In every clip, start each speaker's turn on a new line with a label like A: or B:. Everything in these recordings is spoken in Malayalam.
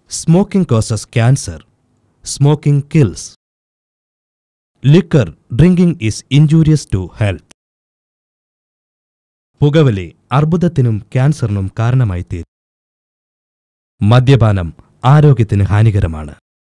A: Smoking causes cancer. Smoking kills. Liquor drinking is injurious to health. പുകവലി അർബുദത്തിനും ക്യാൻസറിനും കാരണമായി തീരും മദ്യപാനം ആരോഗ്യത്തിന് ഹാനികരമാണ്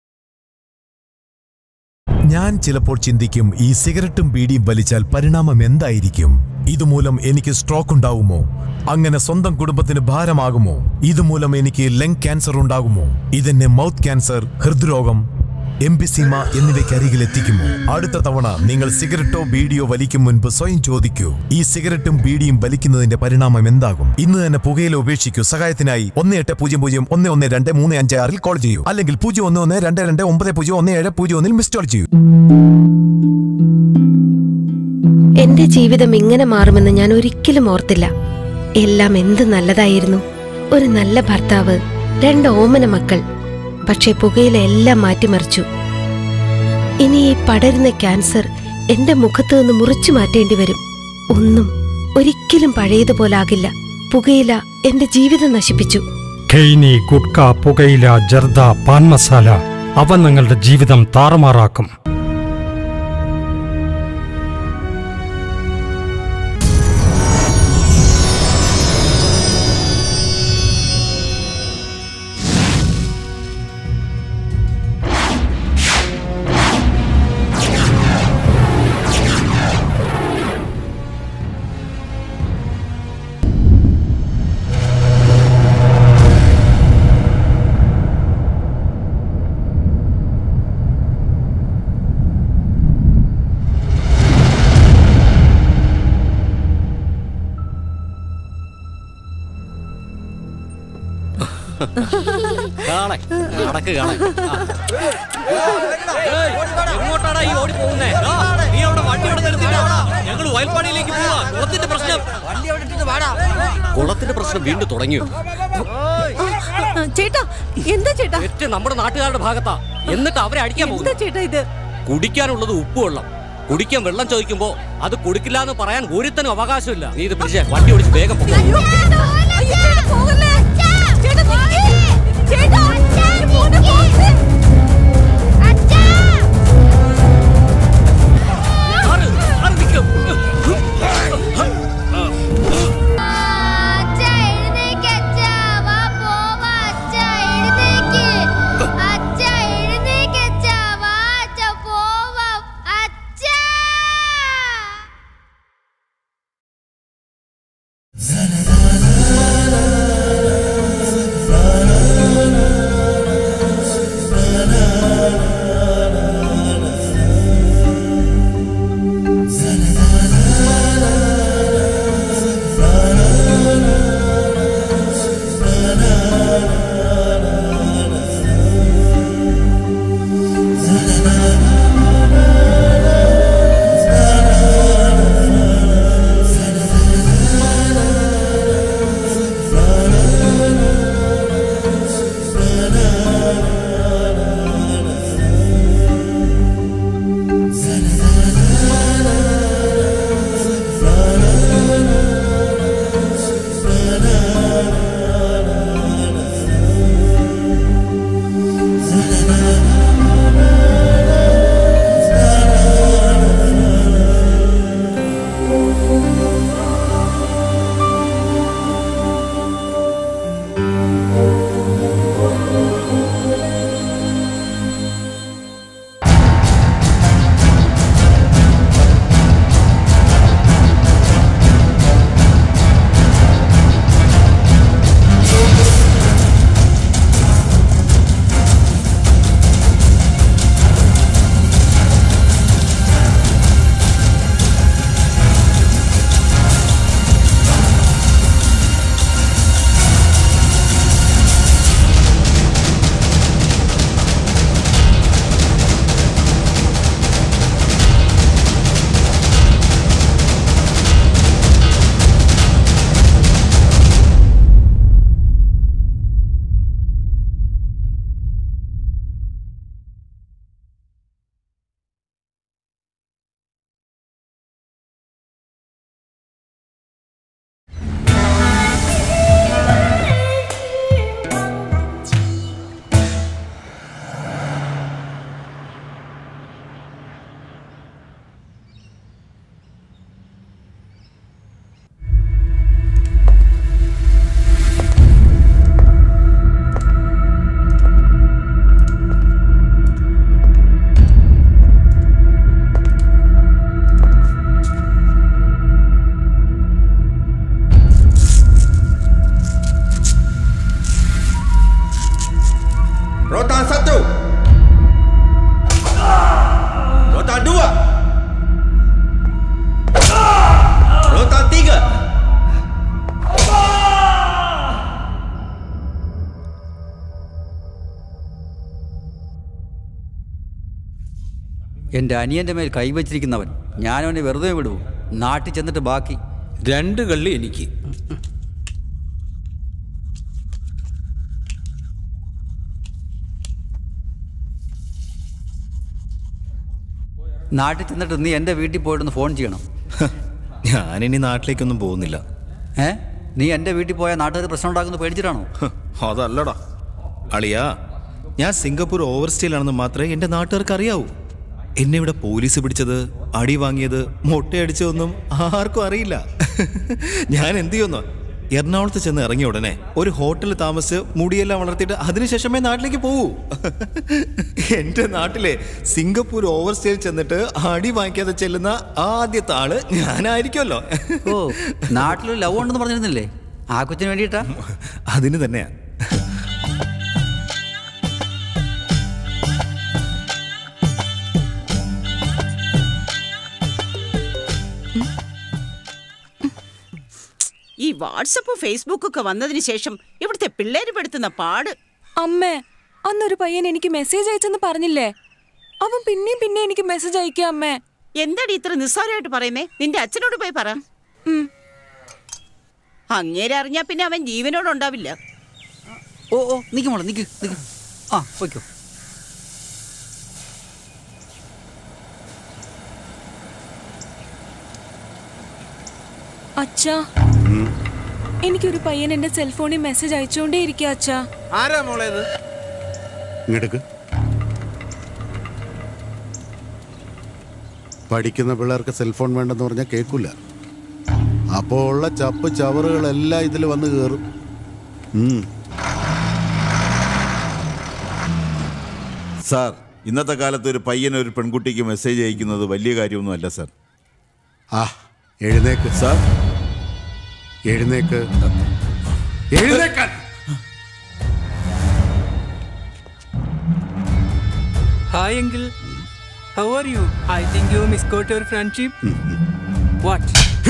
B: ഞാൻ ചിലപ്പോൾ ചിന്തിക്കും ഈ സിഗരറ്റും ബീഡിയും വലിച്ചാൽ പരിണാമം എന്തായിരിക്കും ഇതുമൂലം എനിക്ക് സ്ട്രോക്ക് ഉണ്ടാകുമോ അങ്ങനെ സ്വന്തം കുടുംബത്തിന് ഭാരമാകുമോ ഇതുമൂലം എനിക്ക് ലങ് ക്യാൻസർ ഉണ്ടാകുമോ ഇതെന്നെ മൗത്ത് ക്യാൻസർ ഹൃദ്രോഗം എംബിസിമ എന്നിവയ്ക്കരികിൽ എത്തിക്കുമോ അടുത്ത തവണ നിങ്ങൾ സിഗരറ്റോ ബീഡിയോ വലിക്കും മുൻപ് സ്വയം ചോദിക്കൂ ഈ സിഗരറ്റും ബീഡിയും വലിക്കുന്നതിന്റെ പരിണാമം എന്താകും ഇന്ന് തന്നെ പുകയില ഉപേക്ഷിക്കൂ സഹായത്തിനായി ഒന്ന് എട്ട് പൂജ്യം പൂജ്യം ഒന്ന് ഒന്ന് രണ്ട് മൂന്ന് അഞ്ച് ആറിൽ കോൾ ചെയ്യൂ അല്ലെങ്കിൽ പൂജ്യം ഒന്ന് ഒന്ന് രണ്ട് രണ്ട് ഒമ്പത് പൂജ്യം ഒന്ന് ഏഴ് പൂജ്യം ഒന്നിൽ മിസ് കോൾ ചെയ്യൂ
C: എന്റെ ജീവിതം ഇങ്ങനെ മാറുമെന്ന് ഞാൻ ഒരിക്കലും ഓർത്തില്ല എല്ലാം എന്ത് നല്ലതായിരുന്നു ഒരു നല്ല ഭർത്താവ് രണ്ട് ഓമന മക്കൾ പക്ഷെ പുകയില എല്ലാം മാറ്റിമറിച്ചു ഇനി ഈ പടരുന്ന ക്യാൻസർ എന്റെ മുഖത്ത് നിന്ന് മുറിച്ചു മാറ്റേണ്ടി വരും ഒന്നും ഒരിക്കലും പഴയതുപോലാകില്ല പുകയില എന്റെ ജീവിതം നശിപ്പിച്ചു
D: ഖെയ്നി ഗുഡ്ക പുകയില ജർദ പാൻ മസാല അവ നിങ്ങളുടെ ജീവിതം താറുമാറാക്കും
E: കാണെ നടക്ക് കാണെ എങ്ങോട്ടാടാ ഈ ഓടി പോകുന്നേ ആ, നീ അവിടെ വണ്ടി അവിടെ നിർത്തില്ല ഞങ്ങൾ വയൽപ്പാടിയിലേക്ക് പോവാ കുളത്തിന്റെ പ്രശ്നം കുളത്തിന്റെ പ്രശ്നം വീണ്ടും തുടങ്ങിയോ
F: ചേട്ടാ എന്താ ചേട്ടാ
E: തെറ്റ് നമ്മുടെ നാട്ടുകാരുടെ ഭാഗത്താ എന്നിട്ട് അവരെ അടിക്കാൻ
F: എന്താ
E: പോകുന്നു
F: ചേട്ടാ ഇത്
E: കുടിക്കാനുള്ളത് ഉപ്പുവെള്ളം കുടിക്കാൻ വെള്ളം ചോദിക്കുമ്പോ അത് കൊടുക്കില്ല എന്ന് പറയാൻ ഒരുത്തനും അവകാശമില്ല നീ ഇത് പിടിച്ചേ വണ്ടി ഓടിച്ച് വേഗം പോകും
F: അയ്യോ അയ്യോ, ചേട്ടാ പോകല്ലേ ചേട്ടാ നിക്ക്. ചേട്ടാ ഈ മോനെ പോകല്ലേ?
G: അച്ഛ എഴുന്നേക്ക് അച്ഛ വാ പോവാ അച്ഛ എഴുന്നേക്ക് അച്ഛ എഴുന്നേക്ക് അച്ഛ വാ അച്ഛ പോവാം അച്ഛ
H: Zanana എൻ്റെ അനിയൻ്റെ മേൽ കൈവച്ചിരിക്കുന്നവൻ ഞാനവനെ വെറുതെ വിടുവോ നാട്ടിൽ ചെന്നിട്ട് ബാക്കി
I: രണ്ട് കള്ളി എനിക്ക്
H: നാട്ടിൽ ചെന്നിട്ട് നീ എൻ്റെ വീട്ടിൽ പോയിട്ടൊന്ന് ഫോൺ ചെയ്യണം
J: ഞാനിനി നാട്ടിലേക്കൊന്നും പോകുന്നില്ല
H: ഏ നീ എൻ്റെ വീട്ടിൽ പോയാൽ നാട്ടുകാർ പ്രശ്നം ഉണ്ടാക്കുന്നത് പേടിച്ചിട്ടാണോ
J: അതല്ലടാ അളിയാ ഞാൻ സിംഗപ്പൂർ ഓവർ സ്റ്റേയിലാണെന്ന് മാത്രമേ എൻ്റെ നാട്ടുകാർക്ക് അറിയാവൂ എന്നെ ഇവിടെ പോലീസ് പിടിച്ചത് അടി വാങ്ങിയത് മൊട്ടയടിച്ചതൊന്നും ആർക്കും അറിയില്ല ഞാൻ എന്ത് ചെയ്യുന്നു എറണാകുളത്ത് ചെന്ന് ഇറങ്ങിയ ഉടനെ ഒരു ഹോട്ടലിൽ താമസിച്ച് മുടിയെല്ലാം വളർത്തിയിട്ട് അതിനുശേഷമേ നാട്ടിലേക്ക് പോകൂ എൻ്റെ നാട്ടിലെ സിംഗപ്പൂർ ഓവർ സ്റ്റേയിൽ ചെന്നിട്ട് അടി വാങ്ങിക്കാതെ ചെല്ലുന്ന ആദ്യത്തെ ആള് ഞാനായിരിക്കുമല്ലോ
H: ഓ നാട്ടിലൊരു ലവ് ഉണ്ടെന്ന് പറഞ്ഞിരുന്നില്ലേ ആ കൊച്ചിന് വേണ്ടിയിട്ടാ
J: അതിന് തന്നെയാ
K: ഈ വാട്സപ്പും ഫേസ്ബുക്കും ഒക്കെ വന്നതിന് ശേഷം ഇവിടുത്തെ പിള്ളേര് പെടുത്തുന്ന പാട്
F: അമ്മേ അന്നൊരു പയ്യൻ എനിക്ക് മെസ്സേജ് അയച്ചെന്ന് പറഞ്ഞില്ലേ അവൻ പിന്നെയും പിന്നെ എനിക്ക് മെസ്സേജ് അയക്കുക അമ്മേ
K: എന്താടി ഇത്ര നിസ്സാരമായിട്ട് പറയുന്നേ നിന്റെ അച്ഛനോട് പോയി പറ അങ്ങേരെ അറിഞ്ഞാ പിന്നെ അവൻ ജീവനോടുണ്ടാവില്ല
H: ഓ ഓ നിക്ക് മോളെ നിക്ക് നിക്ക് ആ പോയിക്കോ
F: അച്ഛാ എനിക്കൊരു പയ്യൻ എന്റെ സെൽഫോണിൽ മെസ്സേജ് അയച്ചുകൊണ്ടേ ഇരിക്കുക അച്ഛാ
I: ആരാ മോളെ ഇത്
L: ഇങ്ങെടുക്ക് പഠിക്കുന്ന പിള്ളേർക്ക് സെൽഫോൺ വേണ്ടെന്ന് പറഞ്ഞാൽ കേൾക്കില്ല അപ്പോൾ ഉള്ള ചപ്പ് ചവറുകളെല്ലാം ഇതിൽ വന്ന് കയറും ഉം.
M: സാർ ഇന്നത്തെ കാലത്ത് ഒരു പയ്യൻ ഒരു പെൺകുട്ടിക്ക് മെസ്സേജ് അയക്കുന്നത് വലിയ കാര്യമൊന്നുമല്ല സാർ
L: ആ എഴുന്നേക്ക്
M: സാർ
L: എഴുന്നേക്ക് എഴുന്നേക്കാൻ
N: Hi, Uncle. How are you? I think you misquote your friendship. what?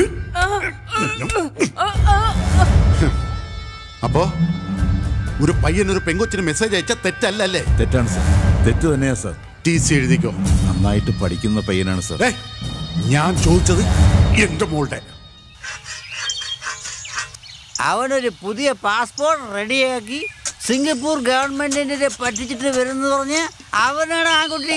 L: അപ്പോ ഒരു പയ്യൻ ഒരു പെങ്കൊച്ചിന് മെസ്സേജ് അയച്ച തെറ്റല്ലല്ലേ
M: തെറ്റാണ് സാർ തെറ്റ് തന്നെയാ സാർ
L: ടി സി എഴുതിക്കോ
M: നന്നായിട്ട് പഠിക്കുന്ന പയ്യനാണ് സാർ
L: ഏയ്, ഞാൻ ചോദിച്ചത് എന്റെ മോളുടെ
O: അവനൊരു പുതിയ പാസ്പോർട്ട് റെഡിയാക്കി സിംഗപ്പൂർ ഗവൺമെന്റിനെ പറ്റിച്ചിട്ട് വരുന്നു പറഞ്ഞ് അവനാണ് ആൺകുട്ടി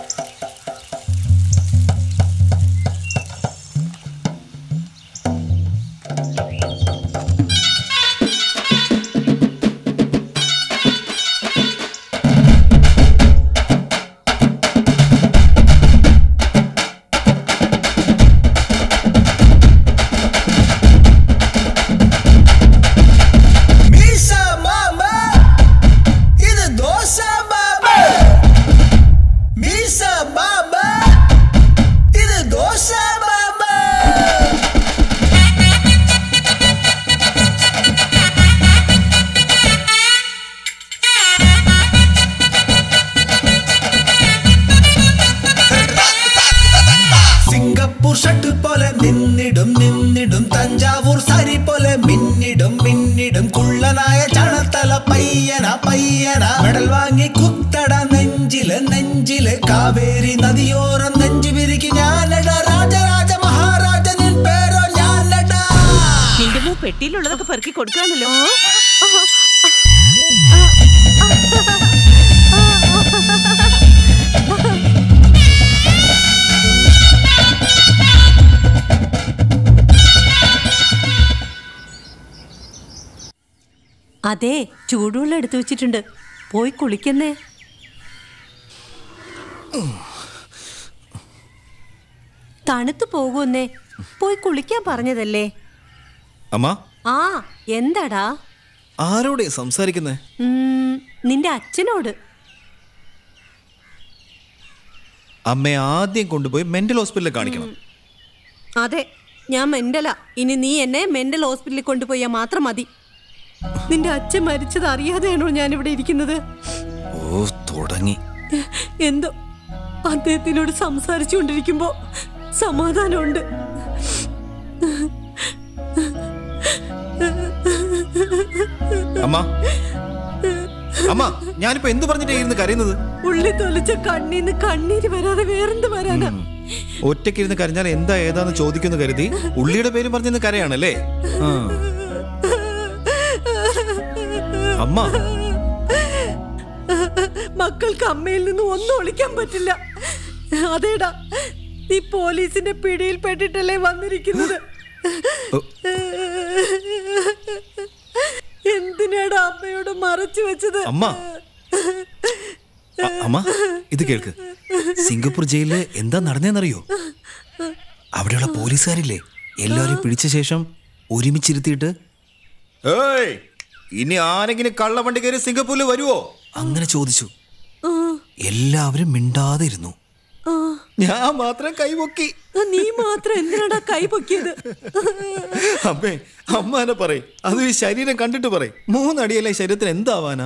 P: மீச மாமா இது தோசை மாமா மீச மாமா இது தோசை மாமா സിംഗപ്പൂർ ഷട്ടിൽ പോലെ നിന്നിടും നിന്നിടും തഞ്ചാവൂർ സാരി പോലെ മിന്നിടും മിന്നിടും കുള്ളനായ ചണത്തല പയ്യന പയ്യന മെഡൽ വാങ്ങി കുത്തട നെഞ്ചില് നെഞ്ചില് കാവേരി നദിയോരം നെഞ്ചു വിരിക്ക് ഞാനട രാജരാജ മഹാരാജ നിൻ പേരോ ഞാനട
K: നിന്റെ മൂ പെട്ടിയിലുള്ളതൊക്കെ പെറുക്കി കൊടുക്കാണല്ലോ
Q: അതെ ചൂടുവെള്ളം എടുത്തു വെച്ചിട്ടുണ്ട് പോയി കുളിക്കുന്നേ തണുത്തു പോകുന്നേ പോയി കുളിക്കാൻ പറഞ്ഞതല്ലേ
J: അമ്മ
Q: ആ എന്താടാ
J: ആരോടെ സംസാരിക്കുന്നേ
Q: ഉം, നിന്റെ അച്ഛനോട്
J: അമ്മയെ ആദ്യം കൊണ്ടുപോയി മെന്റൽ ഹോസ്പിറ്റലിൽ കാണിക്കണം
Q: അതെ ഞാൻ മെന്റലാ ഇനി നീ എന്നെ മെന്റൽ ഹോസ്പിറ്റലിൽ കൊണ്ടുപോയാൽ മാത്രം മതി നിന്റെ അച്ഛൻ മരിച്ചത് അറിയാതെയാണോ ഞാൻ ഇവിടെ ഇരിക്കുന്നത്
J: ഓ തുടങ്ങി
Q: എന്തോ അദ്ദേഹത്തിനോട് സംസാരിച്ചുകൊണ്ടിരിക്കുമ്പോ സമാധാനമുണ്ട്
J: അമ്മ അമ്മ ഞാനിപ്പോ എന്ത് പറഞ്ഞിട്ടാ ഇരുന്ന് കരയുന്നത്
Q: ഉള്ളി തൊലിച്ച കണ്ണീന്ന് കണ്ണീര് വരാതെ വേറെന്ത് വരാനാ
J: ഒറ്റയ്ക്കിരുന്ന് കരഞ്ഞാൽ എന്താ ഏതാന്ന് ചോദിക്കുന്നു കരുതി ഉള്ളിയുടെ പേരും പറഞ്ഞിരുന്ന് കരയാണല്ലേ ആ. അമ്മ
Q: മക്കൾക്ക് അമ്മയിൽ നിന്ന് ഒന്നും ഒളിക്കാൻ പറ്റില്ല അതേടാ നീ പോലീസിന്റെ പിടിയിൽ പെട്ടിട്ടല്ലേ വന്നിരിക്കുന്നത് എന്തിനാടാ അമ്മയോട് മറച്ചു വെച്ചത്
J: അമ്മ അ- അമ്മ ഇത് കേൾക്ക് സിംഗപ്പൂർ ജയിലില് എന്താ നടന്നേന്നറിയോ അവിടെയുള്ള പോലീസുകാരില്ലേ എല്ലാവരും പിടിച്ച ശേഷം ഒരുമിച്ചിരുത്തിയിട്ട് ഏയ് ഇനി ആരെങ്കിലും കള്ളവണ്ടി കയറി സിംഗപ്പൂരിൽ വരുവോ അങ്ങനെ ചോദിച്ചു എല്ലാവരും മിണ്ടാതെ ഇരുന്നു ഞാൻ മാത്രം കൈപൊക്കി
Q: നീ മാത്രം എന്തിനാടാ കൈ പൊക്കിയത്
J: അമ്മേ അമ്മ എന്നെ പറയും അത് ഈ ശരീരം കണ്ടിട്ട് പറയും മൂന്നടിയല്ലേ ശരീരത്തിന് എന്താവാനാ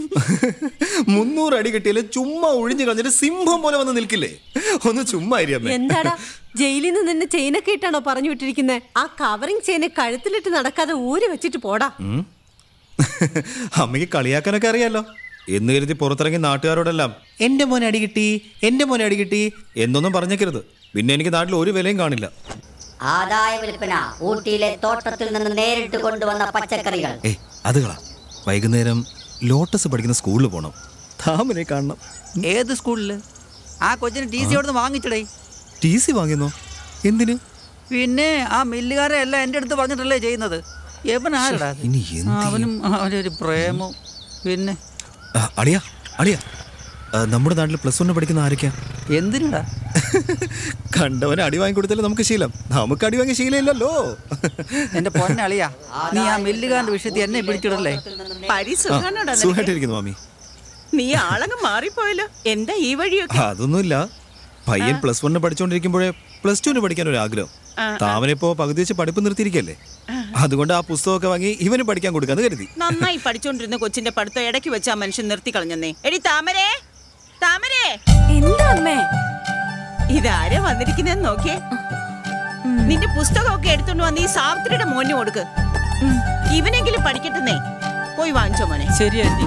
J: മുന്നൂറ് അടി കിട്ടിയാലും ചുമ്മാ ഒഴിഞ്ഞു കളഞ്ഞിട്ട് സിംഹം പോലെ വന്ന് നിൽക്കില്ലേ ഒന്ന് ചുമ്മാ ഇരി അമ്മേ
Q: എന്താടാ ജയിലിൽ നിന്ന് നിന്നെ ചെയിനൊക്കെ ഇട്ടാണോ പറഞ്ഞു വിട്ടിരിക്കുന്നത് ആ കവറിങ് ചെയിന് കഴുത്തിലിട്ട് നടക്കാതെ ഊരി വെച്ചിട്ട് പോടാ
J: ഉം. അമ്മയ്ക്ക് കളിയാക്കാനൊക്കെ അറിയാലോ എന്ന് കരുതി പുറത്തിറങ്ങി നാട്ടുകാരോടെല്ലാം എന്റെ മോനെ അടി കിട്ടി എന്റെ മോനെ അടി കിട്ടി എന്നൊന്നും പറഞ്ഞേക്കരുത് പിന്നെ എനിക്ക് നാട്ടിൽ ഒരു വിലയും കാണില്ല
R: ആദായ വിൽപ്പന ഊട്ടിയിലെ തോട്ടത്തിൽ നിന്ന് നേരിട്ട് കൊണ്ടുവന്ന പച്ചക്കറികൾ
J: ഏയ് അത് കളാ വൈകുന്നേരം ലോട്ടസ് പഠിക്കുന്ന സ്കൂളിൽ പോകണം താമനെ കാണണം
H: ഏത് സ്കൂളില് ആ കൊച്ചിന് ടി സി അവിടുന്ന് വാങ്ങിച്ചടേ
J: ടി സി വാങ്ങിയെന്നോ എന്തിന്
H: പിന്നെ ആ മില്ലുകാരെ എല്ലാം എൻ്റെ അടുത്ത് പറഞ്ഞിട്ടല്ലേ ചെയ്യുന്നത് എവൻ ആരടാ അത്?
J: ഇനി എന്ത്
H: അവനും അവനൊരു പ്രേമവും പിന്നെ
J: ആ, അളിയാ അളിയാ ആ, നമ്മുടെ നാട്ടിൽ പ്ലസ് വണ്ണ് പഠിക്കുന്ന ആരൊക്കെയാ
H: എന്തിനാടാ
J: കണ്ടവന് അടി വാങ്ങി കൊടുത്താലും നമുക്ക് ശീലം നമുക്ക് അടി വാങ്ങിയ ശീലമില്ലല്ലോ
H: എന്റെ പൊന്നളിയാ നീ ആ മില്ലുകാരന്റെ വിഷയത്തിൽ എന്നെ പിടിച്ചിടല്ലേ
K: പരിസുഖാനോടാ നിനക്ക്?
J: സുഖമായിട്ടിരിക്കുന്നു മാമി
K: നീ ആളങ്ങ് മാറിപ്പോയല്ലോ എന്താ ഈ വഴിയൊക്കെ
J: അതൊന്നുമില്ല പയ്യൻ പ്ലസ് വണ്ണ് പഠിച്ചുകൊണ്ടിരിക്കുമ്പോഴേ പ്ലസ് ടുവിന് പഠിക്കാൻ ഒരു ആഗ്രഹം
K: ആ, ആ.
J: താവനിപ്പോ പകുതി വെച്ച് പഠിപ്പ് നിർത്തിയിരിക്കല്ലേ അതുകൊണ്ട് ആ പുസ്തകമൊക്കെ വാങ്ങി ഇവന് പഠിക്കാൻ കൊടുക്കാന്ന് കരുതി
K: നന്നായി പഠിച്ചോണ്ടിരുന്ന കൊച്ചിന്റെ പഠിത്തം ഇടയ്ക്ക് വെച്ച് ആ മനുഷ്യൻ നിർത്തി കളഞ്ഞെന്നേ എടി താമരേ താമരേ
F: എന്താ അമ്മേ
K: ഇതാരാ വന്നിരിക്കുന്നെന്ന് നോക്കിയേ നിന്റെ പുസ്തകമൊക്കെ എടുത്തോണ്ട് വന്ന് ഈ സാവിത്രിയുടെ മോന് കൊടുക്ക് ഇവനെങ്കിലും പഠിക്കട്ടെന്നേ പോയി വാങ്ങിച്ചോ മോനെ
N: ശരി ആന്റി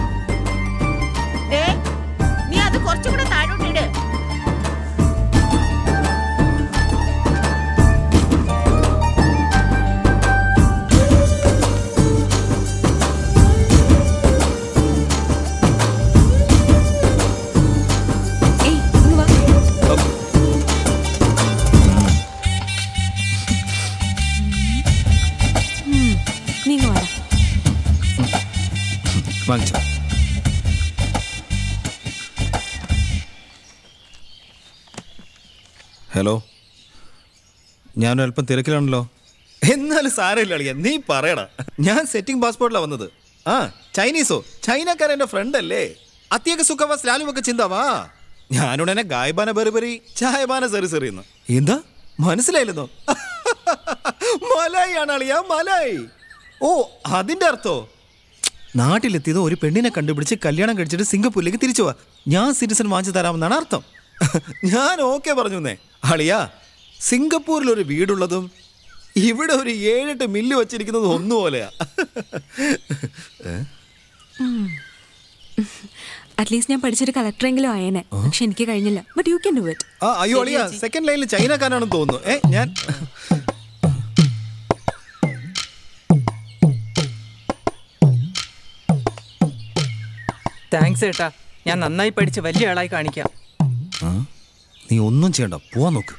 K: ദേ, നീ അത് കുറച്ചും കൂടെ താഴോട്ടിട്
F: ഏയ് ഇങ്ങ് വാ ഉം, നീ ഇങ്ങ് വാടാ
J: വാങ്ങിച്ചോ ഹലോ ഞാൻ അല്പം തിരക്കിലാണല്ലോ എന്നാലും സാരമില്ല അളിയ നീ പറയടാ ഞാൻ സെറ്റിംഗ് പാസ്പോർട്ടിലാണ് വന്നത് ആ ചൈനീസോ ചൈനക്കാരൻ എൻ്റെ ഫ്രണ്ട് അല്ലേ അത്യേക സുഖവാസ് ലാലുമൊക്കെ ചിന്താവാ ഞാനുടനെ ഗായ്ബാന ബെറിബെറി ചായബാന സെറി സെറിയുന്നു എന്താ മനസ്സിലായില്ലെന്നോ മലായി ആണ് അളിയ മലായി ഓ അതിന്റെ അർത്ഥോ നാട്ടിലെത്തിയത് ഒരു പെണ്ണിനെ കണ്ടുപിടിച്ച് കല്യാണം കഴിച്ചിട്ട് സിംഗപ്പൂരിലേക്ക് തിരിച്ചു പോവാ ഞാൻ സിറ്റിസൺ വാങ്ങിച്ചു തരാമെന്നാണ് അർത്ഥം ഞാൻ ഓക്കെ പറഞ്ഞു എന്നേ അളിയാ സിംഗപ്പൂരിൽ ഒരു വീടുള്ളതും ഇവിടെ ഒരു ഏഴെട്ട് മില്ല് വച്ചിരിക്കുന്നതും ഒന്നുപോലെയാ ഏ?
F: അറ്റ്ലീസ്റ്റ് ഞാൻ പഠിച്ചൊരു കളക്ടറെങ്കിലും ആയേനെ പക്ഷെ എനിക്ക് കഴിഞ്ഞില്ല but you can do it
J: ആ അയ്യോ അളിയാ സെക്കൻഡ് ലൈനിൽ ചൈനക്കാരാണെന്ന് തോന്നുന്നു ഏ ഞാൻ
N: താങ്ക്സ് ഏട്ടാ ഞാൻ നന്നായി പഠിച്ച് വലിയ ആളായി കാണിക്കാം
J: ആ? നീ ഒന്നും ചെയ്യണ്ട പോവാൻ നോക്ക്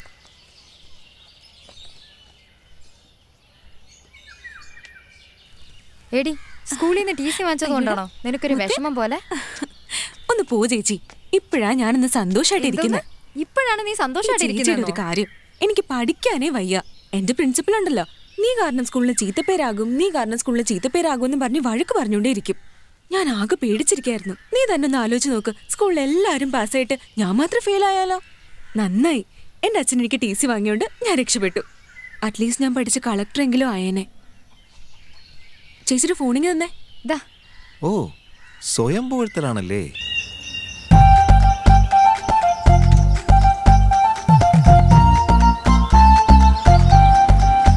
S: എടി സ്കൂളിൽ നിന്ന് ടി സി വാങ്ങിച്ചത് കൊണ്ടാണോ നിനക്കൊരു വിഷമം പോലെ
F: ഒന്ന് പോ ചേച്ചി ഇപ്പോഴാ ഞാനിന്ന് സന്തോഷമായിട്ട് ഇരിക്കുന്നത്
S: ഇപ്പോഴാണ് നീ
F: ചേച്ചിയുടെ ഒരു
S: സന്തോഷമായിട്ടിരിക്കുന്നത്
F: കാര്യം എനിക്ക് പഠിക്കാനേ വയ്യ എന്റെ പ്രിൻസിപ്പൽ ഉണ്ടല്ലോ നീ കാരണം സ്കൂളിൽ ചീത്തപ്പേരാകും നീ കാരണം സ്കൂളിൽ ചീത്തപ്പേരാകും എന്ന് പറഞ്ഞ് വഴക്ക് പറഞ്ഞുകൊണ്ടേയിരിക്കും ഞാൻ ആകെ പേടിച്ചിരിക്കായിരുന്നു നീ തന്നെ ഒന്ന് ആലോചിച്ച് നോക്ക് സ്കൂളിൽ എല്ലാവരും പാസ്സായിട്ട് ഞാൻ മാത്രം ഫെയിൽ ആയാലോ നന്നായി എന്റെ അച്ഛൻ എനിക്ക് ടി സി വാങ്ങിയോണ്ട് ഞാൻ രക്ഷപ്പെട്ടു അറ്റ്ലീസ്റ്റ് ഞാൻ പഠിച്ച കളക്ടറെങ്കിലും ആയേനെ ചേച്ചിയുടെ ഫോണിങ് തന്നെ
J: ഓ സ്വയം പുകഴ്ത്തലാണല്ലേ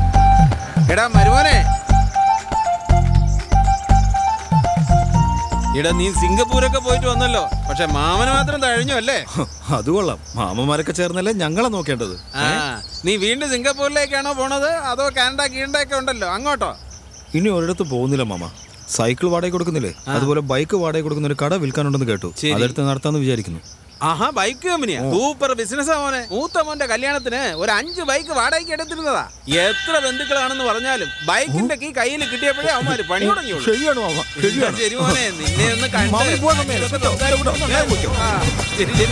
I: എടാ മരുമോനെ ഇടാ നീ സിംഗപ്പൂരൊക്കെ പോയിട്ട് വന്നല്ലോ പക്ഷെ മാമന് മാത്രം തഴഞ്ഞു അല്ലേ
J: അത് കൊള്ളാം മാമന്മാരൊക്കെ ചേർന്നല്ലേ ഞങ്ങളെ നോക്കേണ്ടത്
I: ആ നീ വീണ്ടും സിംഗപ്പൂരിലേക്കാണോ പോണത് അതോ കാനഡ കീണ്ടൊക്കെ ഉണ്ടല്ലോ അങ്ങോട്ടോ
J: ഇനി ഒരിടത്ത് പോകുന്നില്ല മാമ സൈക്കിൾ വാടക കൊടുക്കുന്നില്ലേ അതുപോലെ ബൈക്ക് വാടക കൊടുക്കുന്ന ഒരു കട വിൽക്കാനുണ്ടെന്ന് കേട്ടു
I: ശരി.
J: അതെടുത്ത് നടത്താന്ന് വിചാരിക്കുന്നു
I: ആഹാ ബൈക്ക് കമ്പനിയാ സൂപ്പർ ബിസിനസ് മോനെ മൂത്ത മോന്റെ കല്യാണത്തിന് ഒരു അഞ്ച് ബൈക്ക് വാടകയ്ക്ക് എടുത്തിരുന്നതാ എത്ര ബന്ധുക്കളാണെന്ന് പറഞ്ഞാലും ബൈക്കിന്റെ കീ കയ്യിൽ കിട്ടിയപ്പോഴേ അവന്മാര് പണി തുടങ്ങിയുള്ളൂ
J: ശരിയാണ് മാമ ശരിയാണ്
I: ശരി മോനെ നിന്നെ ഒന്ന് കണ്ട്
J: മാമന് പോവാൻ സമയമായി.
I: ഇതൊക്കെ
J: കേട്ടോ?
I: സംസാരിക്കണം.
J: ഞാൻ പോയിക്കോ.
I: ആ, ശരി ശരി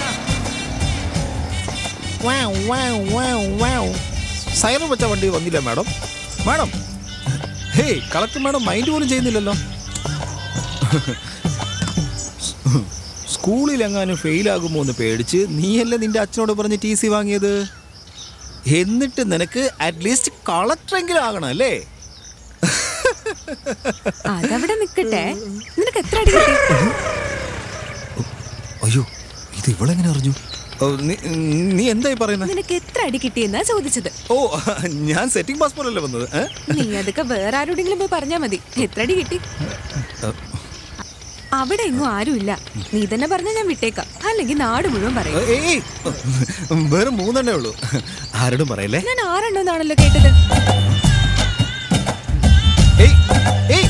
J: സൈറൻ വെച്ച വണ്ടി വന്നില്ല മാഡം മാഡം ഹേയ് കളക്ടർ മാഡം മൈൻഡ് പോലും ചെയ്യുന്നില്ലല്ലോ സ്കൂളിൽ എങ്ങാനും ഫെയിൽ ആകുമോ എന്ന് പേടിച്ച് നീയല്ലേ നിന്റെ അച്ഛനോട് പറഞ്ഞ് ടി സി വാങ്ങിയത് എന്നിട്ട് നിനക്ക് അറ്റ്ലീസ്റ്റ് കളക്ടറെങ്കിലും ആകണം അല്ലേ
F: അതവിടെ നിക്കട്ടെ നിനക്ക് എത്ര അടി കിട്ടി
J: അയ്യോ ഇത് ഇവളെങ്ങനെ അറിഞ്ഞു ഓ, നീ- നീ എന്തായി പറയുന്നത്
F: നിനക്ക് എത്ര അടി കിട്ടിയെന്നാ ചോദിച്ചത്
J: ഓ ഞാൻ സെറ്റിംഗ് പാസ്പോർട്ടല്ലേ വന്നത് ഏ?
F: നീ അതൊക്കെ വേറെ ആരോടെങ്കിലും പോയി പറഞ്ഞാ മതി എത്ര അടി കിട്ടി അവിടെ എങ്ങും ആരുമില്ല നീ തന്നെ പറഞ്ഞാ ഞാൻ വിട്ടേക്കാം അല്ലെങ്കിൽ നാട് മുഴുവൻ പറയും
J: ഏയ് വേറെ മൂന്നെണ്ണേ ഉള്ളൂ ആരോടും പറയല്ലേ
F: ഞാൻ ആറെണ്ണമെന്നാണല്ലോ കേട്ടത്
J: ഏയ് ഏയ്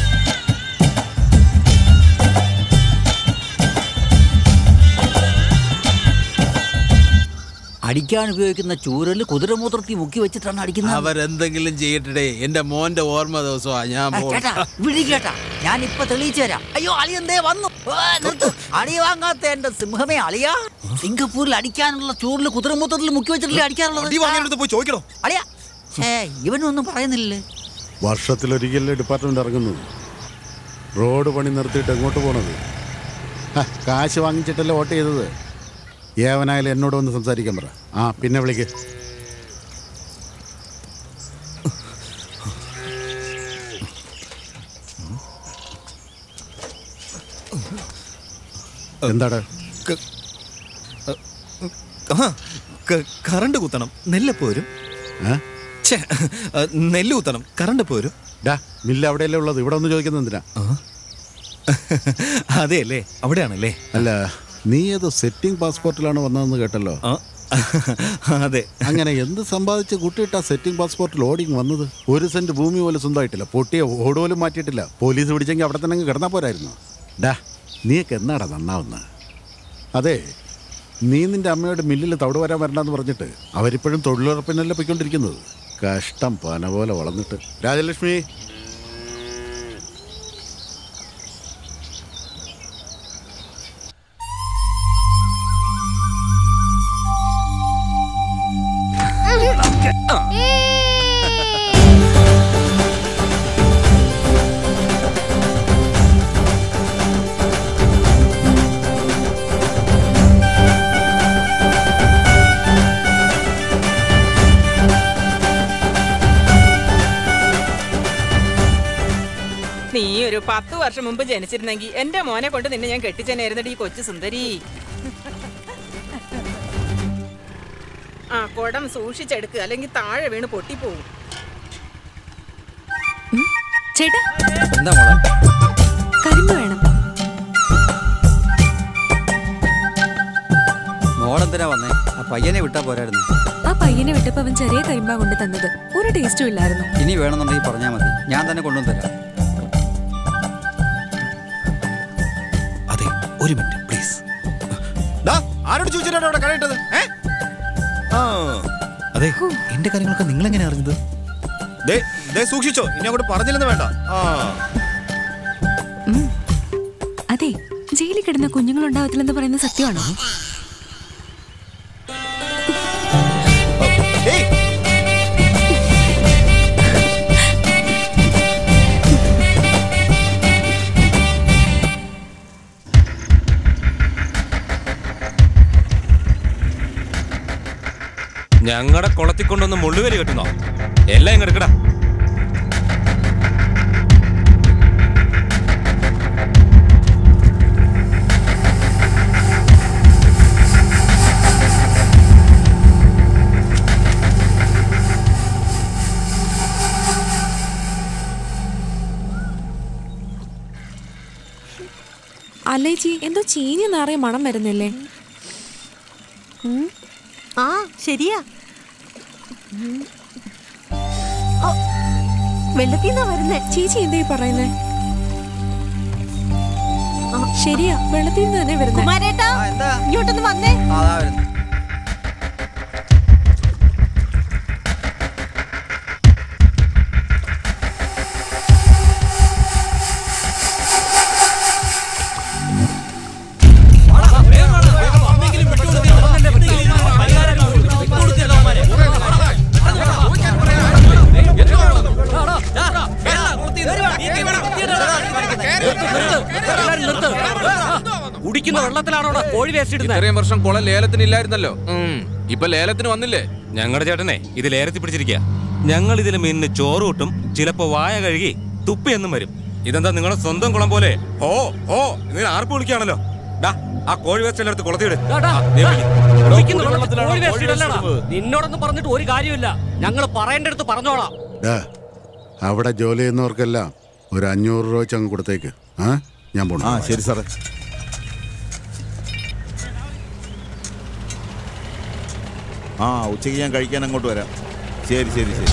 O: അടിക്കാൻ ഉപയോഗിക്കുന്ന ചൂരല് കുതിരമൂത്രത്തിൽ മുക്കി വെച്ചിട്ടാണ് അടിക്കുന്നത്
I: അവരെന്തെങ്കിലും ചെയ്യട്ടെ എന്റെ മോന്റെ ഓർമ്മ ദിവസമാ ഞാൻ
O: ആ,
I: പോ-
O: ചേട്ടാ വിളി കേട്ടാ ഞാൻ ഇപ്പൊ തെളിയിച്ചു തരാം അയ്യോ അളിയന്തേ വന്നു ആ, നിർത്ത്. അടി വാങ്ങാത്ത എന്റെ സിംഹമേ അളിയാ സിംഗപ്പൂരിൽ അടിക്കാനുള്ള ചൂരിൽ കുതിരമൂത്രത്തിൽ മുക്കി വെച്ചിട്ടില്ലേ അടിക്കാനുള്ളത്
J: പോയി ചോദിക്കണോ
O: അളിയാ ഏ ഇവനൊന്നും പറയുന്നില്ലേ
L: വർഷത്തിലൊരിക്കലല്ലേ ഡിപ്പാർട്ട്മെന്റ് ഇറങ്ങുന്നത് റോഡ് പണി നിർത്തിയിട്ട് എങ്ങോട്ട് പോണത് ഹ, കാശ് വാങ്ങിച്ചിട്ടല്ലേ വോട്ട് ചെയ്തത് ഏവനായാലും എന്നോട് വന്ന് സംസാരിക്കാൻ പറ ആ പിന്നെ വിളിക്ക് എന്താടാ
J: ആ ക- കറണ്ട് കുത്തണം നെല്ല് പോരും ഛെ, ആ, നെല്ല് കുത്തണം കറണ്ട് പോരും
L: ഡാ മില്ല് അവിടെയല്ലേ ഉള്ളത് ഇവിടെ ഒന്ന് ചോദിക്കുന്നത് എന്തിനാ
J: അതെ അല്ലേ അവിടെയാണല്ലേ
L: അല്ല നീ ഏതോ സെറ്റിംഗ് പാസ്പോർട്ടിലാണ് വന്നതെന്ന് കേട്ടല്ലോ
J: അതെ
L: അങ്ങനെ എന്ത് സമ്പാദിച്ച് കുട്ടിയിട്ടാ സെറ്റിംഗ് പാസ്പോർട്ടിൽ ഓടിങ് വന്നത് ഒരു സെന്റ് ഭൂമി പോലും സ്വന്തമായിട്ടില്ല പൊട്ടിയ ഓട് പോലും മാറ്റിയിട്ടില്ല പോലീസ് പിടിച്ചെങ്കിൽ അവിടെ തന്നെ അങ്ങ് കിടന്നാ പോരായിരുന്നു ഡാ നീയൊക്കെ എന്നാടാ നന്നാവുന്ന അതെ നീ നിന്റെ അമ്മയോട് മില്ലിൽ തവിട് വരാൻ വരണ്ടെന്ന് പറഞ്ഞിട്ട് അവരിപ്പോഴും തൊഴിലുറപ്പിനല്ലേ പൊയ്ക്കൊണ്ടിരിക്കുന്നത് കഷ്ടം പന പോലെ വളർന്നിട്ട് രാജലക്ഷ്മി
K: നീ ഒരു പത്ത് വർഷം മുമ്പ് ജനിച്ചിരുന്നെങ്കിൽ എന്റെ മോനെ കൊണ്ട് നിന്നെ ഞാൻ കെട്ടിച്ചെന്നായിരുന്നടി ഈ കൊച്ചു സുന്ദരി ആ കുടം സൂക്ഷിച്ചെടുക്കുക അല്ലെങ്കിൽ താഴെ വീണ് പൊട്ടിപ്പോവും
F: ചേട്ടാ
H: എന്താ മോളെ
F: കരിമ്പ് വേണം
H: മോളെന്തിനാ വന്നേ ആ പയ്യനെ വിട്ടാ പോരായിരുന്നു
F: ആ പയ്യനെ വിട്ടപ്പോ അവൻ ചെറിയ കരിമ്പാ കൊണ്ട് തന്നത് ഒരു ടേസ്റ്റും ഇല്ലായിരുന്നു
H: ഇനി വേണമെന്നുണ്ടെങ്കിൽ പറഞ്ഞാൽ മതി ഞാൻ തന്നെ കൊണ്ടുവന്ന് തരാം
J: അതെ ഒരു മിനിറ്റ് പ്ലീസ് ആരോട് ചോദിച്ചിട്ടാണ് അവിടെ കടയിട്ടത് ഏ? ആ അതെ എന്റെ കാര്യങ്ങളൊക്കെ നിങ്ങൾ എങ്ങനെ അറിഞ്ഞത് ദേ, ദേ സൂക്ഷിച്ചോ ഇനി അങ്ങോട്ട് പറഞ്ഞില്ലെന്ന് വേണ്ട ആ
F: അതെ ജയിലിൽ കിടന്ന കുഞ്ഞുങ്ങൾ ഉണ്ടാവത്തില്ലെന്ന് പറയുന്നത് സത്യമാണോ
T: ഞങ്ങളുടെ കുളത്തിൽ കൊണ്ടൊന്ന് മുള്ളുവരി കെട്ടുന്നോ എല്ലാം ഇങ്ങ് എടുക്കടാ
F: അല്ലേച്ചി എന്തോ ചീഞ്ഞ നാറിയ മണം വരുന്നില്ലേ
Q: ഉം. ആ ശരിയാ ഉം. ഓ, വെള്ളത്തിൽ നിന്നാ വരുന്നേ
F: ചേച്ചി എന്തേ പറയുന്നേ ശരിയാ വെള്ളത്തിൽ നിന്ന് തന്നെ വരുന്നേ
Q: കുമാരേട്ടാ ഇങ്ങോട്ടൊന്ന് വന്നേ
E: കുടിക്കുന്ന വെള്ളത്തിലാണോ കോഴി വേസ്റ്റ് ഇടുന്നത്
T: ഇത്രയും വർഷം കുളം ലേലത്തിന് ഇല്ലായിരുന്നല്ലോ ഉം. ഇപ്പൊ ലേലത്തിന് വന്നില്ലേ
U: ഞങ്ങളുടെ ചേട്ടനെ ഇത് ലേരത്തി പിടിച്ചിരിക്കുക ഞങ്ങൾ ഇതിലെ മീനിന് ചോറ് കൂട്ടും ചിലപ്പോ വായ കഴുകി തുപ്പി എന്നും വരും ഇതെന്താ നിങ്ങളുടെ സ്വന്തം കുളം പോലെ ഓ ഓ നിങ്ങൾ ആർപ്പ് വിളിക്കുകയാണല്ലോ ഡാ ആ കോഴി വേസ്റ്റ് എല്ലായിടത്ത് കുളത്തിവിട്
E: കുടിക്കുന്ന വെള്ളത്തിൽ കോഴി വേസ്റ്റ് ഇടല്ലടാ നിന്നോടൊന്നും പറഞ്ഞിട്ട് ഒരു കാര്യമില്ല ഞങ്ങൾ പറയേണ്ടടുത്ത് പറഞ്ഞോളാം
L: ഡാ, അവിടെ ജോലി ചെയ്യുന്നവർക്കെല്ലാം ഒരു അഞ്ഞൂറ് രൂപ വെച്ച് അങ്ങ് കൊടുത്തേക്ക് ആ ഞാൻ പോണു
M: ആ ശരി സാറേ ആ ഉച്ചയ്ക്ക് ഞാൻ കഴിക്കാൻ അങ്ങോട്ട് വരാം ശരി ശരി ശരി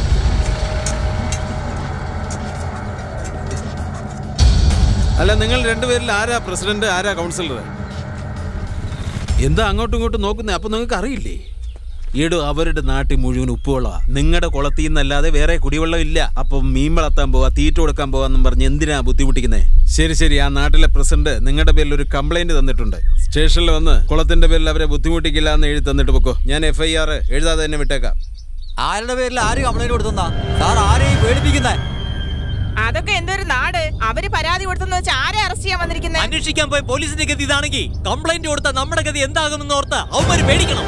I: അല്ല നിങ്ങൾ രണ്ടുപേരിൽ ആരാ പ്രസിഡന്റ് ആരാ കൗൺസിലർ എന്താ അങ്ങോട്ടും ഇങ്ങോട്ടും നോക്കുന്നേ അപ്പൊ നിങ്ങൾക്ക് അറിയില്ലേ ഈടോ അവരുടെ നാട്ടിൽ മുഴുവൻ ഉപ്പുവെള്ളമാ നിങ്ങളുടെ കുളത്തിൽ നിന്നല്ലാതെ വേറെ കുടിവെള്ളം ഇല്ല അപ്പം മീൻ വളർത്താൻ പോവാ തീറ്റ കൊടുക്കാൻ പോവാന്നും പറഞ്ഞ് എന്തിനാ ബുദ്ധിമുട്ടിക്കുന്നേ ശരി ശരി ആ നാട്ടിലെ പ്രസിഡന്റ് നിങ്ങളുടെ പേരിൽ ഒരു കംപ്ലൈന്റ് തന്നിട്ടുണ്ട് സ്റ്റേഷനിൽ വന്ന് കുളത്തിന്റെ പേരിൽ അവരെ ബുദ്ധിമുട്ടിക്കില്ല എന്ന് എഴുതി തന്നിട്ട് പൊക്കോ ഞാൻ എഫ് ഐ ആർ എഴുതാതെ തന്നെ വിട്ടേക്കാം
H: ആരുടെ പേരിൽ ആര് കംപ്ലൈന്റ് കൊടുത്തുന്നാ സാർ ആരെയും പേടിപ്പിക്കുന്നേ
K: അതൊക്കെ എന്തൊരു നാട് അവര് പരാതി കൊടുത്തെന്ന് വെച്ചാൽ ആരെ അറസ്റ്റ് ചെയ്യാൻ വന്നിരിക്കുന്നത്
E: അന്വേഷിക്കാൻ പോയ പോലീസിന്റെ ഗതി ഇതാണെങ്കിൽ കംപ്ലൈന്റ് കൊടുത്ത നമ്മുടെ ഗതി എന്താകുമെന്ന് ഓർത്ത് അവന്മാര് പേടിക്കണം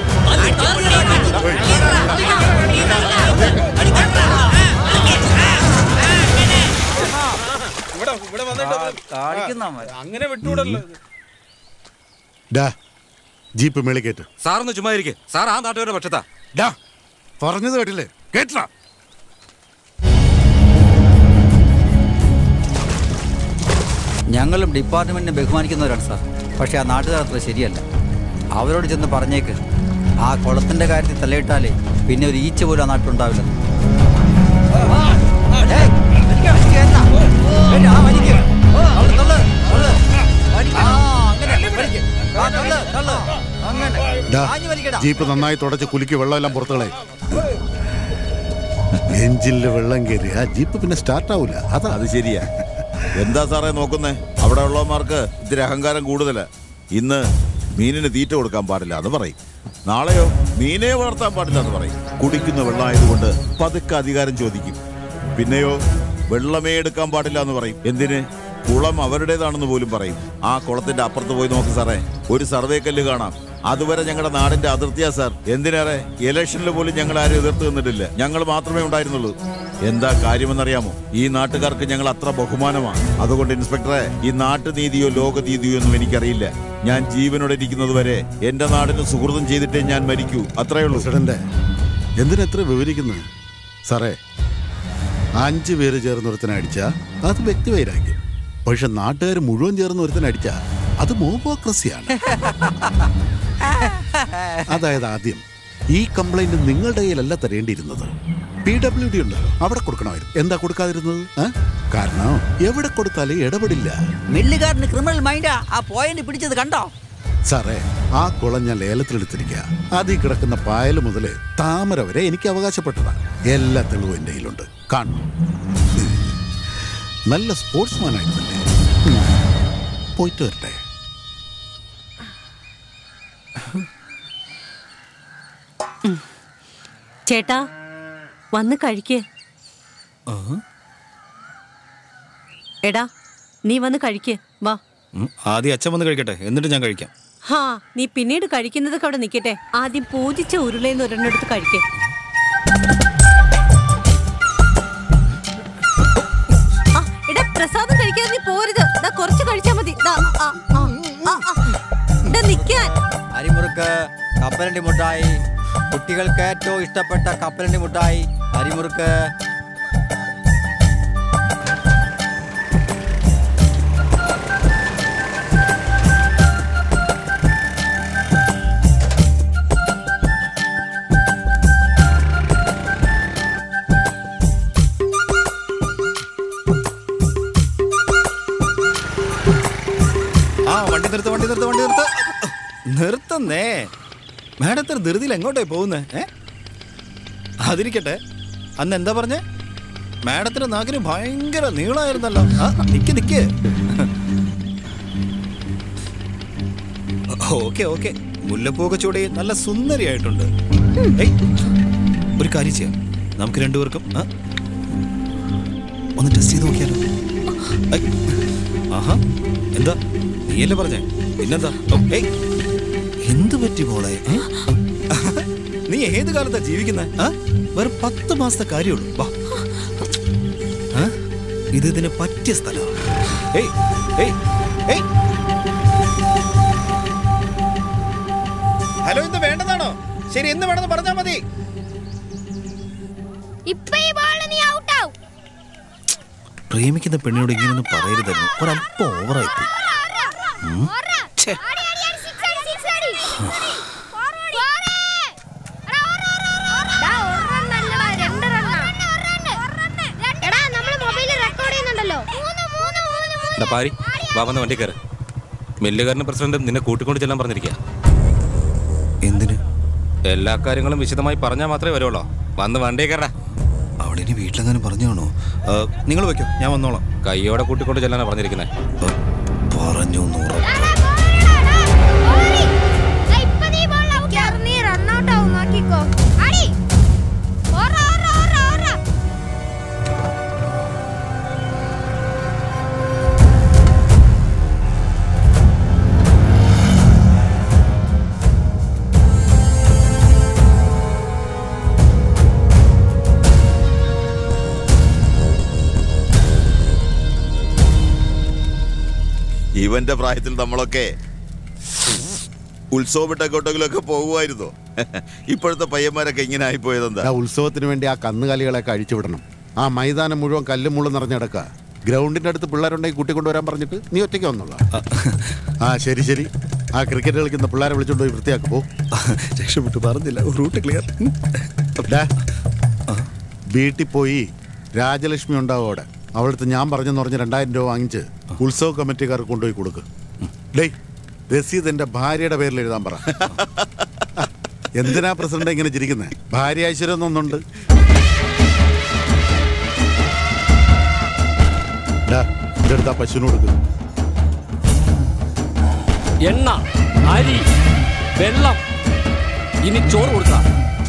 I: ഇവിടെ ഇവിടെ വന്നിട്ട് അങ്ങനെ വിട്ടുകൂടല്ലോ
L: ഡാ ജീപ്പ് മേളിൽ കയറ്റ്
U: സാറൊന്ന് ചുമ്മാ ഇരിക്കെ സാർ ആ നാട്ടുകാരുടെ പക്ഷത്താ
L: ഡാ പറഞ്ഞത് കേട്ടില്ലേ കേട്ടാ
H: ഞങ്ങളും ഡിപ്പാർട്ട്മെന്റിനെ ബഹുമാനിക്കുന്നവരാണ് സാർ പക്ഷെ ആ നാട്ടുകാർ അത്ര ശരിയല്ല അവരോട് ചെന്ന് പറഞ്ഞേക്ക് ആ കുളത്തിന്റെ കാര്യത്തിൽ തലയിട്ടാലേ പിന്നെ ഒരു ഈച്ച പോലും ആ നാട്ടിലുണ്ടാവില്ല
L: ഡാ ജീപ്പ് നന്നായി തുടച്ച് കുലുക്കി വെള്ളമെല്ലാം പുറത്തുകളെ എഞ്ചിനിൽ വെള്ളം കയറി ആ ജീപ്പ് പിന്നെ സ്റ്റാർട്ട് ആവൂല അതാ
M: അത് ശരിയാ എന്താ സാറേ നോക്കുന്നേ അവിടെ ഉള്ളവന്മാർക്ക് ഇത്തിരി അഹങ്കാരം കൂടുതലാ ഇന്ന് മീനിന് തീറ്റ കൊടുക്കാൻ പാടില്ല എന്ന് പറയും നാളെയോ മീനെ വളർത്താൻ പാടില്ല എന്ന് പറയും കുടിക്കുന്ന വെള്ളമായതുകൊണ്ട് പതുക്കെ അധികാരം ചോദിക്കും പിന്നെയോ വെള്ളമേ എടുക്കാൻ പാടില്ല എന്ന് പറയും എന്തിന് കുളം അവരുടേതാണെന്ന് പോലും പറയും ആ കുളത്തിന്റെ അപ്പുറത്ത് പോയി നോക്ക് സാറേ ഒരു സർവേ കല്ല് കാണാം അതുവരെ ഞങ്ങളുടെ നാടിന്റെ അതിർത്തിയാ സാർ എന്തിനേറെ ഇലക്ഷനിൽ പോലും ഞങ്ങൾ ആരും എതിർത്ത് നിന്നിട്ടില്ല ഞങ്ങൾ മാത്രമേ ഉണ്ടായിരുന്നുള്ളൂ എന്താ കാര്യമെന്നറിയാമോ ഈ നാട്ടുകാർക്ക് ഞങ്ങൾ അത്ര ബഹുമാനമാണ് അതുകൊണ്ട് ഇൻസ്പെക്ടറെ ഈ നാട്ടുനീതിയോ ലോകനീതിയോ ഒന്നും എനിക്കറിയില്ല ഞാൻ ജീവനോടെ ഇരിക്കുന്നത് വരെ എന്റെ നാടിന് സുഹൃതം ചെയ്തിട്ടേ ഞാൻ മരിക്കൂ അത്രേ ഉള്ളൂ
L: പ്രസിഡന്റ് എന്തിനെത്ര വിവരിക്കുന്നത് സാറേ അഞ്ച് പേര് ചേർന്ന് ഒരുത്തനെ അടിച്ചാ അത് വ്യക്തിവൈരാഗ്യം പക്ഷെ നാട്ടുകാർ മുഴുവൻ ചേർന്ന് ഒരുത്തനെ അടിച്ചാ അത് മോബോക്രസിയാണ് അതായത് ആദ്യം ഈ കംപ്ലൈന്റ് നിങ്ങളുടെ കയ്യിലല്ല തരേണ്ടിയിരുന്നത് പി ഡബ്ല്യു ഡി ഉണ്ടല്ലോ അവിടെ കൊടുക്കണമായിരുന്നു എന്താ കൊടുക്കാതിരുന്നത് ആ? കാരണം എവിടെ കൊടുത്താലും ഇടപെടില്ല
O: മില്ലുകാരന് ക്രിമിനൽ മൈൻഡാ ആ പോയിന്റ് പിടിച്ചത് കണ്ടോ
L: സാറേ ആ കുളം ഞാൻ ലേലത്തിലെടുത്തിരിക്കുക അതിൽ കിടക്കുന്ന പായൽ മുതല് താമര വരെ എനിക്ക് അവകാശപ്പെട്ടതാ എല്ലാ തെളിവും എൻ്റെ കയ്യിലുണ്ട് കാണണം നല്ല സ്പോർട്സ്മാൻ ആയിരുന്നല്ലേ ഉം. പോയിട്ട് വരട്ടെ
Q: ചേട്ടാ വന്ന് കഴിക്കേ എടാ നീ വന്ന് കഴിക്കേ വാ
J: ഉം, ആദ്യം അച്ഛൻ വന്ന് കഴിക്കട്ടെ എന്നിട്ട് ഞാൻ കഴിക്കാം
Q: ഹാ നീ പിന്നീട് കഴിക്കുന്നതൊക്കെ അവിടെ നിൽക്കട്ടെ ആദ്യം പൂജിച്ച ഉരുളയെന്ന് ഒരെണ്ണെടുത്ത് കഴിക്കേ ആ, എടാ പ്രസാദം കഴിക്കാതെ നീ പോരുത് ദാ കുറച്ച് കഴിച്ചാ മതി ദാ, ആ, ആ, ആ, ആ. ദാ നിക്കാൻ
H: അരിമുറുക്ക് കപ്പലണ്ടി മുട്ടായി കുട്ടികൾക്ക് ഏറ്റവും ഇഷ്ടപ്പെട്ട കപ്പലണ്ടി മുട്ടായി അരിമുറുക്ക്
J: നിർത്ത് വണ്ടി നിർത്ത് വണ്ടി നിർത്ത് നിർത്തുന്നേ മാഡം ഇത്ര ധൃതിയിൽ എങ്ങോട്ടേ പോകുന്നേ ഏ അതിരിക്കട്ടെ അന്ന് എന്താ പറഞ്ഞേ മാഡത്തിന്റെ നാക്കിന് ഭയങ്കര നീളമായിരുന്നല്ലോ ആ നിക്ക് നിക്ക് ഓക്കെ ഓക്കെ മുല്ലപ്പൂക്കെ ചൂടി നല്ല സുന്ദരിയായിട്ടുണ്ട് ഏയ്, ഒരു കാര്യം ചെയ്യാം നമുക്ക് രണ്ടുപേർക്കും ആ, ഒന്ന് ടെസ്റ്റ് ചെയ്ത് നോക്കിയാലോ ഐ, ആഹാ എന്താ നീയല്ലേ പറഞ്ഞേ പിന്നെന്താ ഓ, ഏയ് എന്ത് പറ്റി മോളെ ഏ? നീ ഏത് കാലത്താ ജീവിക്കുന്നത് വെറും പത്ത് മാസത്തെ കാര്യമുള്ളൂ വാ ആ? ഇത് ഇതിന് പറ്റിയ സ്ഥലമാണ് ഏയ് ഏയ് ഏയ് ഹലോ ഇത് വേണ്ടതാണോ ശരി എന്ന് വേണമെന്ന് പറഞ്ഞാൽ മതി
G: ഇപ്പൊ ഈ ബോളിൽ നീ ഔട്ടാവും
J: പ്രേമിക്കുന്ന പെണ്ണിനോട് ഇങ്ങനെയൊന്നും പറയരുതായിരുന്നു ഒരല്പം ഓവറായി പോയി ഉം. ഛെ.
G: എടാ നമ്മള് മൊബൈലിൽ റെക്കോർഡ് ചെയ്യുന്നുണ്ടല്ലോ
U: എടാ പാരി വാ വന്ന വണ്ടി കയറ് മില്ലുകാരന് പ്രസിഡന്റ് നിന്നെ കൂട്ടിക്കൊണ്ട് ചെല്ലാൻ പറഞ്ഞിരിക്കുക
J: എന്തിന്
U: എല്ലാ കാര്യങ്ങളും വിശദമായി പറഞ്ഞാൽ മാത്രമേ വരുള്ളൂ വന്ന് വണ്ടി കയറാ
J: അവിടെ ഇനി വീട്ടിലെങ്ങാനും പറഞ്ഞാണോ നിങ്ങൾ വെക്കോ ഞാൻ വന്നോളാം
U: കയ്യോടെ കൂട്ടിക്കൊണ്ട് ചെല്ലാനാ പറഞ്ഞിരിക്കുന്നത്
J: പറഞ്ഞു നൂറ്
G: ഇപ്പൊ നീ ബോളിൽ ഔട്ട് നീ റൺ ഔട്ട് ആവും നോക്കിക്കോ അടി ഓറ ഓറ ഓറ ഓറ
M: ഇവന്റെ പ്രായത്തിൽ നമ്മളൊക്കെ ഉത്സവപ്പെട്ട എങ്ങോട്ടെങ്കിലൊക്കെ പോകുമായിരുന്നു ഇപ്പോഴത്തെ പയ്യന്മാരൊക്കെ ഇങ്ങനെ ആയിപ്പോയതെന്താ
L: ആ ഉത്സവത്തിന് വേണ്ടി ആ കന്നുകാലികളെയൊക്കെ അഴിച്ചു വിടണം ആ മൈതാനം മുഴുവൻ കല്ലും മുള്ളും നിറഞ്ഞെടുക്കുക ഗ്രൗണ്ടിന്റെ അടുത്ത് പിള്ളേരുണ്ടെങ്കിൽ കൂട്ടിക്കൊണ്ടുവരാൻ പറഞ്ഞിട്ട് നീ ഒറ്റയ്ക്ക് വന്നുള്ള ആ ശരി ശരി ആ ക്രിക്കറ്റ് കളിക്കുന്ന പിള്ളേരെ വിളിച്ചോണ്ട് പോയി വൃത്തിയാക്ക് പോ
J: രക്ഷപ്പെട്ടു പറഞ്ഞില്ല റൂട്ട് ക്ലിയർ
L: ഡാ, വീട്ടിൽ പോയി രാജലക്ഷ്മി ഉണ്ടാവും അവിടെ അവളടുത്ത് ഞാൻ പറഞ്ഞെന്ന് പറഞ്ഞ് രണ്ടായിരം രൂപ വാങ്ങിച്ച് ഉത്സവ കമ്മിറ്റിക്കാർക്ക് കൊണ്ടുപോയി കൊടുക്ക് ഡേയ് രസീത് എന്റെ ഭാര്യയുടെ പേരിൽ എഴുതാൻ പറ എന്തിനാ പ്രസിഡന്റ് ഇങ്ങനെ ചിരിക്കുന്നത് ഭാര്യ ഐശ്വര്യം ഒന്നുണ്ട് ഇതെടുത്താ പശുവിന് കൊടുക്ക്
E: എണ്ണ അരി വെള്ളം ഇനി ചോറ് കൊടുക്കാം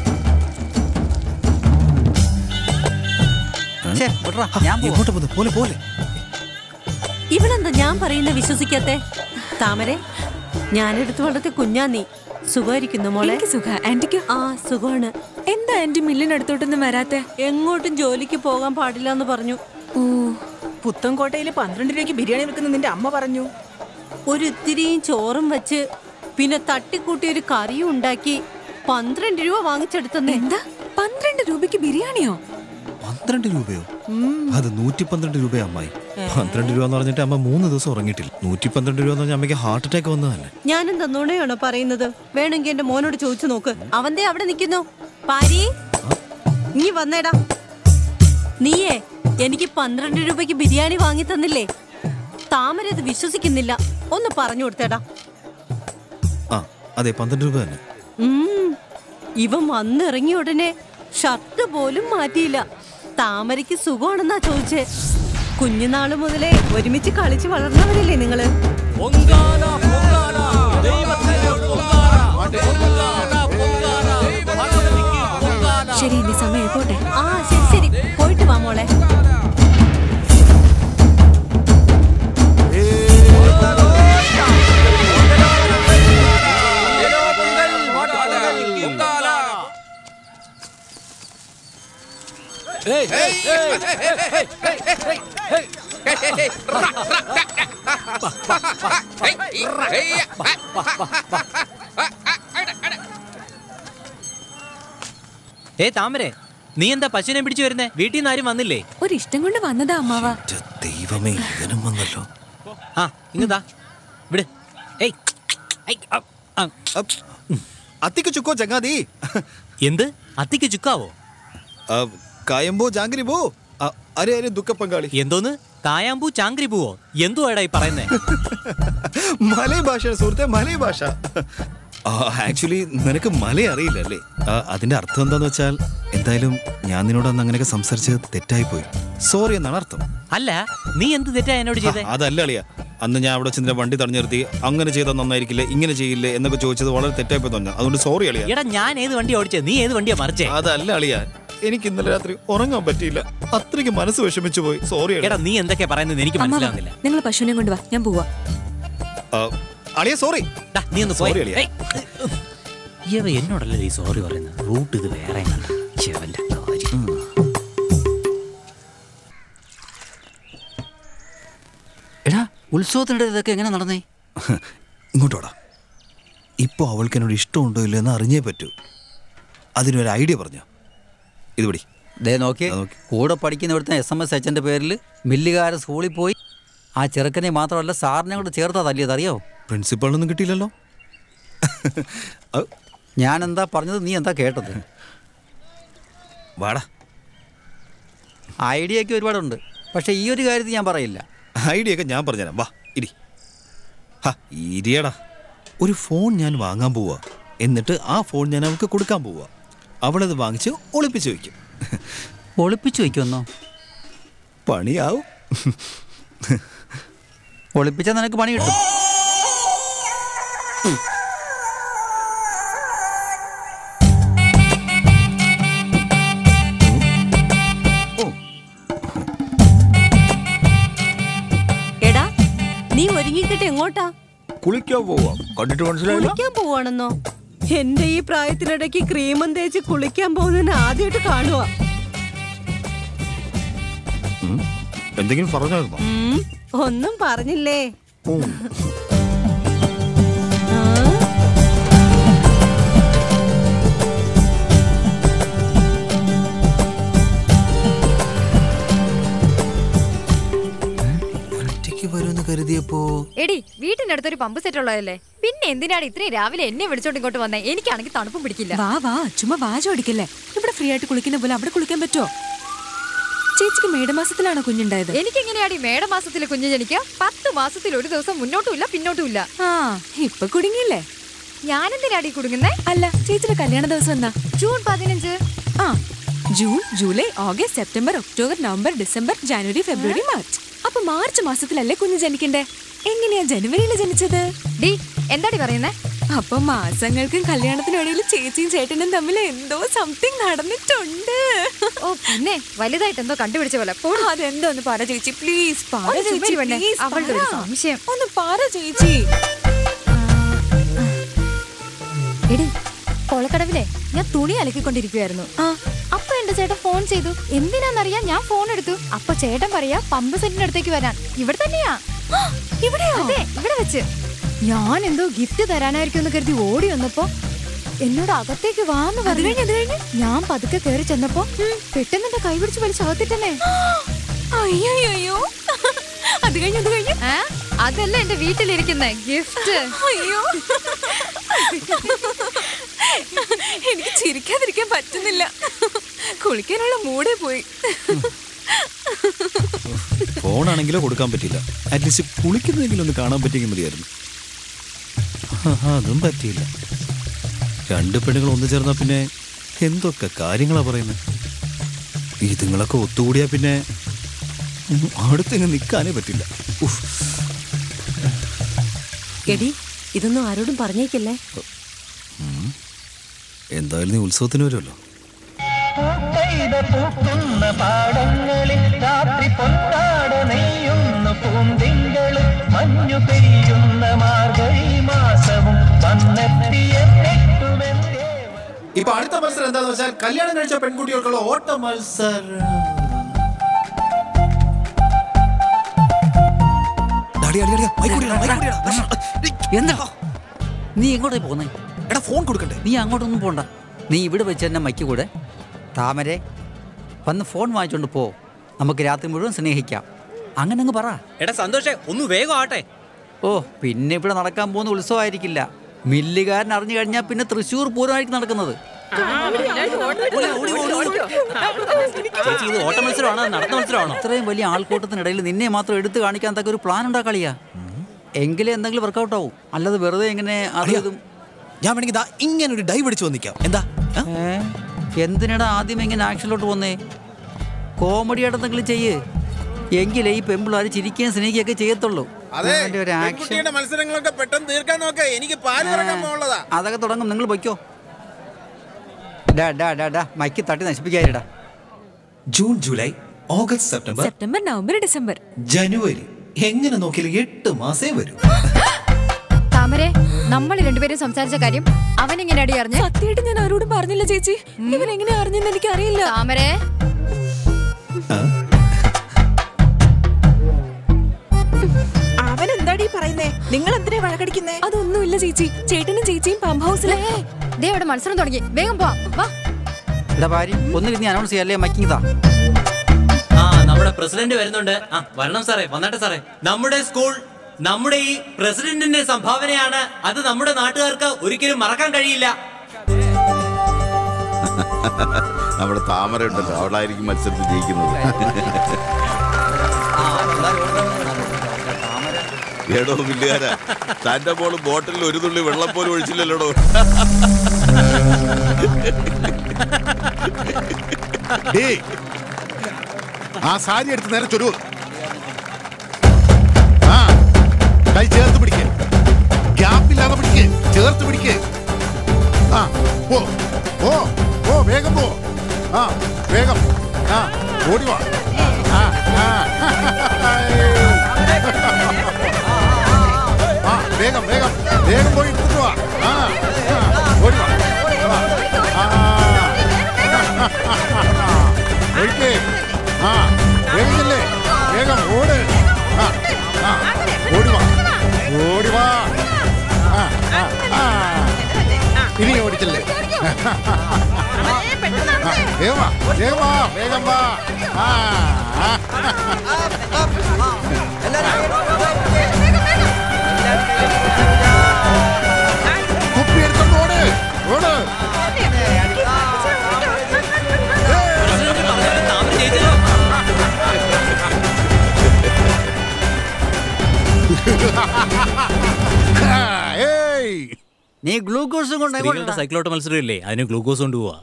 K: ഞാൻ
J: പോലെ പോലെ
Q: ഇവളെന്താ ഞാൻ പറയുന്ന വിശ്വസിക്കാത്തെ താമരെ ഞാനെടുത്ത് വളർത്തിയ കുഞ്ഞാ നീ സുഖമായിരിക്കുന്നു മോളെ
F: സുഖ ആന്റിക്ക്
Q: ആ സുഖമാണ്
F: എന്താ ആന്റി മില്ലിനടുത്തോട്ടൊന്നും വരാത്തെ
Q: എങ്ങോട്ടും ജോലിക്ക് പോകാൻ പാടില്ല എന്ന് പറഞ്ഞു
K: ഓ പുത്തൻകോട്ടയിൽ പന്ത്രണ്ട് രൂപയ്ക്ക് ബിരിയാണി വെക്കുന്ന നിന്റെ അമ്മ പറഞ്ഞു
Q: ഒരു ഇത്തിരിയും ചോറും വെച്ച് പിന്നെ തട്ടിക്കൂട്ടി ഒരു കറിയും ഉണ്ടാക്കി പന്ത്രണ്ട് രൂപ വാങ്ങിച്ചെടുത്തന്നെ
F: എന്താ പന്ത്രണ്ട് രൂപയ്ക്ക് ബിരിയാണിയോ
J: പന്ത്രണ്ട് രൂപയോ അത് നൂറ്റി പന്ത്രണ്ട് രൂപ അമ്മായി പന്ത്രണ്ട് രൂപ എന്ന് പറഞ്ഞിട്ട് അമ്മ മൂന്ന് ദിവസം ഉറങ്ങിയിട്ടില്ല നൂറ്റി പന്ത്രണ്ട് രൂപ എന്ന് പറഞ്ഞാൽ അമ്മയ്ക്ക് ഹാർട്ട് അറ്റാക്ക് വന്നതല്ലേ
Q: ഞാനും തന്നോടെയാണോ പറയുന്നത് വേണമെങ്കിൽ എന്റെ മോനോട് ചോദിച്ചു നോക്ക് അവന്റെ അവിടെ നിൽക്കുന്നു പാരി നീ വന്നേടാ നീയേ എനിക്ക് പന്ത്രണ്ട് രൂപയ്ക്ക് ബിരിയാണി വാങ്ങി തന്നില്ലേ താമര ഇത് വിശ്വസിക്കുന്നില്ല ഒന്ന് പറഞ്ഞു കൊടുത്തേടാ
J: ആ അതെ പന്ത്രണ്ട് രൂപ തന്നെ
Q: ഉം. ഇവൻ വന്നിറങ്ങിയ ഉടനെ ഷർട്ട് പോലും മാറ്റിയില്ല താമരയ്ക്ക് സുഖമാണെന്നാ ചോദിച്ചേ കുഞ്ഞുനാള് മുതലേ ഒരുമിച്ച് കളിച്ച് വളർന്നവരല്ലേ നിങ്ങള്
E: പൊങ്കാല പൊങ്കാല ദൈവത്തിന് പൊങ്കാല പൊങ്കാല പൊങ്കാല ഭഗവതിക്ക് പൊങ്കാല
F: ശരി ഇനി സമയം പോട്ടെ
Q: ആ ശരി ശരി പോയിട്ട് വാ മോളെ
E: ഏയ് ഏയ് ഏയ് ഏയ് ഏയ് ഏയ് ഏയ്
A: ഏ താമരെ നീ എന്താ പശുവിനെ പിടിച്ചു വരുന്നേ വീട്ടിൽ നിന്ന് ആരും വന്നില്ലേ
F: ഒരു ഇഷ്ടം കൊണ്ട് വന്നതാ അമ്മാവ
J: ദൈവമേ ഇവനും വന്നല്ലോ
A: ആ ഇങ്ങതാ വിട് ഏയ് ഐ, അ, അ, അപ്പ്.
J: അത്തിക്ക് ചുക്കോ ചങ്ങാതി
A: എന്ത് അത്തിക്ക് ചുക്കാവോ
J: കായമ്പോ ജാങ്കിരി പോ അരെ അരെ ദുഃഖ പങ്കാളി
A: എന്തോന്ന് കായാമ്പൂ ചാങ്ക്രി പൂവോ എന്തുവാടാ ഈ പറയുന്നേ
J: മലയ ഭാഷ സുഹൃത്തെ മലയ ഭാഷ ആക്ച്വലി നിനക്ക് മല അറിയില്ല അല്ലേ ആ, അതിന്റെ അർത്ഥം എന്താന്ന് വെച്ചാൽ എന്തായാലും ഞാൻ നിന്നോട് അന്ന് അങ്ങനെയൊക്കെ സംസാരിച്ചത് തെറ്റായി പോയി സോറി എന്നാണ് അർത്ഥം
A: അല്ല നീ എന്ത് തെറ്റാ എന്നോട് ചെയ്തേ
J: ആ, അതല്ല അളിയ അന്ന് ഞാൻ അവിടെ ചെന്നിട്ട് വണ്ടി തടഞ്ഞു നിർത്തി അങ്ങനെ ചെയ്താൽ നന്നായിരിക്കില്ലേ ഇങ്ങനെ ചെയ്യില്ലേ എന്നൊക്കെ ചോദിച്ചത് വളരെ തെറ്റായി പോയി തന്നെ അതുകൊണ്ട് സോറി അളിയ
A: എടാ ഞാൻ ഏത് വണ്ടി ഓടിച്ചേ നീ ഏത് വണ്ടിയാ മറിച്ചേ
J: അതല്ല അളിയ എനിക്ക് ഇന്നലെ രാത്രി ഉറങ്ങാൻ പറ്റിയില്ല അത്രയ്ക്ക് മനസ്സ് വിഷമിച്ചു പോയി സോറി
A: എടാ നീ എന്തൊക്കെയാ പറയുന്നത് എനിക്ക്
F: അമ്മ വാ.
A: മനസ്സിലാവുന്നില്ല
F: നിങ്ങൾ പശുവിനെ കൊണ്ടുവാ ഞാൻ പോവാ
J: അളിയ സോറി
A: നീ ഒന്ന് പോയി
J: Sorry, അളിയാ.
A: ഇവ എന്നോടല്ലേ ഈ സോറി പറയുന്നത് റൂട്ട് ഇത് വേറെ ചെവന്റെ കാര്യം
H: എടാ ഉത്സവത്തിനിടെ ഇതൊക്കെ എങ്ങനെ നടന്നേ
J: ഇങ്ങോട്ടോടാ ഇപ്പോൾ അവൾക്ക് എന്നോട് ഇഷ്ടമുണ്ടോ ഇല്ലയോ എന്ന് അറിഞ്ഞേ പറ്റൂ അതിനൊരു ഐഡിയ പറഞ്ഞു ഇത് പിടി
H: ദേ നോക്കി കൂടെ പഠിക്കുന്ന ഇവിടുത്തെ എസ് എം എസ് എച്ചൻ്റെ പേരിൽ മില്ലുകാരൻ സ്കൂളിൽ പോയി ആ ചെറുക്കനെ മാത്രമല്ല സാറിനെ കൂടെ ചേർത്താ തല്ലിയത് അറിയോ
J: പ്രിൻസിപ്പാളിനൊന്നും കിട്ടിയില്ലല്ലോ
H: ഞാൻ എന്താ പറഞ്ഞത് നീ എന്താ കേട്ടത്
J: വാടാ
H: ഐഡിയ ഒക്കെ ഒരുപാടുണ്ട് പക്ഷേ ഈ ഒരു കാര്യത്തിൽ ഞാൻ പറയില്ല
J: ഐഡിയ ഒക്കെ ഞാൻ പറഞ്ഞുതരാം വാ ഇരി ഹാ ഇരിയടാ ഒരു ഫോൺ ഞാൻ വാങ്ങാൻ പോവാ എന്നിട്ട് ആ ഫോൺ ഞാൻ അവൾക്ക് കൊടുക്കാൻ പോവാ അവളത് വാങ്ങിച്ച് ഒളിപ്പിച്ച് വയ്ക്കും
H: ഒളിപ്പിച്ചു വയ്ക്കുമെന്നോ
J: പണിയാവും
H: ഒളിപ്പിച്ചാൽ നിനക്ക് പണി കിട്ടും
Q: എടാ നീ ഒരുങ്ങിക്കിട്ട് എങ്ങോട്ടാ
M: കുളിക്കാൻ പോവാം കണ്ടിട്ട് മനസ്സിലായില്ല
Q: കുളിക്കാൻ പോവാണെന്നോ എന്റെ ഈ പ്രായത്തിനിടയ്ക്ക് ക്രീമും തേച്ച് കുളിക്കാൻ പോകുന്നതിന് ആദ്യമായിട്ട് കാണുക
M: എന്തെങ്കിലും പറഞ്ഞായിരുന്നോ
Q: ഒന്നും പറഞ്ഞില്ലേ
J: ഒറ്റയ്ക്ക് വരുമെന്ന് കരുതിയപ്പോ
S: എടി വീട്ടിനടുത്തൊരു പമ്പ് സെറ്റ് ഉള്ളതല്ലേ പിന്നെ എന്തിനാണ് ഇത്രയും രാവിലെ എന്നെ വിളിച്ചോണ്ട് ഇങ്ങോട്ട് വന്നേ എനിക്കാണെങ്കിൽ തണുപ്പും പിടിക്കില്ല
F: വാ വാ ചുമ്മാ വാജ് ഓടിക്കല്ലേ ഇവിടെ ഫ്രീ ആയിട്ട് കുളിക്കുന്ന പോലെ അവിടെ കുളിക്കാൻ പറ്റുമോ ചേച്ചിക്ക് മേടമാസത്തിലാണോ കുഞ്ഞുണ്ടായത്
S: എനിക്കെങ്ങനെയാടി മേടമാസത്തില് കുഞ്ഞ് ജനിക്കുക പത്ത് മാസത്തിൽ ഒരു ദിവസം മുന്നോട്ടും ഇല്ല പിന്നോട്ടും ഇല്ല
F: ആ ഇപ്പൊ കുടുങ്ങിയില്ലേ
S: ഞാനെന്തിനാടി കുടുങ്ങുന്നേ
F: അല്ല ചേച്ചിയുടെ കല്യാണ ദിവസം എന്നാ
S: ജൂൺ പതിനഞ്ച്
F: ആ June July August September October November December ജനുവരി ഫെബ്രുവരി മാർച്ച് അപ്പൊ മാർച്ച് മാസത്തിലല്ലേ കുഞ്ഞ് ജനിക്കണ്ടേ എങ്ങനെയാ ജനുവരിയിൽ ജനിച്ചത്
S: ഡി എന്താടി പറയുന്നേ
F: അപ്പൊ മാസങ്ങൾക്കും കല്യാണത്തിനിടയിൽ ചേച്ചിയും ചേട്ടനും തമ്മിൽ എന്തോ സംതിങ് നടന്നിട്ടുണ്ട്
S: ഓ പിന്നെ വലുതായിട്ട് എന്തോ കണ്ടുപിടിച്ച പോലെ
F: അതെന്തോന്ന് പറ ചേച്ചി പ്ലീസ് പറ
S: ഒന്ന് ചുമ്മാ
F: ചേച്ചി
S: പെണ്ണെ,
F: please
S: അവളുടെ ഒരു
F: പറ.
S: സംശയം.
F: ഒന്ന് പറ ചേച്ചി
S: എടി കൊളക്കടവിലെ ഞാൻ തുണി അലക്കിക്കൊണ്ടിരിക്കുവായിരുന്നു അപ്പൊ എന്റെ ചേട്ടൻ ഫോൺ ചെയ്തു എന്തിനാന്നറിയാൻ ഞാൻ ഫോൺ എടുത്തു അപ്പൊ ചേട്ടൻ പറയാ പമ്പ് സെറ്റിന്റെ അടുത്തേക്ക് വരാൻ ഇവിടെ തന്നെയാ
F: ഇവിടെയോ
S: അതെ ഇവിടെ വെച്ച് ഞാൻ എന്തോ ഗിഫ്റ്റ് തരാനായിരിക്കും എന്ന് കരുതി ഓടി വന്നപ്പോ എന്നോട് അകത്തേക്ക് വാന്ന് പറഞ്ഞു ഞാൻ പതുക്കെ കയറി ചെന്നപ്പോ പെട്ടെന്ന് എന്റെ കൈ പിടിച്ച് വലിച്ചകത്തിട്ടെന്നെ
F: അയ്യോ അത് കഴിഞ്ഞു അത് കഴിഞ്ഞു
S: അതല്ല എന്റെ വീട്ടിലിരിക്കുന്ന ഗിഫ്റ്റ്
F: അയ്യോ എനിക്ക് ചിരിക്കാതിരിക്കാൻ പറ്റുന്നില്ല കുളിക്കാനുള്ള മൂടേ പോയി
J: ഫോണാണെങ്കിലോ കൊടുക്കാൻ പറ്റില്ല അറ്റ്ലീസ്റ്റ് കുളിക്കുന്നതെങ്കിലും ഒന്ന് കാണാൻ പറ്റിയെങ്കിൽ മതിയായിരുന്നു ആഹാ, അതും പറ്റിയില്ല രണ്ട് പെണ്ണുങ്ങൾ ഒന്നു ചേർന്നാൽ പിന്നെ എന്തൊക്കെ കാര്യങ്ങളാ പറയുന്നത് ഇതുങ്ങളൊക്കെ ഒത്തുകൂടിയാ പിന്നെ ഉം, അടുത്തെങ്ങ് നിൽക്കാനേ പറ്റില്ല ഉഫ്.
Q: എടി ഇതൊന്നും ആരോടും പറഞ്ഞേക്കല്ലേ
J: ഉം. എന്തായാലും നീ ഉത്സവത്തിന് വരുമല്ലോ
P: പൂക്കുന്ന പാടങ്ങളിൽ രാത്രി പൊന്നാട നെയ്യുന്ന പൂന്തിങ്കള് മഞ്ഞു പെയ്യുന്ന മാർഗഴി മാസവും വന്നെത്തിയെത്തുമെന്നേ
J: ഇപ്പൊ അടുത്ത മത്സരം എന്താന്ന് വെച്ചാൽ കല്യാണം കഴിച്ച പെൺകുട്ടികൾക്കുള്ള ഓട്ട മത്സരം
H: എന്താ നീ എങ്ങോട്ടേ പോന്നേ
J: എടാ ഫോൺ കൊടുക്കണ്ടേ
H: നീ അങ്ങോട്ടൊന്നും പോണ്ട നീ ഇവിടെ വെച്ച് തന്നെ മൈക്ക് കൂടെ താമരെ വന്ന് ഫോൺ വാങ്ങിച്ചോണ്ട് പോ നമുക്ക് രാത്രി മുഴുവൻ സ്നേഹിക്കാം അങ്ങനെ അങ്ങ് പറ
A: എടാ സന്തോഷേ ഒന്ന് വേഗം ആട്ടെ
H: ഓ പിന്നെ ഇവിടെ നടക്കാൻ പോകുന്ന ഉത്സവമായിരിക്കില്ല മില്ലുകാരൻ അറിഞ്ഞു കഴിഞ്ഞാൽ പിന്നെ തൃശ്ശൂർ പൂരമായിരിക്കും നടക്കുന്നത്
O: ചേച്ചി ഇത് ഓട്ട മത്സരമാണോ നടത്ത മത്സരമാണോ ഇത്രയും വലിയ ആൾക്കൂട്ടത്തിനിടയിൽ നിന്നെ മാത്രം എടുത്തു കാണിക്കാൻ തക്ക ഒരു പ്ലാൻ ഉണ്ടാ കളിയാ എങ്കിലേ എന്തെങ്കിലും വർക്കൗട്ട് ആവും അല്ലാതെ വെറുതെ എങ്ങനെ അത് ഇതും
J: ഞാൻ വേണമെങ്കിൽ ദാ ഇങ്ങനെ ഒരു ഡൈവ് അടിച്ചു വന്നിക്കാം എന്താ
O: ഏ? എന്തിനടാ ആദ്യം ഇങ്ങനെ ആക്ഷനിലോട്ട് വന്നേ കോമഡി ആയിട്ട് എന്തെങ്കിലും ചെയ്യ് എങ്കിലേ ഈ പെമ്പിള്ളാർ ചിരിക്കുകയും സ്നേഹിക്കുകയൊക്കെ ചെയ്യത്തുള്ളൂ
I: അതെ
O: ഇവന്റെ ഒരു ആക്ഷൻ
I: പെൺകുട്ടിയുടെ മത്സരങ്ങളൊക്കെ പെട്ടെന്ന് തീർക്കാൻ നോക്ക എനിക്ക് പാല് ഇറക്കാൻ പോകാനുള്ളതാ
O: അതൊക്കെ തുടങ്ങും നിങ്ങൾ പൊയ്ക്കോ ഡാ ഡാ ഡാ ഡാ മൈക്ക് തട്ടി നശിപ്പിക്കാതിടാ
J: June July August September
F: September November December
J: ജനുവരി എങ്ങനെ നോക്കിയാലും എട്ട് മാസേ വരും
S: താമരെ നമ്മൾ രണ്ടുപേരും സംസാരിച്ച കാര്യം അവൻ എങ്ങനെ അടി അറിഞ്ഞു
F: സത്യമായിട്ട് ഞാൻ ആരോടും പറഞ്ഞില്ല ചേച്ചി ഇവൻ എങ്ങനെ അറിഞ്ഞെന്ന് എനിക്ക് അറിയില്ല
S: താമരെ
K: അവൻ എന്താടി പറയുന്നേ നിങ്ങൾ എന്തിനാ വഴക്കടിക്കുന്നേ
F: അതൊന്നുമില്ല ചേച്ചി ചേട്ടനും ചേച്ചിയും പമ്പ് ഹൗസിലെ
S: ദേ ഇവിടെ മത്സരം തുടങ്ങി വേഗം പോവാം വാ
O: എടാ ഭാര്യ ഒന്ന് നീ അനൗൺസ് ചെയ്യാല്ലേ മൈക്കിങ് ഇതാ
A: ആ നമ്മുടെ പ്രസിഡന്റ് വരുന്നുണ്ട് ആ വരണം സാറേ വന്നട്ടെ സാറേ നമ്മുടെ സ്കൂൾ നമ്മുടെ ഈ പ്രസിഡന്റിന്റെ സംഭാവനയാണ് അത് നമ്മുടെ നാട്ടുകാർക്ക് ഒരിക്കലും മറക്കാൻ കഴിയില്ല
M: നമ്മുടെ താമര ഉണ്ടല്ലോ അവളായിരിക്കും മത്സരത്തിൽ ജയിക്കുന്നത് എടോ വില്ലുകാരാ തന്റെ മോള് ബോട്ടിൽ ഒരു തുള്ളി വെള്ളം പോലും ഒഴിച്ചില്ലല്ലോടോ
L: ഡേയ്, ആ സാരി എടുത്ത് നേരെ ചൊരു ആ കൈ ചേർത്ത് പിടിക്ക് ഗ്യാപ്പില്ലാതെ പിടിക്ക് ചേർത്ത് പിടിക്ക് ആ ഓ ഓ ഓ വേഗം പോ ആ വേഗം ആ ഓടി വാ ആ ആ ആ വേഗം വേഗം വേഗം പോയി എടുത്തിട്ട് വാ ആ ആ, ഓടി വാ ആ, ആ ഒഴിക്കേ ആ വേഗം ചെല്ലേ വേഗം ഓട് ആ ആ ഓടി വാ ഓടി വാ ആ ആ ആ ഇനി ഓടിച്ചല്ലേ ആ, വേഗം വാ വേഗം വാ വേഗം വാ ആ ആ. കുപ്പി എടുത്തോണ്ട് ഓട് ഓട്
O: നീ ഗ്ലൂക്കോസും കൊണ്ട്
A: സ്ത്രീകളുടെ സൈക്കിളോട്ട് മത്സരം ഇല്ലേ അതിന് ഗ്ലൂക്കോസ് കൊണ്ട് പോവാ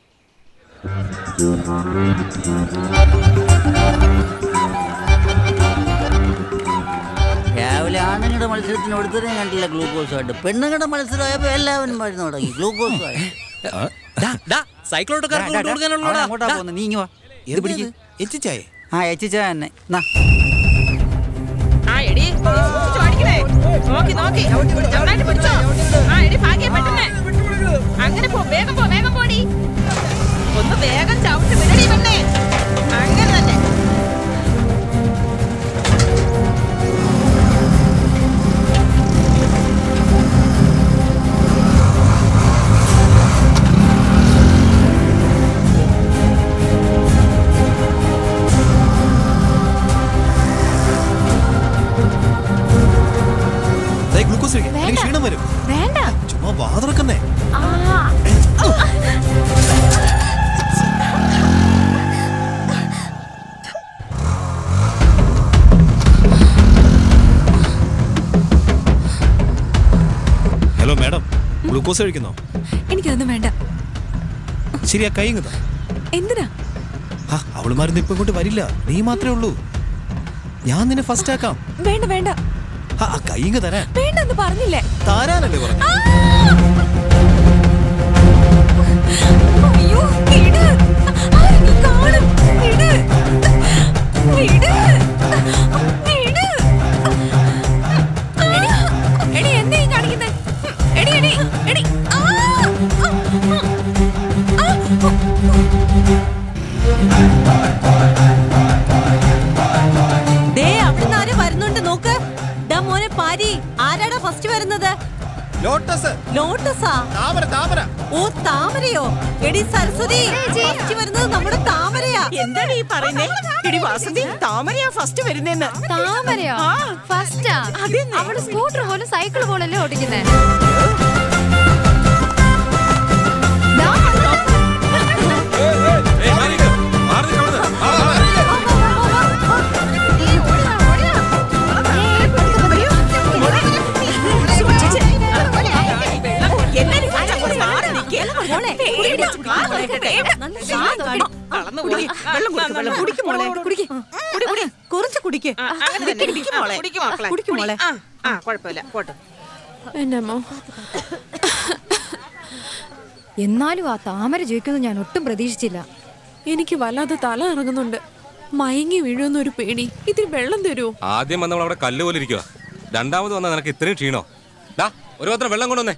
O: രാവിലെ ആണുങ്ങളുടെ മത്സരത്തിന് ഒരുത്തരെ കണ്ടില്ല ഗ്ലൂക്കോസ് ആയിട്ട് പെണ്ണുങ്ങളുടെ മത്സരമായപ്പോ എല്ലാവരും മരുന്ന് തുടങ്ങി ഗ്ലൂക്കോസ്
A: സൈക്കിളോട്ടക്കാർക്ക് കൊണ്ട് കൊടുക്കാനുള്ളതാ.
O: അങ്ങോട്ടാ
A: ദാ.
O: പോകുന്നത് നീ ഇങ്ങ് വാ ഇത് പിടിക്ക്
J: എച്ചിച്ചായേ
O: ആ എച്ചിച്ചായ തന്നെ നാ
K: ആ എടി സൂക്ഷിച്ച് ഓടിക്കണേ നോക്കി നോക്കി നന്നായിട്ട് പിടിച്ചോ ആ എടി ഭാഗ്യം പെട്ടെന്ന് അങ്ങനെ പോ വേഗം പോ വേഗം പോടി ഒന്ന് വേഗം ചവിട്ട് വിടടി പെണ്ണേ അങ്ങനെ തന്നെ
J: ദേ ഗ്ലൂക്കോസ് കഴിക്കാം അല്ലെങ്കിൽ ക്ഷീണം വരും
S: വേണ്ട
J: ചുമ്മാ വാതുറക്കുന്നേ
S: ആ
J: ഹലോ മാഡം ഗ്ലൂക്കോസ് കഴിക്കുന്നോ
F: എനിക്കതൊന്നും വേണ്ട
J: ശരിയാ കൈ ഇങ്ങതാ
F: എന്തിനാ
J: ആ അവളുമാരൊന്നും ഇപ്പൊ ഇങ്ങോട്ട് വരില്ല നീ മാത്രമേ ഉള്ളൂ ഞാൻ നിന്നെ ഫസ്റ്റ് ആക്കാം
F: വേണ്ട വേണ്ട
J: ആ ആ കൈ ഇങ്ങ് തരാൻ
F: വേണ്ട എന്ന് പറഞ്ഞില്ലേ
J: താരാനല്ലേ പറഞ്ഞു
F: അയ്യോ ഇട് ആ, നീ കാണും ഇട് ഇട് ഇട് എടി, എടി എന്താ ഈ കാണിക്കുന്നെ? എടി എടി എടി ആ, ആ, ആ,
Q: ദേ അവിടുന്ന് ആരും വരുന്നുണ്ട് നോക്ക് ഡാ മോനെ പാരി ആരാടാ ഫസ്റ്റ് വരുന്നത്
J: ലോട്ടസ്
Q: ലോട്ടസാ
J: താമര താമര
Q: ഓ താമരയോ എടി സരസ്വതി ഫസ്റ്റ് വരുന്നത് നമ്മുടെ താമരയാ
K: എന്താണ് ഈ പറയുന്നേ എടി വാസന്തി താമരയാ ഫസ്റ്റ് വരുന്നേന്ന്
S: താമരയോ ഫസ്റ്റാ അവള് സ്കൂട്ടർ പോലും സൈക്കിൾ പോലല്ലേ ഓടിക്കുന്നേ ദാ വന്നു
Q: നല്ല ശീലം കാണും. ആ, കുടിക്ക്. വെള്ളം കൊടുക്ക്, വെള്ളം. കുടിക്ക് മോളെ, കുടിക്ക്. കുടി, കുടി. കുറച്ച് കുടിക്ക്
K: അങ്ങനെ തന്നെ കുടിക്കും മോളെ കുടിക്കും മക്കളെ
Q: കുടിക്ക് മോളെ.
K: ആ ആ കുഴപ്പമില്ല പോട്ടെ
F: എന്നമ്മോ
S: എന്നാലും ആ താമര ജയിക്കുമെന്ന് ഞാൻ ഒട്ടും പ്രതീക്ഷിച്ചില്ല
F: എനിക്ക് വല്ലാതെ തല ഇറങ്ങുന്നുണ്ട് മയങ്ങി വീഴുന്ന ഒരു പേടി ഇത്തിരി വെള്ളം തരുമോ
U: ആദ്യം വന്നവൾ അവിടെ കല്ല് പോലെ ഇരിക്കുക രണ്ടാമത് വന്നാൽ നിനക്ക് ഇത്രയും ക്ഷീണോ ഡാ ഒരു പാത്രം വെള്ളം കൊണ്ടുവന്നേ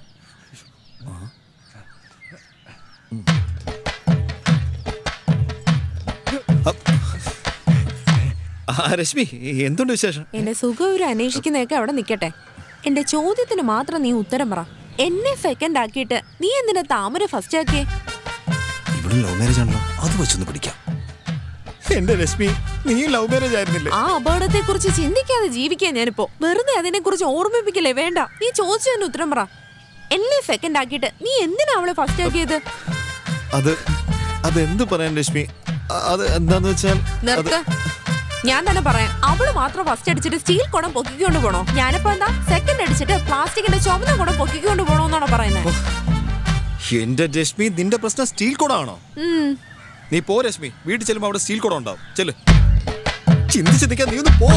J: ആ രശ്മി എന്തുണ്ട് വിശേഷം
F: എന്റെ സുഖവിവരം അന്വേഷിക്കുന്നതൊക്കെ അവിടെ നിക്കട്ടെ എന്റെ ചോദ്യത്തിന് മാത്രം നീ ഉത്തരം പറ എന്നെ സെക്കൻഡ് ആക്കിയിട്ട് നീ എന്തിനാ താമര ഫസ്റ്റ് ആക്കിയേ
J: ഇവിടെ ലവ് മാരേജ് ആണല്ലോ അത് വെച്ചൊന്ന് പിടിക്കാം എന്റെ രശ്മി നീ ലവ് മാരേജ് ആയിരുന്നില്ലേ
F: ആ അപകടത്തെ കുറിച്ച് ചിന്തിക്കാതെ ജീവിക്കാൻ ഞാനിപ്പോ വെറുതെ അതിനെ കുറിച്ച് ഓർമ്മിപ്പിക്കലേ വേണ്ട നീ ചോദിച്ചതിന് ഉത്തരം പറ എന്നെ സെക്കൻഡ് ആക്കിയിട്ട് നീ എന്തിനാ അവളെ ഫസ്റ്റ് ആക്കിയത്
J: അത് അതെന്ത് പറയാൻ രശ്മി അ- അത് എന്താന്ന് വെച്ചാൽ അത്
F: നിർത്ത് ഞാൻ തന്നെ പറയാം അവള് മാത്രം ഫസ്റ്റ് അടിച്ചിട്ട് സ്റ്റീൽ കുടം പൊക്കിക്കൊണ്ട് പോണോ ഞാനിപ്പോ എന്താ സെക്കൻഡ് അടിച്ചിട്ട് പ്ലാസ്റ്റിക്കിന്റെ ചുമന്ന കുടം പൊക്കിക്കൊണ്ട് പോണോന്നാണോ പറയുന്നത്
J: എന്റെ രശ്മി നിന്റെ പ്രശ്നം സ്റ്റീൽ കുടമാണോ
F: ഉം.
J: നീ പോ രശ്മി വീട്ടിൽ ചെല്ലുമ്പോ അവിടെ സ്റ്റീൽ കുടം ഉണ്ടാവും ചെല്ല് ചിന്തിച്ച് നിൽക്കാൻ നീ ഒന്ന് പോ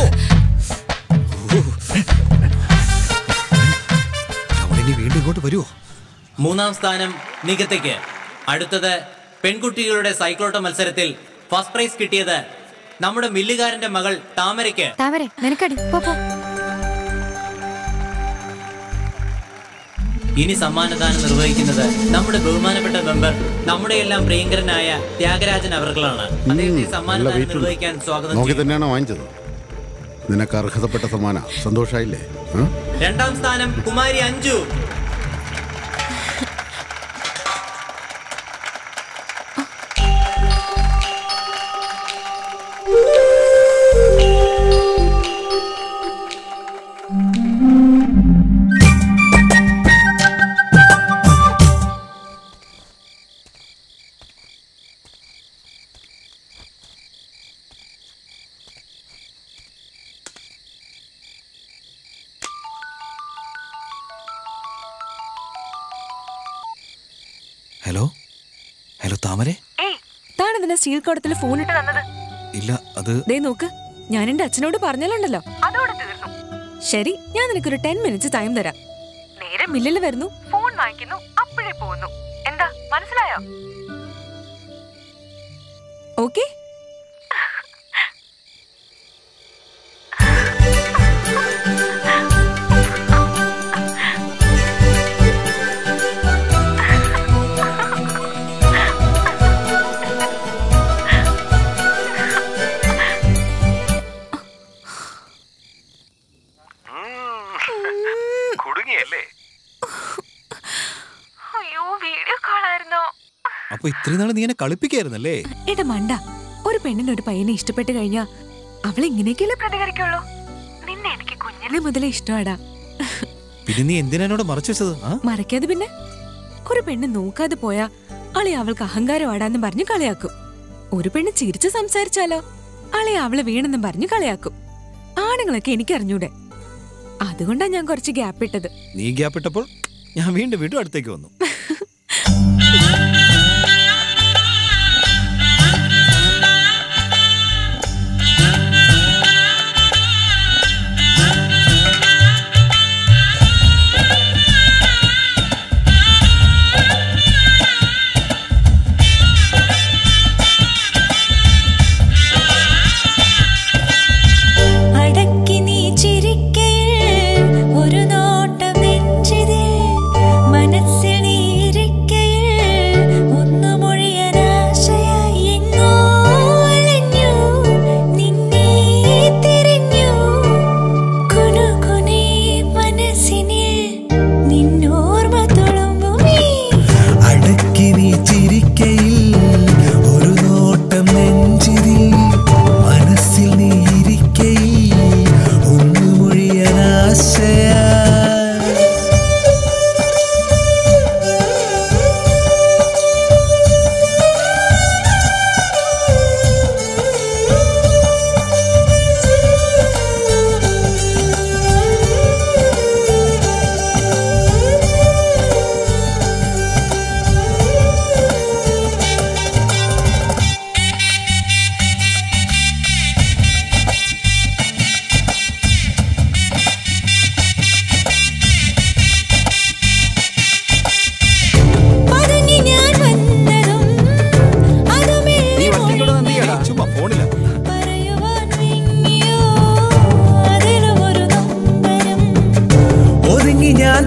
J: അവളിനി വീണ്ടും ഇങ്ങോട്ട് വരുമോ
A: മൂന്നാം സ്ഥാനം നികത്തയ്ക്ക് അടുത്തത് പെൺകുട്ടികളുടെ സൈക്ലോട്ട മത്സരത്തിൽ ഫസ്റ്റ് പ്രൈസ് കിട്ടിയത് നമ്മുടെ മില്ലുകാരന്റെ മകൾ താമരയ്ക്ക്
S: താമര നിനക്കടി പോ പോ
A: ഇനി സമ്മാനദാനം നിർവഹിക്കുന്നത് നമ്മുടെ ബഹുമാനപ്പെട്ട മെമ്പർ നമ്മുടെ എല്ലാം പ്രിയങ്കരനായ ത്യാഗരാജൻ അവർകളാണ് അദ്ദേഹത്തെ
L: നല്ല
A: സമ്മാനദാനം
L: വെയിറ്റ്
A: നിർവഹിക്കാൻ സ്വാഗതം
L: നോക്കി
A: ചെയ്യുന്നു.
L: തന്നെയാണോ വാങ്ങിച്ചത് നിനക്ക് അർഹതപ്പെട്ട സമ്മാന സന്തോഷായില്ലേ ആ?
A: രണ്ടാം സ്ഥാനം കുമാരി അഞ്ജു
J: ഹലോ ഹലോ താമരെ
F: താൻ ഇതിന്റെ സ്റ്റീൽ കുടത്തിൽ ഫോൺ ഇട്ട് തന്നത്
J: ഇല്ല അത്
F: ദേ നോക്ക് ഞാൻ എന്റെ അച്ഛനോട് പറഞ്ഞല്ലോ അതോടെ തീർന്നു ശരി ഞാൻ നിനക്കൊരു ടെൻ മിനിറ്റ്സ് ടൈം തരാം നേരെ മില്ലിൽ വരുന്നു ഫോൺ വാങ്ങിക്കുന്നു അപ്പോഴേ പോകുന്നു എന്താ മനസ്സിലായോ ഓക്കെ
J: കുടുങ്ങിയല്ലേ
F: അയ്യോ വീഡിയോ കോൾ ആയിരുന്നോ
J: അപ്പൊ ഇത്രയും നാൾ നീ എന്നെ കളിപ്പിക്കായിരുന്നല്ലേ
F: എടാ മണ്ട ഒരു പെണ്ണിന് ഒരു പയ്യനെ ഇഷ്ടപ്പെട്ട് കഴിഞ്ഞാ അവൾ ഇങ്ങനെയൊക്കെയല്ലേ പ്രതികരിക്കുള്ളൂ നിന്നെ എനിക്ക് കുഞ്ഞിലെ മുതലേ ഇഷ്ടമാടാ
J: പിന്നെ നീ എന്തിനാ എന്നോട് മറച്ചു വെച്ചത് ആ
F: മറക്കാതെ പിന്നെ ഒരു പെണ്ണ് നോക്കാതെ പോയാ അളി അവൾക്ക് അഹങ്കാരമാടാന്ന് പറഞ്ഞ് കളിയാക്കും ഒരു പെണ്ണ് ചിരിച്ച് സംസാരിച്ചാലോ അളി അവളെ വീണെന്നും പറഞ്ഞ് കളിയാക്കും ആണുങ്ങളൊക്കെ എനിക്ക് അറിഞ്ഞൂടെ അതുകൊണ്ടാ ഞാൻ കുറച്ച് ഗ്യാപ്പ് ഇട്ടത്
J: നീ ഗ്യാപ്പ് ഇട്ടപ്പോൾ ഞാൻ വീണ്ടും വീണ്ടും അടുത്തേക്ക് വന്നു
B: അടക്കി നീ ചിരിക്കയിൽ ഒരു നോട്ടം നെഞ്ചിതിൽ മനസ്സിൽ നീ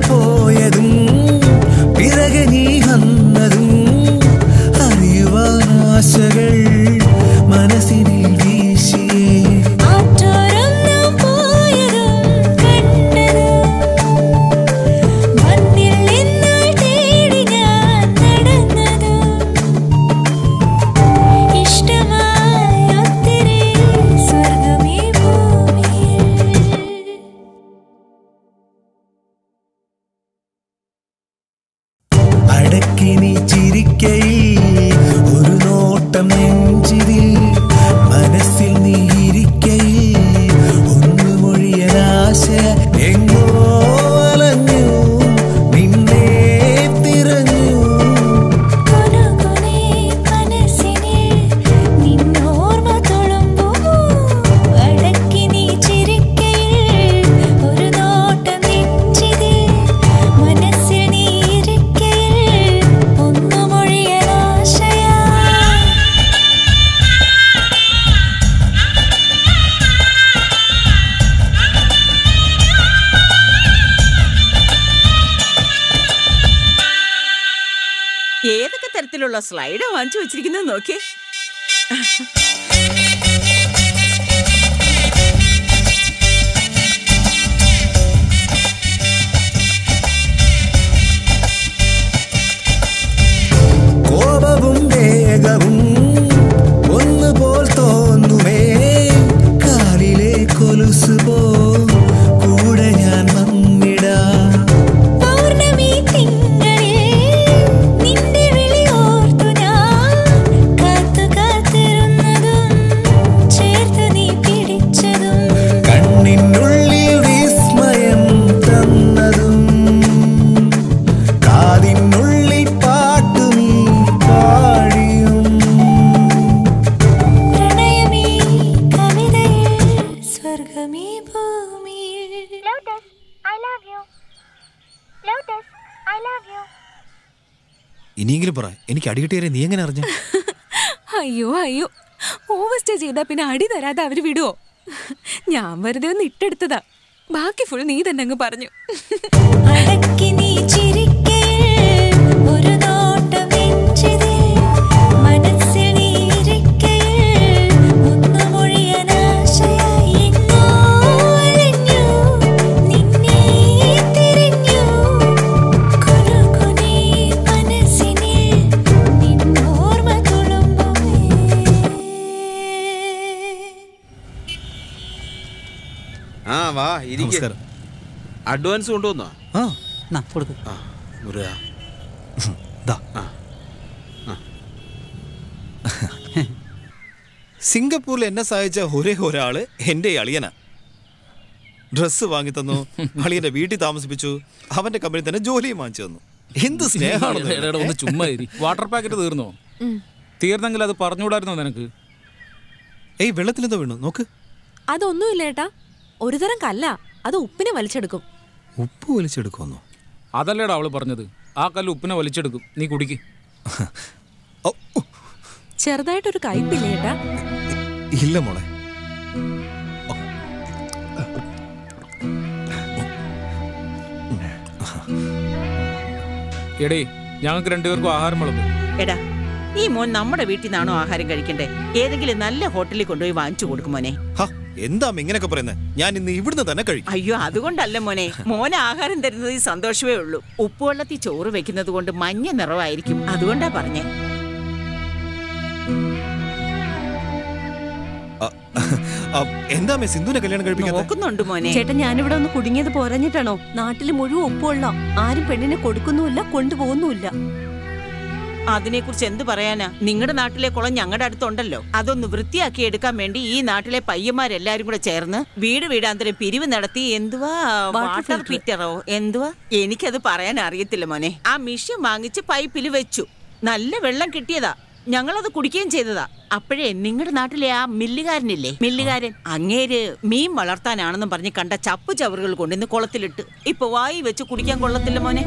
P: പോയതും പിറകെ നീ വന്നതും അറിയുവാൻ ആശകൾ മനസ്സിനിൽ വീശിയേ
B: ആറ്റോരൊന്നും പോയതും കണ്ടതും മണ്ണിൽ നിന്നാൾ തേടി ഞാൻ നടന്നതും ഇഷ്ടമായ ഒത്തിരി സ്വർഗമേ ഭൂമിയിൽ
P: അടക്കി നീ ചിരിക്കയിൽ ഒരു നോട്ടം നെഞ്ചിതിൽ മനസ്സിൽ നീ ഇരിക്കയിൽ ഒന്ന് മൊഴിയനാശ എങ്ങോ അലഞ്ഞു നിന്നെ തിരഞ്ഞു
B: കൊലുകൊലേ മനസ്സിനിൽ നിന്നോർമ്മ തുളുമ്പുമോ അടക്കി നീ ചിരിക്കയിൽ ഒരു നോട്ടം നെഞ്ചിതിൽ മനസ്സിൽ നീ ഇരിക്കയിൽ ഒന്നു മൊഴിയനാശയാ
K: ഏതൊക്കെ തരത്തിലുള്ള സ്ലൈഡ് വാങ്ങിച്ചു വെച്ചിരിക്കുന്നത് നോക്കിയേ
P: കോപവും വേഗവും ഒന്നുപോൽ തോന്നുമേ കാലിലെ കൊലുസ് പോ കൂടെ ഞാൻ വന്നിടാം
B: പൗർണമി തിങ്കളിൽ നിന്റെ വിളി ഓർത്തു ഞാൻ കാത്തു കാത്തിരുന്നതും ചേർത്ത് നീ പിടിച്ചതും
P: കണ്ണിനുള്ളിൽ വിസ്മയം തന്നതും കാതിനുള്ളിൽ പാട്ടു നീ പാടിയും
B: പ്രണയമീ കവിതയിൽ സ്വർഗമീ ഭൂമിയിൽ lotus I love you lotus I love you
J: ഇനിയെങ്കിലും പറ എനിക്ക് അടികിട്ടിയാരെ നീ എങ്ങനെ അറിഞ്ഞു
F: അയ്യോ അയ്യോ ഓവർ സ്റ്റേ ചെയ്താ പിന്നെ അടി തരാതെ അവര് വിടുവോ ഞാൻ വെറുതെ ഒന്ന് ഇട്ടെടുത്തതാ ബാക്കി ഫുൾ നീ തന്നെ അങ്ങ് പറഞ്ഞു
B: അടക്കി നീ ചിരിക്കയിൽ ഒരു നോട്ടം നെഞ്ചിതിൽ മനസ്സിൽ നീ ഇരിക്കയിൽ ഒന്നു മൊഴിയനാശയായി എങ്ങോ അലഞ്ഞു നിന്നെ തിരഞ്ഞു കുറുകുനെ മനസ്സിനിൽ നിന്നോർമ്മ തുളുമ്പുമേ
I: ആ വാ ഇരിക്ക്
J: നമസ്കാരം.
I: അഡ്വാൻസ് കൊണ്ടുവന്നോ
O: ആ കൊടുക്ക്
I: ആ മുരുക
J: ദാ. സിംഗപ്പൂരിൽ എന്നെ സഹായിച്ച ഒരേ ഒരാള് എന്റെ അളിയനാ ഡ്രസ്സ് വാങ്ങി തന്നു അളിയന്റെ വീട്ടിൽ താമസിപ്പിച്ചു അവന്റെ കമ്പനി തന്നെ ജോലിയും വാങ്ങിച്ചു തന്നു എന്ത് സ്നേഹമാണ്
T: എടാ, എടാ, ഒന്ന് ചുമ്മാ ഇരി വാട്ടർ പാക്കറ്റ് തീർന്നോ തീർന്നെങ്കിൽ അത് പറഞ്ഞുകൂടായിരുന്നോ നിനക്ക്
J: ഏയ് വെള്ളത്തിലെന്തോ വീണു നോക്ക്
F: അതൊന്നുമില്ല ഏട്ടാ ഒരു തരം കല്ല അത് ഉപ്പിനെ വലിച്ചെടുക്കും
J: ഉപ്പ് വലിച്ചെടുക്കുമെന്നോ
T: അതല്ലേടാ അവള് പറഞ്ഞത് ആ കല്ല് ഉപ്പിനെ വലിച്ചെടുക്കും നീ കുടിക്ക്
F: ചെറുതായിട്ടൊരു കയ്പില്ലേ ഏട്ടാ
J: ഇല്ല മോളെ
T: എടേ ഞങ്ങൾക്ക് രണ്ടുപേർക്കും ആഹാരം വിളമ്പ്
K: എടാ ഈ മോൻ നമ്മുടെ വീട്ടിൽ നിന്നാണോ ആഹാരം കഴിക്കണ്ടേ ഏതെങ്കിലും നല്ല ഹോട്ടലിൽ കൊണ്ടുപോയി വാങ്ങിച്ചു കൊടുക്കും മോനെ
J: ഹ, എന്താ അമ്മ ഇങ്ങനെയൊക്കെ പറയുന്നത് ഞാൻ ഇന്ന് ഇവിടുന്ന് തന്നെ കഴിക്കും
K: അയ്യോ അതുകൊണ്ടല്ല മോനെ മോനെ ആഹാരം തരുന്നത് സന്തോഷമേ ഉള്ളൂ ഉപ്പുവെള്ളത്തിൽ ചോറ് വെക്കുന്നത് കൊണ്ട് മഞ്ഞ നിറവായിരിക്കും അതുകൊണ്ടാ പറഞ്ഞേ
J: ആ, എന്താ അമ്മേ സിന്ധുവിനെ കല്യാണം കഴിപ്പിക്കാത്ത
K: നോക്കുന്നുണ്ട് മോനെ
Q: ചേട്ടൻ ഞാനിവിടെ ഒന്ന് കുടുങ്ങിയത് പോരഞ്ഞിട്ടാണോ നാട്ടിൽ മുഴുവൻ ഒപ്പുള്ള ആരും പെണ്ണിനെ കൊടുക്കുന്നുമില്ല കൊണ്ടുപോകുന്നുമില്ല
K: അതിനെക്കുറിച്ച് എന്ത് പറയാനാ നിങ്ങളുടെ നാട്ടിലെ കുളം ഞങ്ങളുടെ അടുത്തുണ്ടല്ലോ അതൊന്ന് വൃത്തിയാക്കി എടുക്കാൻ വേണ്ടി ഈ നാട്ടിലെ പയ്യന്മാരെല്ലാരും കൂടെ ചേർന്ന് വീട് വീടാന്തരം പിരിവ് നടത്തി എന്തുവാ വാട്ടർ ഫിറ്ററോ എന്തുവാ എനിക്കത് പറയാൻ അറിയത്തില്ല മോനെ ആ മിഷ്യൻ വാങ്ങിച്ച് പൈപ്പിൽ വെച്ചു നല്ല വെള്ളം കിട്ടിയതാ ഞങ്ങളത് കുടിക്കുകയും ചെയ്തതാ അപ്പോഴേ നിങ്ങളുടെ നാട്ടിലെ ആ മില്ലുകാരനില്ലേ മില്ലുകാരൻ അങ്ങേര് മീൻ വളർത്താനാണെന്നും പറഞ്ഞ് കണ്ട ചപ്പു ചവറുകൾ കൊണ്ടിന്ന് കുളത്തിലിട്ട് ഇപ്പൊ വായി വെച്ച് കുടിക്കാൻ കൊള്ളത്തില്ല മോനെ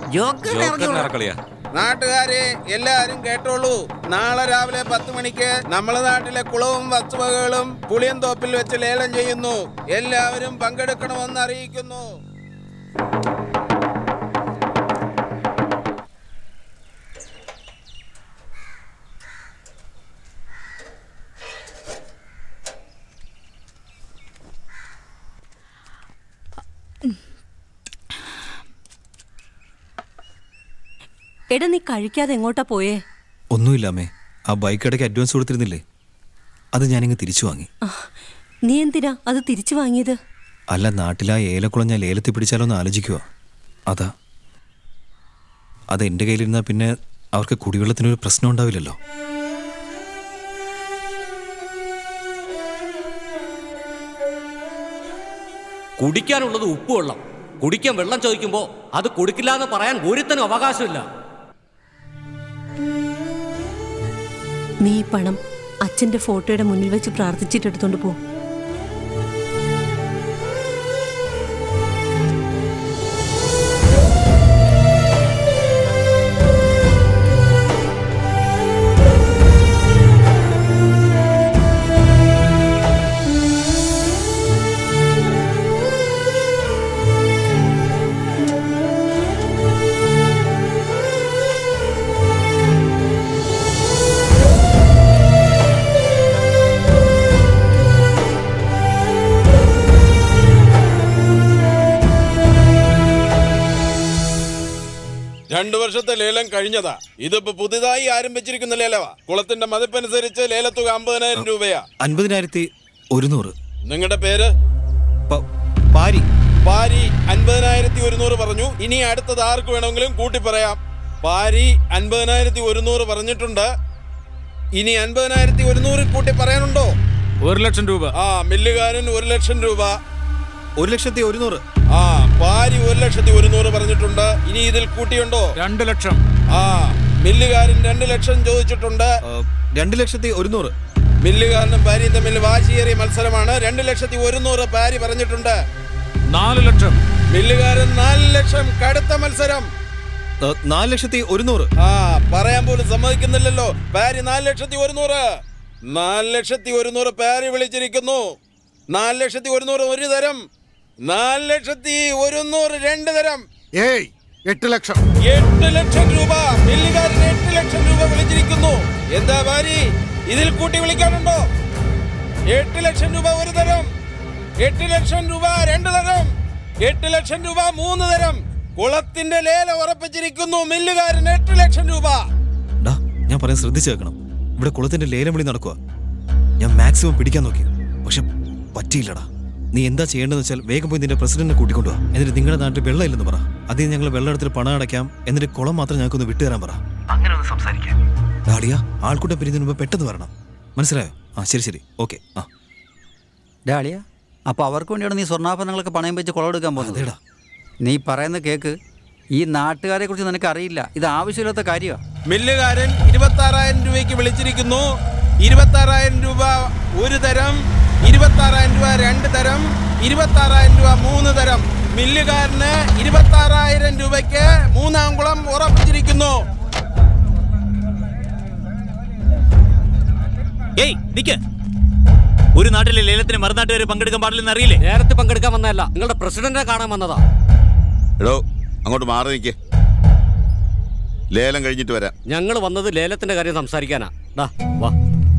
U: ജോക്കറിനെ ഇറക്കളിയാ
I: നാട്ടുകാരെ എല്ലാരും കേട്ടോളൂ നാളെ രാവിലെ പത്ത് മണിക്ക് നമ്മളെ നാട്ടിലെ കുളവും വസ്തുവകകളും പുളിയന്തോപ്പിൽ വെച്ച് ലേലം ചെയ്യുന്നു എല്ലാവരും പങ്കെടുക്കണമെന്ന് അറിയിക്കുന്നു
Q: എടാ നീ കഴിക്കാതെ എങ്ങോട്ടാ പോയേ
J: ഒന്നുമില്ല അമ്മേ ആ ബൈക്ക് ഇടയ്ക്ക് അഡ്വാൻസ് കൊടുത്തിരുന്നില്ലേ അത് ഞാനിങ്ങ് തിരിച്ചു വാങ്ങി
Q: നീ എന്തിനാ അത് തിരിച്ചു വാങ്ങിയത്
J: അല്ല നാട്ടിൽ ആ ഏലക്കുളം ഞാൻ ലേലത്തിൽ പിടിച്ചാലോ എന്ന് ആലോചിക്കുക അതാ അത് എൻ്റെ കയ്യിലിരുന്നാൽ പിന്നെ അവർക്ക് കുടിവെള്ളത്തിനൊരു പ്രശ്നം ഉണ്ടാവില്ലല്ലോ
E: കുടിക്കാനുള്ളത് ഉപ്പുവെള്ളം കുടിക്കാൻ വെള്ളം ചോദിക്കുമ്പോ അത് കൊടുക്കില്ല എന്ന് പറയാൻ ഒരുത്തനും അവകാശമില്ല
Q: നീ ഈ പണം അച്ഛന്റെ ഫോട്ടോയുടെ മുന്നിൽ വെച്ച് പ്രാർത്ഥിച്ചിട്ട് എടുത്തോണ്ട് പോ
I: രണ്ടു വർഷത്തെ ലേലം കഴിഞ്ഞതാ ഇതിപ്പോ പുതുതായി ആരംഭിച്ചിരിക്കുന്ന ലേലവാ കുളത്തിന്റെ മതിപ്പനുസരിച്ച് ലേലത്തുക അമ്പതിനായിരം രൂപയാ
J: അൻപതിനായിരത്തി ഒരുന്നൂറ്
I: നിങ്ങളുടെ പേര്
J: പാരി
I: പാരി അൻപതിനായിരത്തി ഒരുന്നൂറ് പറഞ്ഞു ഇനി അടുത്തത് ആർക്ക് വേണമെങ്കിലും കൂട്ടി പറയാം പാരി അൻപതിനായിരത്തി ഒരുന്നൂറ് പറഞ്ഞിട്ടുണ്ട് ഇനി അൻപതിനായിരത്തി ഒരുന്നൂറ് കൂട്ടി പറയാനുണ്ടോ
T: ഒരു ലക്ഷം രൂപ
I: ആ മില്ലുകാരൻ ഒരു ലക്ഷം രൂപ
J: ഒരു ലക്ഷത്തി ഒരുന്നൂറ്
I: ആ പാരി ഒരു ലക്ഷത്തി ഒരുന്നൂറ് പറഞ്ഞിട്ടുണ്ട് ഇനി ഇതിൽ കൂട്ടിയുണ്ടോ
T: രണ്ട് ലക്ഷം
I: ആ മില്ലുകാരൻ രണ്ട് ലക്ഷം ചോദിച്ചിട്ടുണ്ട്
J: രണ്ട് ലക്ഷത്തി ഒരുന്നൂറ്
I: മില്ലുകാരനും പാരിയും തമ്മിൽ വാശിയേറിയ മത്സരമാണ് രണ്ട് ലക്ഷത്തി ഒരുന്നൂറ് പാരി പറഞ്ഞിട്ടുണ്ട്
T: നാല് ലക്ഷം
I: മില്ലുകാരൻ നാല് ലക്ഷം കടുത്ത മത്സരം
J: ഏ, നാല് ലക്ഷത്തി ഒരുന്നൂറ്
I: ആ പറയാൻ പോലും സമ്മതിക്കുന്നില്ലല്ലോ പാരി നാല് ലക്ഷത്തി ഒരുന്നൂറ് നാല് ലക്ഷത്തി ഒരുന്നൂറ് പാരി വിളിച്ചിരിക്കുന്നു നാല് ലക്ഷത്തി ഒരുന്നൂറ് ഒരു തരം നാല് ലക്ഷത്തി ഒരുന്നൂറ് രണ്ട് തരം
L: ഏയ് എട്ട് ലക്ഷം
I: എട്ട് ലക്ഷം രൂപ മില്ലുകാരൻ എട്ട് ലക്ഷം രൂപ വിളിച്ചിരിക്കുന്നു എന്താ പാരി ഇതിൽ കൂട്ടി വിളിക്കാനുണ്ടോ എട്ട് ലക്ഷം രൂപ ഒരു തരം എട്ട് ലക്ഷം രൂപ രണ്ട് തരം എട്ട് ലക്ഷം രൂപ മൂന്ന് തരം കുളത്തിന്റെ ലേലം ഉറപ്പിച്ചിരിക്കുന്നു മില്ലുകാരൻ എട്ട് ലക്ഷം രൂപ
J: ഡാ ഞാൻ പറയാൻ ശ്രദ്ധിച്ചു കേൾക്കണം ഇവിടെ കുളത്തിന്റെ ലേലം വിളി നടക്കുക ഞാൻ മാക്സിമം പിടിക്കാൻ നോക്കി പക്ഷെ പറ്റിയില്ലടാ നീ എന്താ ചെയ്യേണ്ടതെന്ന് വെച്ചാൽ വേഗം പോയി നിന്റെ പ്രസിഡന്റിനെ കൂട്ടിക്കൊണ്ടുവാ എന്നിട്ട് നിങ്ങളുടെ നാട്ടിൽ വെള്ളം ഇല്ലെന്ന് പറ അതിന് ഞങ്ങൾ വെള്ളമെടുത്തിൽ പണം അടയ്ക്കാം എന്നിട്ട് കുളം മാത്രം ഞങ്ങൾക്കൊന്ന് വിട്ടുതരാൻ പറ അങ്ങനെ ഒന്ന് സംസാരിക്കാം ഡാഡിയ ആൾക്കൂട്ടം പിരിഞ്ഞതിന് മുമ്പ് പെട്ടെന്ന് വരണം മനസ്സിലായോ ആ ശരി ശരി ഓക്കെ ആ
H: ഡാളിയ അപ്പോൾ അവർക്ക് വേണ്ടിയാണ് നീ സ്വർണ്ണാഭരണങ്ങളൊക്കെ പണയം വെച്ച് കുളമെടുക്കാൻ പോകുന്നത് നീ പറയുന്ന കേക്ക് ഈ നാട്ടുകാരെ കുറിച്ച് നിനക്ക് അറിയില്ല ഇത് ആവശ്യമില്ലാത്ത കാര്യമാണ്
I: മില്ലുകാരൻ ഇരുപത്തി ആറായിരം രൂപയ്ക്ക് വിളിച്ചിരിക്കുന്നു ഇരുപത്തി ആറായിരം രൂപ ഒരു തരം ഇരുപത്തി ആറായിരം രൂപ രണ്ട് തരം ഇരുപത്തി ആറായിരം രൂപ മൂന്ന് തരം മില്ലുകാരന് ഇരുപത്തി ആറായിരം രൂപയ്ക്ക് മൂന്നാം കുളം ഉറപ്പിച്ചിരിക്കുന്നു
A: ഏയ് നിക്ക് ഒരു നാട്ടിലെ ലേലത്തിന് മറുനാട്ടുകാർ പങ്കെടുക്കാൻ പാടില്ലെന്ന് അറിയില്ലേ
E: നേരത്തെ പങ്കെടുക്കാൻ വന്നതല്ല നിങ്ങളുടെ പ്രസിഡന്റിനെ കാണാൻ വന്നതാ
M: എടോ അങ്ങോട്ട് മാറി നിൽക്കേ ലേലം കഴിഞ്ഞിട്ട് വരാം
E: ഞങ്ങൾ വന്നത് ലേലത്തിന്റെ കാര്യം സംസാരിക്കാനാ ഡാ വാ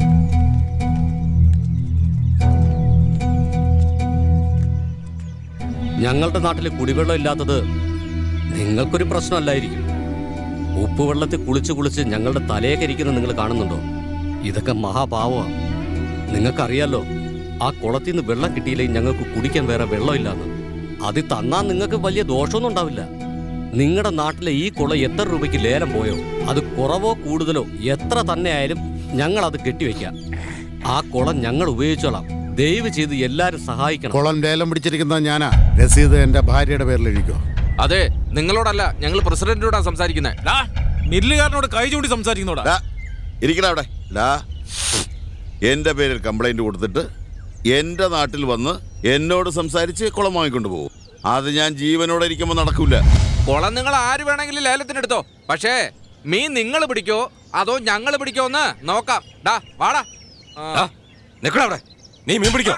E: ഞങ്ങളുടെ നാട്ടിൽ കുടിവെള്ളം ഇല്ലാത്തത് നിങ്ങൾക്കൊരു പ്രശ്നമല്ലായിരിക്കും ഉപ്പുവെള്ളത്തിൽ കുളിച്ച് കുളിച്ച് ഞങ്ങളുടെ തലയൊക്കെ ഇരിക്കുന്നത് നിങ്ങൾ കാണുന്നുണ്ടോ ഇതൊക്കെ മഹാപാവമാണ് നിങ്ങൾക്കറിയാലോ ആ കുളത്തിൽ നിന്ന് വെള്ളം കിട്ടിയില്ലെങ്കിൽ ഞങ്ങൾക്ക് കുടിക്കാൻ വേറെ വെള്ളമില്ലാന്ന് അത് തന്നാൽ നിങ്ങൾക്ക് വലിയ ദോഷമൊന്നും ഉണ്ടാവില്ല നിങ്ങളുടെ നാട്ടിലെ ഈ കുളം എത്ര രൂപയ്ക്ക് ലേലം പോയോ അത് കുറവോ കൂടുതലോ എത്ര തന്നെ ആയാലും ഞങ്ങൾ അത് കെട്ടിവെക്കാം ആ കുളം ഞങ്ങൾ ഉപയോഗിച്ചോളാം ദയവ് ചെയ്ത് എല്ലാരും സഹായിക്കണം
L: കുളം ലേലം പിടിച്ചിരിക്കുന്നത് ഞാനാ രസീത് എന്റെ ഭാര്യയുടെ പേരിൽ എഴുതിക്കോ
T: അതെ നിങ്ങളോടല്ല ഞങ്ങൾ പ്രസിഡന്റിനോടാ സംസാരിക്കുന്നത് മില്ലുകാരനോട് കൈ ചൂണ്ടി സംസാരിക്കുന്നോടാ
M: ഇരിക്കണ അവിടെ ഡാ എൻ്റെ പേരിൽ കംപ്ലൈന്റ് കൊടുത്തിട്ട് എൻ്റെ നാട്ടിൽ വന്ന് എന്നോട് സംസാരിച്ച് കുളം വാങ്ങിക്കൊണ്ട് പോകും അത് ഞാൻ ജീവനോടെ ഇരിക്കുമ്പോൾ നടക്കൂല
T: കുളം നിങ്ങൾ ആര് വേണമെങ്കിലും ലേലത്തിനെടുത്തോ പക്ഷേ മീൻ നിങ്ങൾ പിടിക്കോ അതോ ഞങ്ങൾ പിടിക്കോ എന്ന് നോക്കാം ഡാ വാടാ
U: നിക്കടാ അവിടെ നീ മീൻ പിടിക്കോ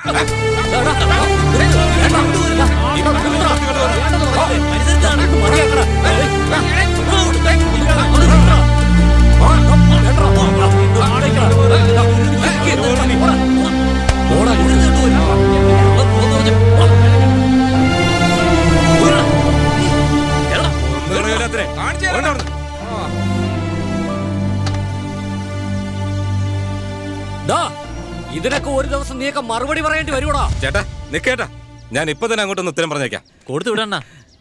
E: ഡാ, ഇതിനൊക്കെ ഒരു ദിവസം നീയൊക്കെ മറുപടി പറയേണ്ടി വരുവാടാ
U: ചേട്ടാ നിക്കേട്ടാ ഞാൻ ഇപ്പൊ തന്നെ അങ്ങോട്ടൊന്ന് ഉത്തരം പറഞ്ഞേക്കാം
A: കൊടുത്തു വിടണ്ണ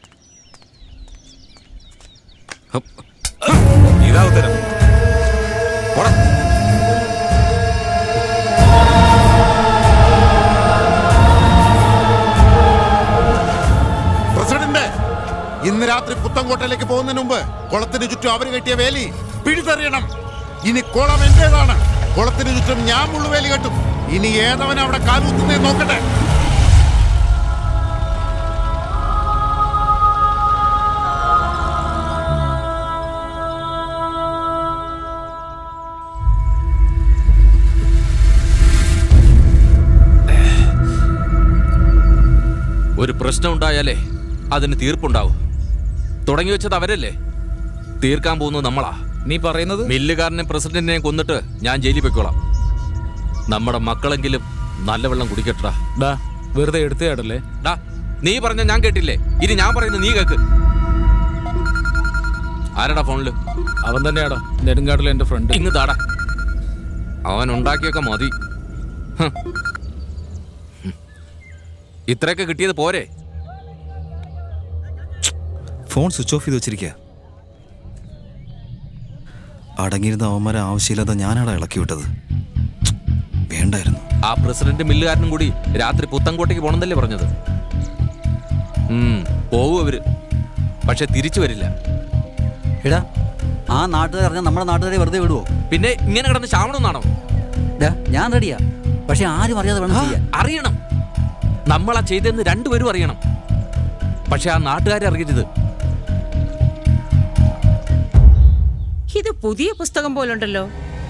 U: ഇതാ ഉത്തരം പോടാ.
L: പ്രസിഡന്റ് ഇന്ന് രാത്രി പുത്തൻകോട്ടയിലേക്ക് പോകുന്നതിന് മുമ്പ് കുളത്തിന് ചുറ്റും അവർ കെട്ടിയ വേലി പിഴുതെറിയണം ഇനി കുളം എന്റേതാണ് കുളത്തിന് ചുറ്റും ഞാൻ മുള്ളുവേലി കെട്ടും ഇനി ഏതവൻ അവിടെ കാലൂത്തുന്നേ നോക്കട്ടെ
T: ഒരു പ്രശ്നം ഉണ്ടായാലേ അതിന് തീർപ്പുണ്ടാവും തുടങ്ങി വെച്ചത് അവരല്ലേ തീർക്കാൻ പോകുന്നത് നമ്മളാ
I: നീ പറയുന്നത്
T: മില്ലുകാരനെ പ്രസിഡന്റിനെ കൊന്നിട്ട് ഞാൻ ജയിലിൽ പൊയ്ക്കോളാം നമ്മുടെ മക്കളെങ്കിലും നല്ല വെള്ളം കുടിക്കട്ടാ
I: ഡാ വെറുതെ എടുത്തേടല്ലേ
T: ഡാ നീ പറഞ്ഞ ഞാൻ കേട്ടില്ലേ ഇനി ഞാൻ പറയുന്നത് നീ കേക്ക് ആരടാ ഫോണില്
I: അവൻ തന്നെയാടാ നെടുങ്കാട്ടിലെ എന്റെ ഫ്രണ്ട്
T: ഇങ്ങ് താടാ അവൻ ഉണ്ടാക്കിയൊക്കെ മതി ഹ്. ഹും. ഇത്രയൊക്കെ കിട്ടിയത് പോരെ
J: ഫോൺ സ്വിച്ച് ഓഫ് ചെയ്ത് വെച്ചിരിക്കുക അടങ്ങിയിരുന്ന അവന്മാരെ ആവശ്യമില്ലാതെ ഞാനാടാ ഇളക്കി വിട്ടത് വേണ്ടായിരുന്നു
T: ആ പ്രസിഡന്റ് മില്ലുകാരനും കൂടി രാത്രി പുത്തൻകോട്ടയ്ക്ക് പോണെന്നല്ലേ പറഞ്ഞത് ഉം, പോവും അവര് പക്ഷെ തിരിച്ചു വരില്ല
H: എടാ ആ നാട്ടുകാർ അറിഞ്ഞാൽ നമ്മുടെ നാട്ടുകാരെ വെറുതെ വിടുവോ
T: പിന്നെ ഇങ്ങനെ കിടന്ന് ശാവണമെന്നാണോ
H: ഡാ, ഞാൻ റെഡിയാ പക്ഷെ ആരും അറിയാതെ വേണം ചെയ്യാൻ
T: അറിയണം നമ്മളാ ചെയ്തെന്ന് രണ്ടുപേരും അറിയണം പക്ഷെ ആ നാട്ടുകാരെ അറിയരുത്
K: ഇത് പുതിയ പുസ്തകം പോലുണ്ടല്ലോ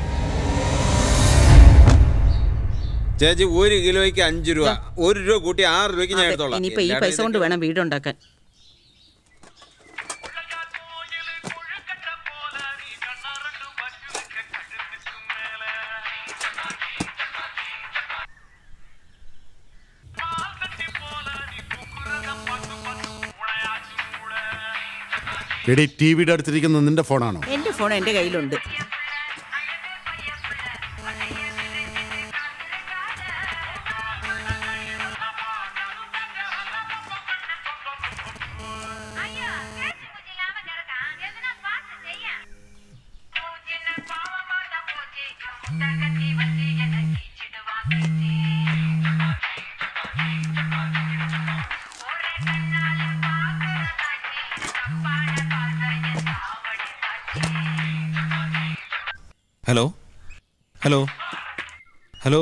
I: ചേച്ചി ഒരു കിലോയ്ക്ക് അഞ്ച് രൂപ ഒരു രൂപ കൂട്ടി ആറ് രൂപയ്ക്ക് ഞാൻ എടുത്തോളാം
K: ഇനിയിപ്പോ ഈ പൈസ കൊണ്ട് വേണം വീടുണ്ടാക്കാൻ
L: എടി ടി വിയുടെ അടുത്തിരിക്കുന്ന നിന്റെ ഫോണാണോ
K: എന്റെ ഫോൺ എന്റെ കയ്യിലുണ്ട്
J: ഹലോ ഹലോ ഹലോ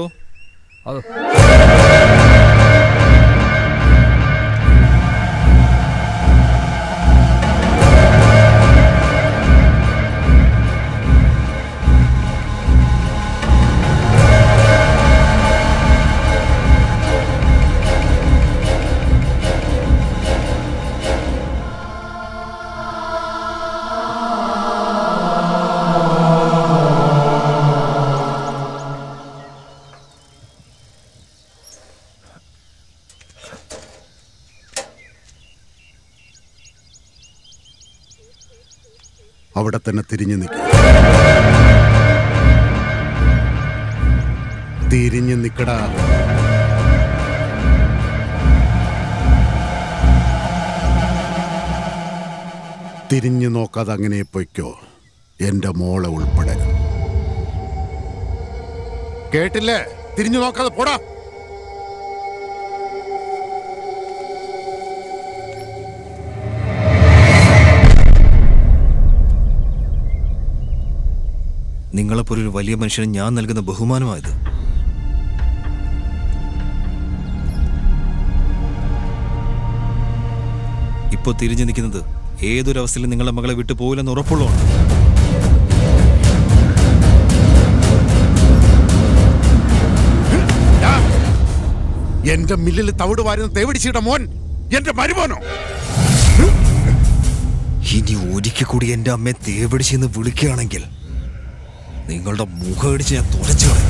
L: അവിടെ തന്നെ തിരിഞ്ഞു നിൽക്കുക തിരിഞ്ഞു നിൽക്കടാ തിരിഞ്ഞു നോക്കാതെ അങ്ങനെ പൊയ്ക്കോ എന്റെ മോളെ ഉൾപ്പെടെ കേട്ടില്ലേ തിരിഞ്ഞു നോക്കാതെ പോടാ
J: നിങ്ങളെപ്പോലൊരു വലിയ മനുഷ്യന് ഞാൻ നൽകുന്ന ബഹുമാനമായത് ഇപ്പോൾ തിരിഞ്ഞു നിൽക്കുന്നത് ഏതൊരവസ്ഥയിലും നിങ്ങളുടെ മകളെ വിട്ടു പോകില്ലെന്ന് ഉറപ്പുള്ളതാണ്
L: എന്റെ മില്ലിൽ തവിട് വാരുന്ന തേവിടിച്ചിട്ട മോൻ എന്റെ മരുമോനോ
J: ഇനി ഒരിക്കൽ കൂടി എന്റെ അമ്മയെ തേവിടിച്ചെന്ന് വിളിക്കുകയാണെങ്കിൽ നിങ്ങളുടെ മുഖം ഇടിച്ച് ഞാൻ തുറച്ചു കളയും.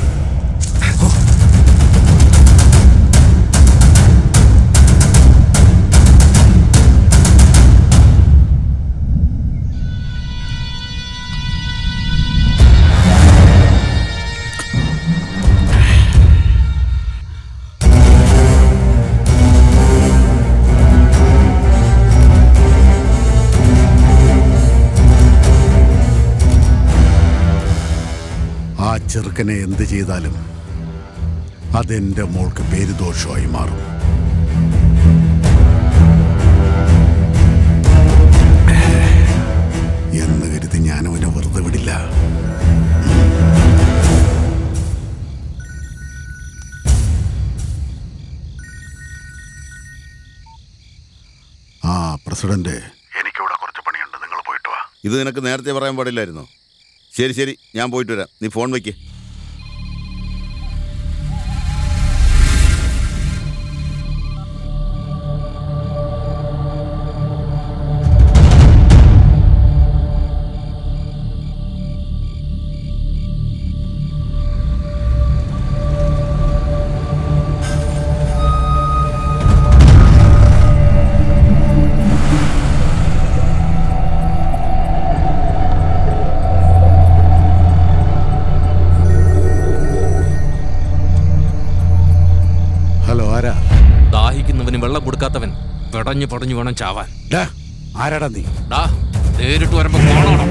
L: ആ ചെറുക്കനെ എന്ത് ചെയ്താലും അതെന്റെ മോൾക്ക് പേരുദോഷമായി മാറും എന്ന് കരുതി ഞാൻ അവനെ വെറുതെ വിടില്ല ആ പ്രസിഡന്റ് എനിക്കിവിടെ കുറച്ച് പണിയുണ്ട് നിങ്ങൾ പോയിട്ട് വാ
M: ഇത് നിനക്ക് നേരത്തെ പറയാൻ പാടില്ലായിരുന്നോ ശരി ശരി ഞാൻ പോയിട്ട് വരാം നീ ഫോൺ വയ്ക്കേ
L: ഹലോ ആരാ
T: ദാഹിക്കുന്നവന് വെള്ളം കൊടുക്കാത്തവൻ പടഞ്ഞു പടഞ്ഞു വേണം ചാവാൻ
L: ഡാ, ആരാടാ നീ
T: ഡാ നേരിട്ട് വരുമ്പോ കോണോണം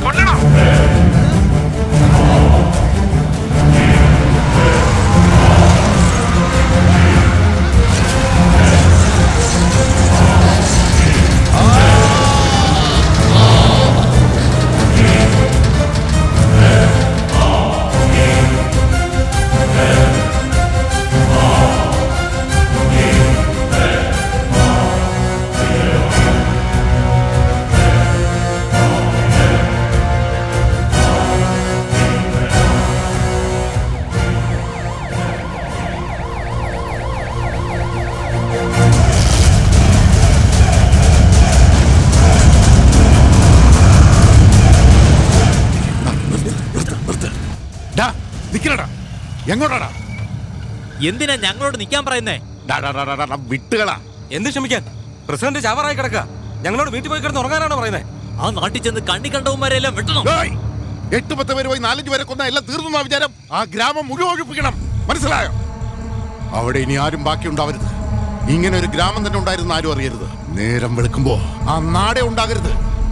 L: ഡാ നിക്കണടാ എങ്ങോട്ടാടാ
A: എന്തിനാ ഞങ്ങളോട് നിൽക്കാൻ പറയുന്നേ
L: വിട്ടുകളാ
U: എന്ത് ക്ഷമിക്കാൻ പ്രസിഡന്റ് ചാവറായി കിടക്കുക ഞങ്ങളോട് വീട്ടിൽ പോയി കിടന്ന് ഉറങ്ങാനാണോ പറയുന്നത്
A: ആ നാട്ടിൽ ചെന്ന് കണ്ണി കണ്ടവന്മാരെല്ലാം വെട്ടണം
L: എട്ട് പത്ത് പേര് പോയി നാലഞ്ച് പേരെ കൊന്ന എല്ലാം തീർന്നു വിചാരം ആ ഗ്രാമം മുഴുവൻ ഒഴിപ്പിക്കണം മനസ്സിലായോ അവിടെ ഇനി ആരും ബാക്കി ഉണ്ടാവരുത് ഇങ്ങനെ ഒരു ഗ്രാമം തന്നെ ഉണ്ടായിരുന്ന ആരും അറിയരുത് നേരം വെളുക്കുമ്പോ ആ നാടേ ഉണ്ടാകരുത്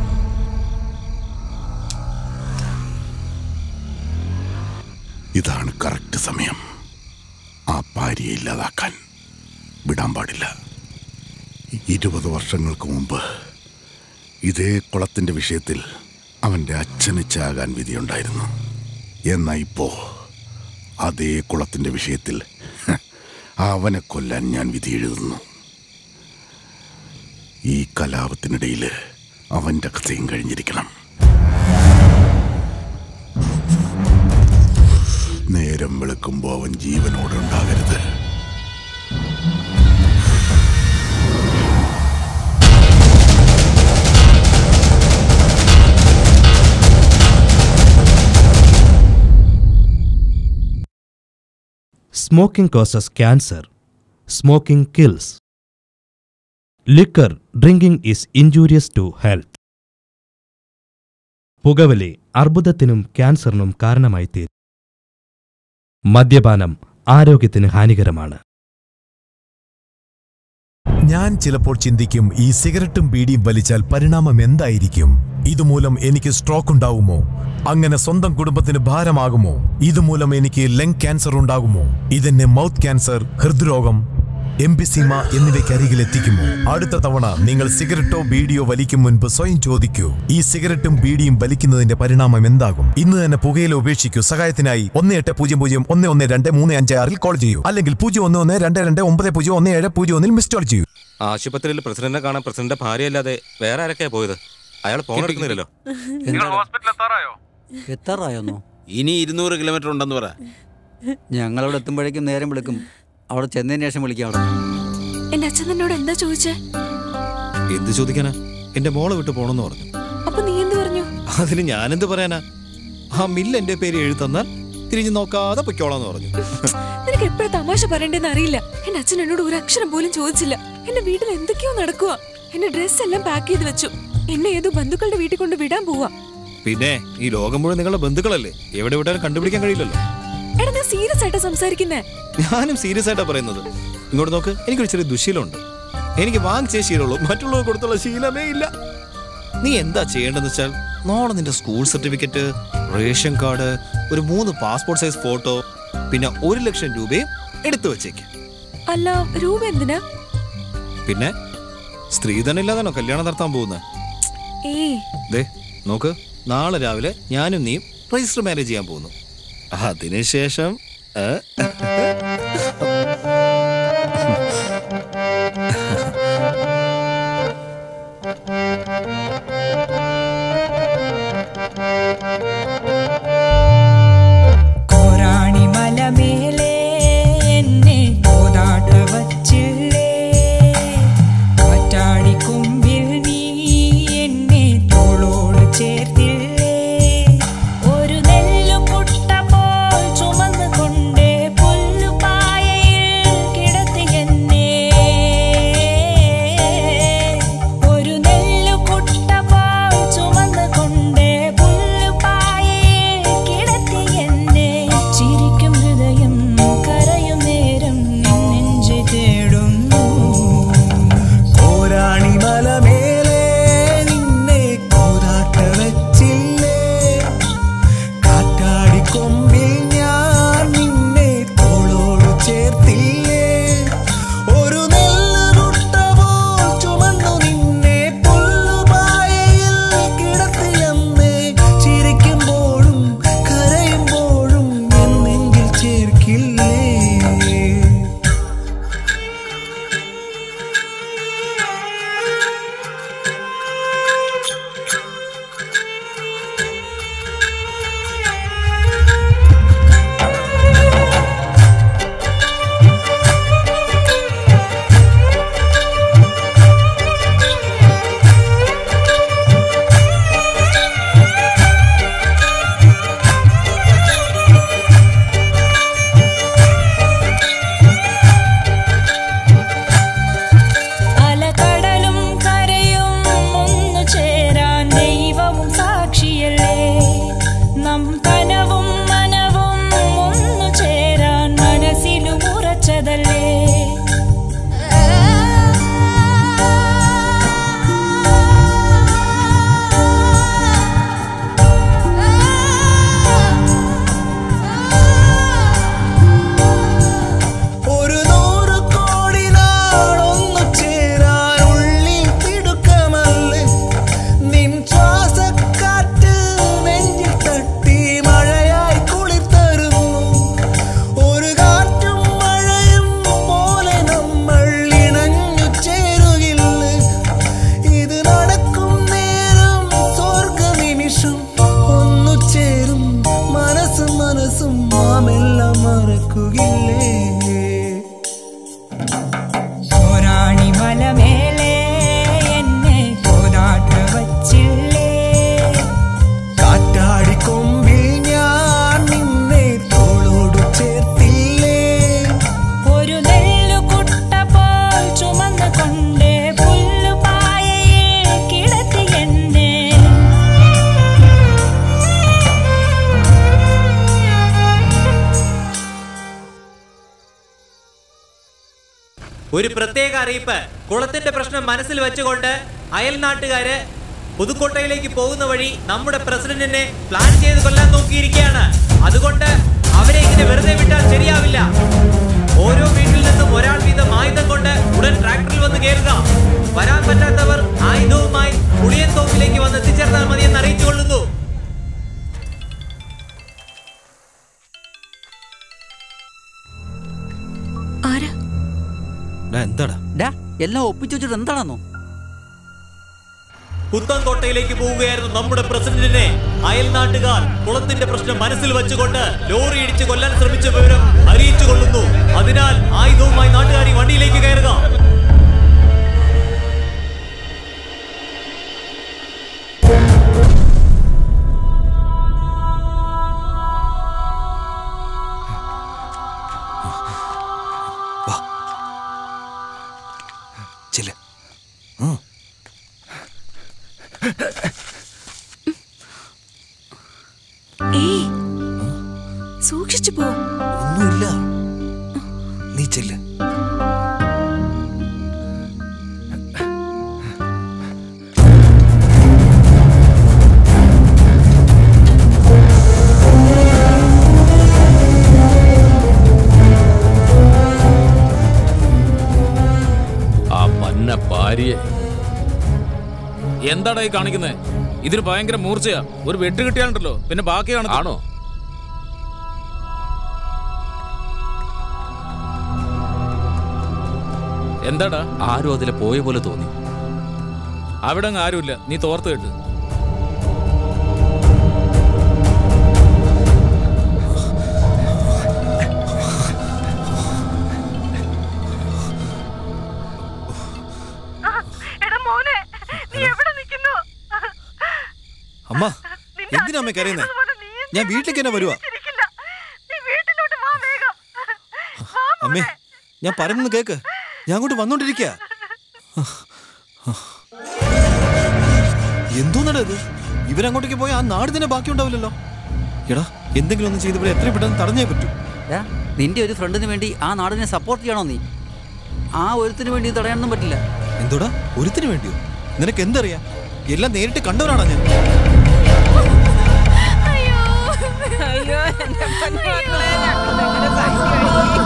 L: ഇതാണ് കറക്റ്റ് സമയം ആ ഭാര്യയെ ഇല്ലാതാക്കാൻ വിടാൻ പാടില്ല ഇരുപത് വർഷങ്ങൾക്ക് മുമ്പ് ഇതേ കുളത്തിൻ്റെ വിഷയത്തിൽ അവൻ്റെ അച്ഛന് ചാകാൻ വിധിയുണ്ടായിരുന്നു എന്നാൽ ഇപ്പോൾ അതേ കുളത്തിൻ്റെ വിഷയത്തിൽ ഹ, അവനെ കൊല്ലാൻ ഞാൻ വിധി എഴുതുന്നു ഈ കലാപത്തിനിടയിൽ അവൻ്റെ കഥയും കഴിഞ്ഞിരിക്കണം നേരം വെളുക്കുമ്പോൾ അവൻ ജീവനോടെ ഉണ്ടാകരുത്
C: Smoking causes cancer. Smoking kills. Liquor drinking is injurious to health. പുകവലി അർബുദത്തിനും ക്യാൻസറിനും കാരണമായി തീരും മദ്യപാനം ആരോഗ്യത്തിന് ഹാനികരമാണ്
V: ഞാൻ ചിലപ്പോൾ ചിന്തിക്കും ഈ സിഗരറ്റും ബീഡിയും വലിച്ചാൽ പരിണാമം എന്തായിരിക്കും ഇതുമൂലം എനിക്ക് സ്ട്രോക്ക് ഉണ്ടാകുമോ അങ്ങനെ സ്വന്തം കുടുംബത്തിന് ഭാരമാകുമോ ഇതുമൂലം എനിക്ക് ലങ് ക്യാൻസർ ഉണ്ടാകുമോ ഇതെന്നെ മൗത്ത് ക്യാൻസർ ഹൃദ്രോഗം എംബിസിമ എന്നിവയ്ക്ക് അരികിൽ എത്തിക്കുമോ അടുത്ത തവണ നിങ്ങൾ സിഗരറ്റോ ബീഡിയോ വലിക്കും മുൻപ് സ്വയം ചോദിക്കൂ ഈ സിഗരറ്റും ബീഡിയും വലിക്കുന്നതിന്റെ പരിണാമം എന്താകും ഇന്ന് തന്നെ പുകയില ഉപേക്ഷിക്കൂ സഹായത്തിനായി ഒന്ന് എട്ട് പൂജ്യം പൂജ്യം ഒന്ന് ഒന്ന് രണ്ട് മൂന്ന് അഞ്ച് ആറിൽ കോൾ ചെയ്യൂ അല്ലെങ്കിൽ പൂജ്യം ഒന്ന് ഒന്ന് രണ്ട് രണ്ട് ഒമ്പത് പൂജ്യം ഒന്ന് ഏഴ് പൂജ്യം ഒന്നിൽ മിസ് കോൾ ചെയ്യൂ
U: ആശുപത്രിയിൽ പ്രസിഡന്റിനെ കാണാൻ പ്രസിഡന്റിന്റെ ഭാര്യയല്ലാതെ വേറെ ആരൊക്കെയാ പോയത് അയാൾ ഫോൺ എടുക്കുന്നില്ലല്ലോ
H: എത്താറായോന്നോ
I: ഇനി ഇരുന്നൂറ് കിലോമീറ്റർ ഉണ്ടെന്ന് പറ
H: ഞങ്ങളവിടെ എത്തുമ്പോഴേക്കും നേരം വിളിക്കും അവിടെ ചെന്നതിന് ശേഷം വിളിക്കാം അവിടെ
F: എന്റെ അച്ഛൻ നിന്നോട് എന്താ ചോദിച്ചേ
J: എന്ത് ചോദിക്കാനാ എന്റെ മോളെ വിട്ട് പോണെന്ന് പറഞ്ഞു
F: അപ്പൊ നീ എന്ത് പറഞ്ഞു
J: അതിന് ഞാനെന്ത് പറയാനാ ആ മില്ല് എന്റെ പേര് എഴുതി തന്നാൽ തിരിഞ്ഞു നോക്കാതെ പൊയ്ക്കോളാന്ന് പറഞ്ഞു
F: നിനക്ക് എപ്പോഴും തമാശ പറയണ്ടെന്ന് അറിയില്ല എന്റെ അച്ഛൻ എന്നോട് ഒരു അക്ഷരം പോലും ചോദിച്ചില്ല എന്റെ വീട്ടിൽ എന്തൊക്കെയോ നടക്കുക എന്റെ ഡ്രസ് എല്ലാം പാക്ക് ചെയ്ത് വെച്ചു എന്നെ ഏതോ ബന്ധുക്കളുടെ വീട്ടിൽ കൊണ്ട് വിടാൻ പോവാ
J: പിന്നെ ഈ ലോകം മുഴുവൻ നിങ്ങളുടെ ബന്ധുക്കളല്ലേ എവിടെ വിട്ടാലും കണ്ടുപിടിക്കാൻ കഴിയില്ലല്ലോ
F: എടാ ഞാൻ സീരിയസ് ആയിട്ടാ സംസാരിക്കുന്നേ
J: ഞാനും സീരിയസ് ആയിട്ടാ പറയുന്നത് ഇങ്ങോട്ട് നോക്ക് എനിക്കൊരു ചെറിയ ദുശീലമുണ്ട് എനിക്ക് വാങ്ങിച്ചേ ശീലമുള്ളൂ മറ്റുള്ളവർ കൊടുത്തുള്ള ശീലമേ ഇല്ല നീ എന്താ ചെയ്യേണ്ടതെന്ന് വെച്ചാൽ നാളെ നിന്റെ സ്കൂൾ സർട്ടിഫിക്കറ്റ് റേഷൻ കാർഡ് ഒരു മൂന്ന് പാസ്പോർട്ട് സൈസ് ഫോട്ടോ പിന്നെ ഒരു ലക്ഷം രൂപയും എടുത്തു വെച്ചേക്ക്
F: അല്ല രൂപ എന്തിനാ
J: പിന്നെ സ്ത്രീധനം ഇല്ലാതാണോ കല്യാണം നടത്താൻ പോകുന്നത്
F: ഏയ്
J: ദേ നോക്ക് നാളെ രാവിലെ ഞാനും നീയും രജിസ്റ്റർ മാരേജ് ചെയ്യാൻ പോകുന്നു അതിനുശേഷം ഏ?
D: കോരാണി മലമേലെ എന്നെ കോതാട്ട വച്ചില്ലേ കാറ്റാടി കുമ്പിൽ നീ എന്നെ തോളോട് ചേർത്തില്ലേ ഒരു നെല്ലു കുട്ട പോൽ ചുമന്ന് കൊണ്ടേ പുല്ലുപായയിൽ കിടത്തി എന്നെ ഒരു നെല്ലു കുട്ട പോൽ ചുമന്ന് കൊണ്ടേ പുല്ലുപായയിൽ കിടത്തി എന്നെ ചിരിക്കും ഹൃദയം കരയും നേരം നിൻ നെഞ്ച് തേടുന്നു
P: കോരാണി മലമേലെ നിന്നെ കോതാട്ട വെച്ചില്ലേ കാറ്റാടി കൊമ്പിൽ ഞാൻ നിന്നെ തോളോട് ചേർത്തില്ലേ ഒരു നെല്ലുകുട്ട പോൽ ചുമന്നു നിന്നെ പുല്ലുപായയിൽ കിടത്തിയമ്മേ ചിരിക്കുമ്പോഴും കരയുമ്പോഴും എന്നെങ്കിൽ ചേർക്കില്ലേ
D: അലകടലും കരയും ഒന്നു ചേരാൻ ദൈവവും സാക്ഷിയല്ലേ നം കനവും മനവും ഒന്നു ചേരാൻ മനസ്സിലും ഉറച്ചതല്ലേ
P: ഒരു നൂറ് കോടി നാളൊന്നു ചേരാൻ ഉള്ളിൽ തിടുക്കമല്ലേ നിൻ ശ്വാസക്കാറ്റ് നെഞ്ചിൽ തട്ടി മഴയായി കുളിർത്തരുന്നു ഒരു കാറ്റും മഴയും പോലെ നമ്മൾ ഇണഞ്ഞു ചേരുകില്ലേ ഇത് നടക്കും നേരം സ്വർഗ നിമിഷം ഒന്നു ചേരും മനസ്സും മനസ്സും നാമെല്ലാം മറക്കുകയില്ലേ
D: കോരാണി മലമേലെ എന്നെ കോതാട്ട വച്ചില്ലേ
P: കാറ്റാടി കൊമ്പിൽ ഞാൻ നിന്നെ തോളോട് ചേർത്തില്ലേ
D: ഒരു നെല്ലു കുട്ട പോൽ ചുമന്ന് കൊണ്ടേ പുല്ലുപായയിൽ കിടത്തി എന്നെ
A: ഒരു പ്രത്യേക അറിയിപ്പ് കുളത്തിന്റെ പ്രശ്നം മനസ്സിൽ വെച്ചുകൊണ്ട് അയൽ നാട്ടുകാര് പുതുക്കോട്ടയിലേക്ക് പോകുന്ന വഴി നമ്മുടെ പ്രസിഡന്റിനെ പ്ലാൻ ചെയ്ത് കൊല്ലാൻ നോക്കിയിരിക്കുകയാണ് അതുകൊണ്ട് അവരെ ഇങ്ങനെ വെറുതെ വിട്ടാൽ ശരിയാവില്ല ഓരോ വീട്ടിൽ നിന്ന് നിന്നും ഒരാൾ വീതം ആയുധം കൊണ്ട് ഉടൻ ട്രാക്ടറിൽ വന്ന് കയറുക വരാൻ പറ്റാത്തവർ ആയുധവുമായി പുളിയത്തോപ്പിലേക്ക് വന്ന് എത്തിച്ചേർന്നാൽ മതിയെന്ന് അറിയിച്ചുകൊള്ളുന്നു
F: ആരാ
J: എന്താടാ
H: ഡാ എല്ലാം ഒപ്പിച്ചു വെച്ചിട്ട് എന്താണെന്നോ
A: പുത്തൻകോട്ടയിലേക്ക് പോവുകയായിരുന്നു നമ്മുടെ പ്രസിഡന്റിനെ അയൽ നാട്ടുകാർ കുളത്തിന്റെ പ്രശ്നം മനസ്സിൽ വെച്ചുകൊണ്ട് ലോറി ഇടിച്ച് കൊല്ലാൻ ശ്രമിച്ച വിവരം അറിയിച്ചു കൊള്ളുന്നു അതിനാൽ ആയുധവുമായി നാട്ടുകാർ ഈ വണ്ടിയിലേക്ക് കയറുക
J: ചെല്ല്
F: ഏയ് സൂക്ഷിച്ചു പോ
J: ഒന്നുമില്ല നീ ചെല്ല്
U: ആ പന്ന ഭാര്യയെ എന്താടാ ഈ കാണിക്കുന്നത് ഇതിന് ഭയങ്കര മൂർച്ചയാ ഒരു വെട്ട് കിട്ടിയാലുണ്ടല്ലോ പിന്നെ ബാക്കി ആണോ എന്താടാ
E: ആരും അതിലെ പോയ പോലെ തോന്നി
U: അവിടെ അങ്ങ് ആരുമില്ല നീ തോർത്ത് കേട്ട്
K: എടാ മോനെ നീ എവിടെ നിൽക്കുന്നു
J: അമ്മ എന്തിനാ അമ്മ കരയുന്നേ ഞാൻ വീട്ടിലേക്ക് തന്നെ വരുവാ
K: നീ വീട്ടിലോട്ട് വാ വേഗം
J: അമ്മേ ഞാൻ പറയുന്നത് കേക്ക് ഞാൻ അങ്ങോട്ട് വന്നോണ്ടിരിക്കുക എന്തോന്നടാ ഇത് ഇവരങ്ങോട്ടേക്ക് പോയ ആ നാട് തന്നെ ബാക്കി ഉണ്ടാവില്ലല്ലോ എടാ എന്തെങ്കിലും ഒന്ന് ചെയ്ത് ഇവരെ എത്രയും പെട്ടെന്ന് തടഞ്ഞേ പറ്റൂ
H: ഡാ നിന്റെ ഒരു ഫ്രണ്ടിന് വേണ്ടി ആ നാടിനെ സപ്പോർട്ട് ചെയ്യണോ നീ ആ ഒരുത്തിന് വേണ്ടി ഇത് തടയാനൊന്നും പറ്റില്ല
J: എന്തോടാ ഒരുത്തിന് വേണ്ടിയോ നിനക്ക് എന്തറിയാം എല്ലാം നേരിട്ട് കണ്ടവനാണ് ഞാൻ
K: അയ്യോ എന്റെ പൊന്നുമക്കളെ ഞങ്ങളെങ്ങനെ സഹിക്കും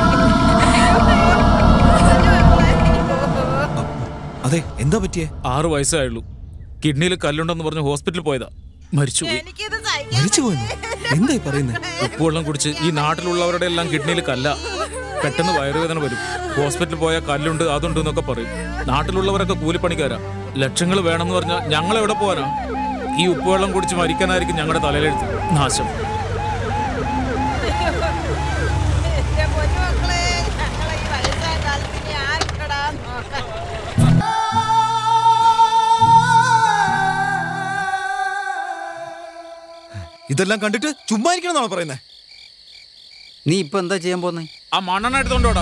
J: അതെ എന്താ പറ്റിയേ
U: ആറു വയസ്സായുള്ളൂ കിഡ്നിയിൽ കല്ലുണ്ടെന്ന് പറഞ്ഞ് ഹോസ്പിറ്റലിൽ പോയതാ മരിച്ചു
J: മരിച്ചു പോയെന്നോ എന്തായി പറയുന്നേ
U: ഉപ്പുവെള്ളം കുടിച്ച് ഈ നാട്ടിലുള്ളവരുടെ എല്ലാം കിഡ്നിയിൽ കല്ല പെട്ടെന്ന് വയറുവേദന വരും ഹോസ്പിറ്റലിൽ പോയാൽ കല്ലുണ്ട് അതുണ്ട് എന്നൊക്കെ പറയും നാട്ടിലുള്ളവരൊക്കെ കൂലിപ്പണിക്കാരാ ലക്ഷങ്ങൾ വേണമെന്ന് പറഞ്ഞാൽ ഞങ്ങൾ എവിടെ പോകാനാ ഈ ഉപ്പുവെള്ളം കുടിച്ച് മരിക്കാനായിരിക്കും ഞങ്ങളുടെ തലയിലെഴുത്ത് നാശം
K: എന്റെ പൊന്നുമക്കളെ ഞങ്ങളെ ഈ വയസ്സായ കാലത്ത് ഇനി ആർക്കടാ നോക്കാൻ
J: ഇതെല്ലാം കണ്ടിട്ട് ചുമ്മാ ഇരിക്കണം എന്നാണ് പറയുന്നത്
H: നീ ഇപ്പൊ എന്താ ചെയ്യാൻ പോന്നേ
U: ആ മണ്ണെണ്ണ എടുത്തോണ്ടോടാ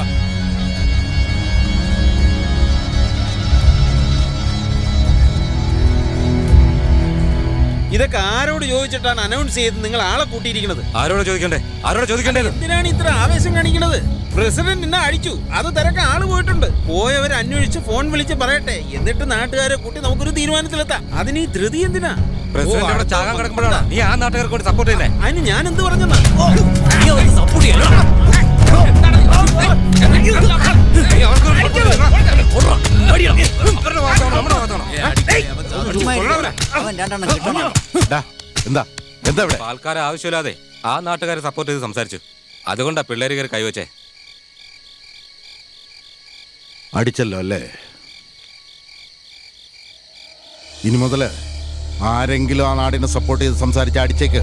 I: ഇതൊക്കെ ആരോട് ചോദിച്ചിട്ടാണ് അനൗൺസ് ചെയ്ത് നിങ്ങൾ ആളെ കൂട്ടിയിരിക്കുന്നത്
U: ആരോട് ചോദിക്കണ്ടേ ആരോട് ചോദിക്കണ്ടേ
I: എന്തിനാണ് ഇത്ര ആവേശം കാണിക്കുന്നത് പ്രസിഡന്റ് ഇന്നെ അടിച്ചു അത് തിരക്കാൻ ആള് പോയിട്ടുണ്ട് പോയവർ അന്വേഷിച്ച് ഫോൺ വിളിച്ച് പറയട്ടെ എന്നിട്ട് നാട്ടുകാരെ കൂട്ടി നമുക്കൊരു തീരുമാനത്തിലെത്താം അതിന് ഈ ധൃതി എന്തിനാ
U: പ്രസിഡന്റ്
I: ഓ,
U: ഇവിടെ
I: അടുത്ത
U: ചാകാൻ കിടക്കുമ്പോഴാണ് നീ ആ നാട്ടുകാർക്ക് കൊണ്ട് സപ്പോർട്ട് ചെയ്യുന്നേ
I: അതിന് ഞാൻ എന്ത് പറഞ്ഞെന്നാ
H: അവൻ രണ്ടെണ്ണം കിട്ടണം
M: എന്താ എന്താ ഇവിടെ
U: ആൾക്കാരെ ആവശ്യമില്ലാതെ ആ നാട്ടുകാരെ സപ്പോർട്ട് ചെയ്ത് സംസാരിച്ചു അതുകൊണ്ടാ പിള്ളേര് കയറി കൈവച്ചേ
L: അടിച്ചല്ലോ അല്ലേ ഇനി മുതല് ആരെങ്കിലും ആ നാടിനെ സപ്പോർട്ട് ചെയ്ത് സംസാരിച്ച് അടിച്ചേക്ക്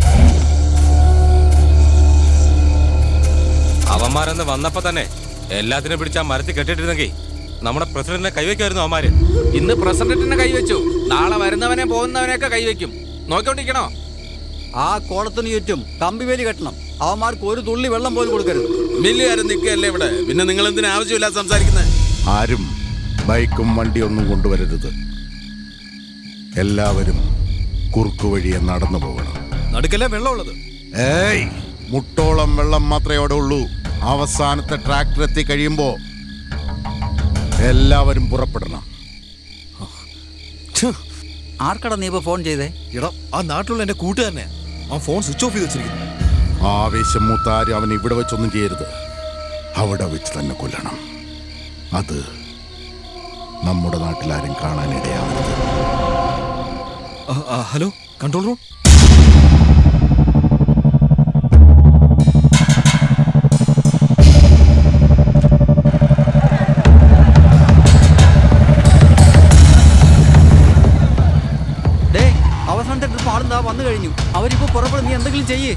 U: അവന്മാരെന്ന് വന്നപ്പോ തന്നെ എല്ലാത്തിനും പിടിച്ച് ആ മരത്തിൽ കെട്ടിട്ടിരുന്നെങ്കിൽ നമ്മുടെ പ്രസിഡന്റിനെ കൈവയ്ക്കായിരുന്നു അവന്മാര്
T: ഇന്ന് പ്രസിഡന്റിനെ കൈവച്ചു നാളെ വരുന്നവനെ പോകുന്നവനെയൊക്കെ കൈവയ്ക്കും നോക്കിക്കൊണ്ടിരിക്കണോ
H: ആ കോളത്തിന് ചുറ്റും കമ്പിവേലി കെട്ടണം അവന്മാർക്ക് ഒരു തുള്ളി വെള്ളം പോലും കൊടുക്കരുത്
I: മില്ലുകാരൻ നിൽക്കുകയല്ലേ ഇവിടെ പിന്നെ നിങ്ങൾ എന്തിനാ ആവശ്യമില്ല സംസാരിക്കുന്നത്
L: ആരും ബൈക്കും വണ്ടിയൊന്നും കൊണ്ടുവരരുത് എല്ലാവരും കുറുക്കു വഴിയെ നടന്നു പോകണം
J: നടുക്കല്ലേ വെള്ളമുള്ളത്
L: ഏയ് മുട്ടോളം വെള്ളം മാത്രമേ അവിടെ ഉള്ളൂ അവസാനത്തെ ട്രാക്ടർ എത്തി കഴിയുമ്പോ എല്ലാവരും പുറപ്പെടണം
H: ആർക്കടാ നീ ഇപ്പൊ ഫോൺ ചെയ്തേ
J: എടാ ആ നാട്ടിലുള്ള എന്റെ കൂട്ടുകാരനെ ആ ഫോൺ സ്വിച്ച് ഓഫ് ചെയ്ത് വെച്ചിരിക്കുന്നു
L: ആവേശം മൂത്ത ആരും അവൻ ഇവിടെ വെച്ചൊന്നും ചെയ്യരുത് അവിടെ വെച്ച് തന്നെ കൊല്ലണം അത് നമ്മുടെ നാട്ടിലാരും കാണാനിടയാവരുത്
J: ഹലോ കൺട്രോൾ റൂം
H: ഡേ അവസാനത്തെ ട്രിപ്പ് ആളെന്താ വന്നു കഴിഞ്ഞു അവരിപ്പോ പുറപ്പെടും നീ എന്തെങ്കിലും ചെയ്യേ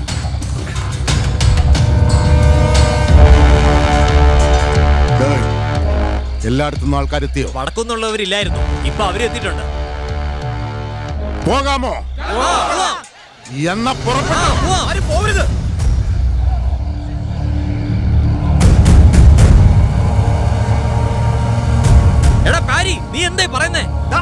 L: ഡേയ്, എല്ലായിടത്തും ആൾക്കാരെത്തിയോ
A: വടക്കുന്നുള്ളവരില്ലായിരുന്നു ഇപ്പൊ അവരെത്തിയിട്ടുണ്ട്
L: പോകാമോ എന്ന പുറപ്പെട്ടു
A: പോവരുത് എടാ പാരി നീ എന്തായി പറയുന്നേ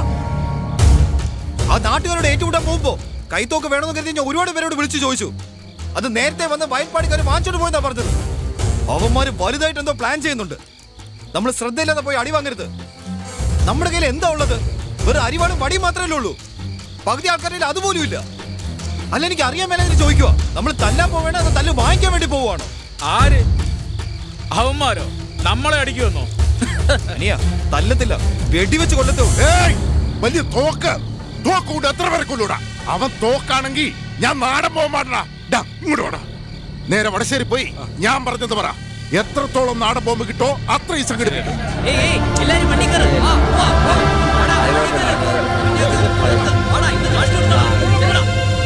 J: ആ നാട്ടുകാരോട് ഏറ്റുമുട്ടാൻ പോകുമ്പോ കൈത്തോക്ക് വേണമെന്ന് കരുതി ഞാൻ ഒരുപാട് പേരോട് വിളിച്ചു ചോദിച്ചു അത് നേരത്തെ വന്ന് വയൽപ്പാടിക്കാർ വാങ്ങിച്ചോണ്ട് പോയെന്നാ പറഞ്ഞത് അവന്മാര് വലുതായിട്ട് എന്തോ പ്ലാൻ ചെയ്യുന്നുണ്ട് നമ്മൾ ശ്രദ്ധയില്ലാതെ പോയി അടി വാങ്ങരുത് നമ്മുടെ കയ്യിൽ എന്താ ഉള്ളത് വെറും അരിവാളും വടിയും മാത്രമല്ലേ ഉള്ളൂ പകുതി ആൾക്കാരുടെ അതുപോലും ഇല്ല അല്ല എനിക്ക് അറിയാൻ മേലെ ചോദിക്കുക നമ്മൾ തല്ലാൻ പോവേണോ അതോ തല്ല് വാങ്ങിക്കാൻ വേണ്ടി പോവാണോ
I: ആര് അവന്മാരോ നമ്മളെ അടിക്കുമെന്നോ
J: അനിയാ തല്ലത്തില്ല വെടിവെച്ച് കൊല്ലത്തോ
L: ഏയ് വലിയ തോക്ക് തോക്ക് കൊണ്ട് എത്ര പേരെ കൊല്ലൂടാ അവൻ തോക്കാണെങ്കിൽ ഞാൻ നാടൻ പോകാൻ പാടില്ല ഡാ, ഇങ്ങോട്ട് വാടാ നേരെ വടശ്ശേരി പോയി ഞാൻ പറഞ്ഞത് പറ എത്രത്തോളം നാടൻ ബോംബ് കിട്ടോ അത്രയും സംഘടിപ്പിക്കും
A: ഏയ് ഏയ് എല്ലാരും വണ്ടി കയറ് വാ വാ വാ വാടാ, വണ്ടി കയറ്. വാടാ, ഇന്ന് നാട്ടിൽ നിർത്തണം. ചെല്ലടാ.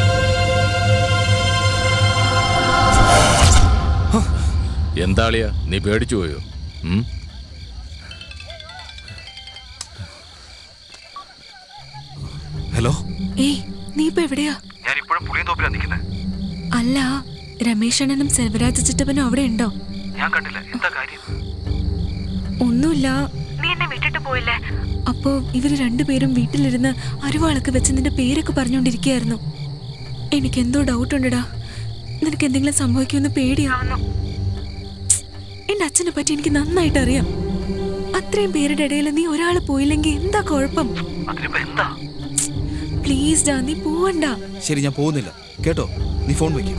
T: എന്താളിയാ നീ പേടിച്ചു പോയോ ഉം?
J: ഹലോ
F: ഏയ് നീ ഇപ്പൊ എവിടെയാ
J: ഞാൻ ഇപ്പോഴും പുളിയന്തോപ്പിലാണ് നിൽക്കുന്നത്
F: അല്ല രമേശണ്ണനും സെൽവരാജ് ചിറ്റപ്പനും അവിടെ ഉണ്ടോ
J: ഞാൻ കണ്ടില്ല എന്താ കാര്യം
F: ഒന്നുമില്ല നീ എന്നെ വിട്ടിട്ട് പോയില്ലേ അപ്പോ ഇവര് രണ്ടുപേരും വീട്ടിലിരുന്ന് അരുവാളൊക്കെ വെച്ച് നിന്റെ പേരൊക്കെ പറഞ്ഞുകൊണ്ടിരിക്കുകയായിരുന്നു എനിക്ക് എന്തോ ഡൗട്ട് ഉണ്ടടാ നിനക്ക് എന്തെങ്കിലും സംഭവിക്കുമെന്ന് പേടിയാവുന്നു എന്റെ അച്ഛനെ പറ്റി എനിക്ക് നന്നായിട്ട് അറിയാം അത്രയും പേരുടെ ഇടയിൽ നീ ഒരാള് പോയില്ലെങ്കിൽ എന്താ കുഴപ്പം
J: എന്താ
F: പ്ലീസ് ഡാ നീ പോവണ്ട
J: ശരി ഞാൻ പോകുന്നില്ല കേട്ടോ നീ ഫോൺ വയ്ക്കും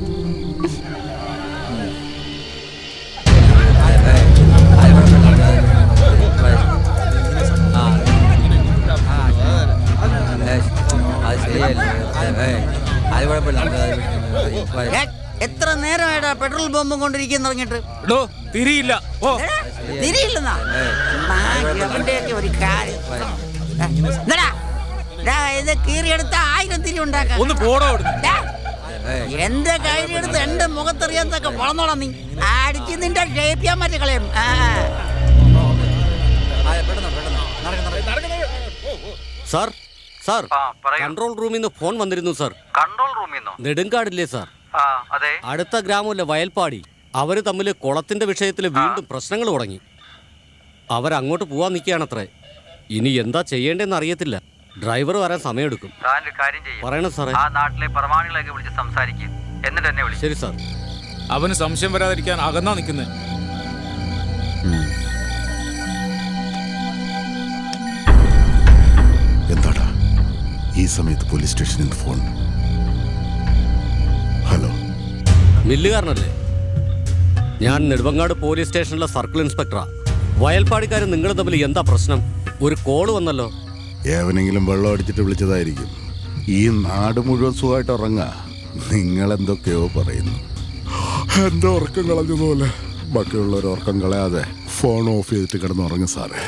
O: ഏ, എത്ര നേരമായിട്ടാ പെട്രോൾ ബോംബും കൊണ്ടിരിക്കുന്ന ഇറങ്ങിട്ട്
I: ഡോ തിരിയില്ല ഓ
O: തിരിയില്ലെന്നാ എവിടെയൊക്കെ ഒരു കാര്യം ഇങ്ങടാ. ദാ, ഇത് കീറിയെടുത്ത ആയിരം തിരി ഉണ്ടാക്കാം
I: ഒന്ന് പോടോ അവിടുന്ന്.
O: ദാ, എന്റെ കയ്യിലെടുത്ത് എന്റെ മുഖത്തെറിയാത്തൊക്കെ വളർന്നോളാം നീ അടിച്ച് നിന്റെ ഷേപ്പ് ചെയ്യാൻ പറ്റി കളയും ആ.
E: സാർ സാർ കൺട്രോൾ റൂമിൽ നിന്ന് ഫോൺ വന്നിരുന്നു സാർ
H: കൺട്രോൾ റൂമിൽ നിന്നോ
E: നെടുങ്കാടില്ലേ സാർ
H: ആ അതെ
E: അടുത്ത ഗ്രാമമില്ല വയൽപ്പാടി അവര് തമ്മിൽ കുളത്തിന്റെ വിഷയത്തിൽ വീണ്ടും പ്രശ്നങ്ങൾ തുടങ്ങി അവരങ്ങോട്ട് പോവാൻ നിൽക്കുകയാണത്രേ ഇനി എന്താ ചെയ്യേണ്ടതെന്ന് അറിയത്തില്ല ഡ്രൈവർ വരാൻ സമയമെടുക്കും
H: താനൊരു കാര്യം ചെയ്യും
E: പറയണം സാറേ
H: ആ നാട്ടിലെ പ്രമാണികളെയൊക്കെ വിളിച്ച് സംസാരിക്കും എന്നിട്ട് എന്നെ വിളിക്കും
E: ശരി സാർ
I: അവന് സംശയം വരാതിരിക്കാൻ അകന്നാ നിൽക്കുന്നത്
L: എന്താടാ ഈ സമയത്ത് പോലീസ് സ്റ്റേഷനിൽ നിന്ന് ഫോൺ ഹലോ
E: മില്ലുകാരനല്ലേ ഞാൻ നെടുവങ്ങാട് പോലീസ് സ്റ്റേഷനിലെ സർക്കിൾ ഇൻസ്പെക്ടറാ വയൽപ്പാടിക്കാരൻ നിങ്ങൾ തമ്മിൽ എന്താ പ്രശ്നം ഒരു കോള് വന്നല്ലോ
L: ഏവനെങ്കിലും വെള്ളം അടിച്ചിട്ട് വിളിച്ചതായിരിക്കും ഈ നാട് മുഴുവൻ സുഖമായിട്ട് ഉറങ്ങാ നിങ്ങൾ എന്തൊക്കെയോ പറയുന്നു എന്തോ ഉറക്കം കളഞ്ഞ പോലെ ബാക്കിയുള്ളവർ ഉറക്കം കളയാതെ ഫോൺ ഓഫ് ചെയ്തിട്ട് കിടന്ന് ഉറങ്ങും സാറേ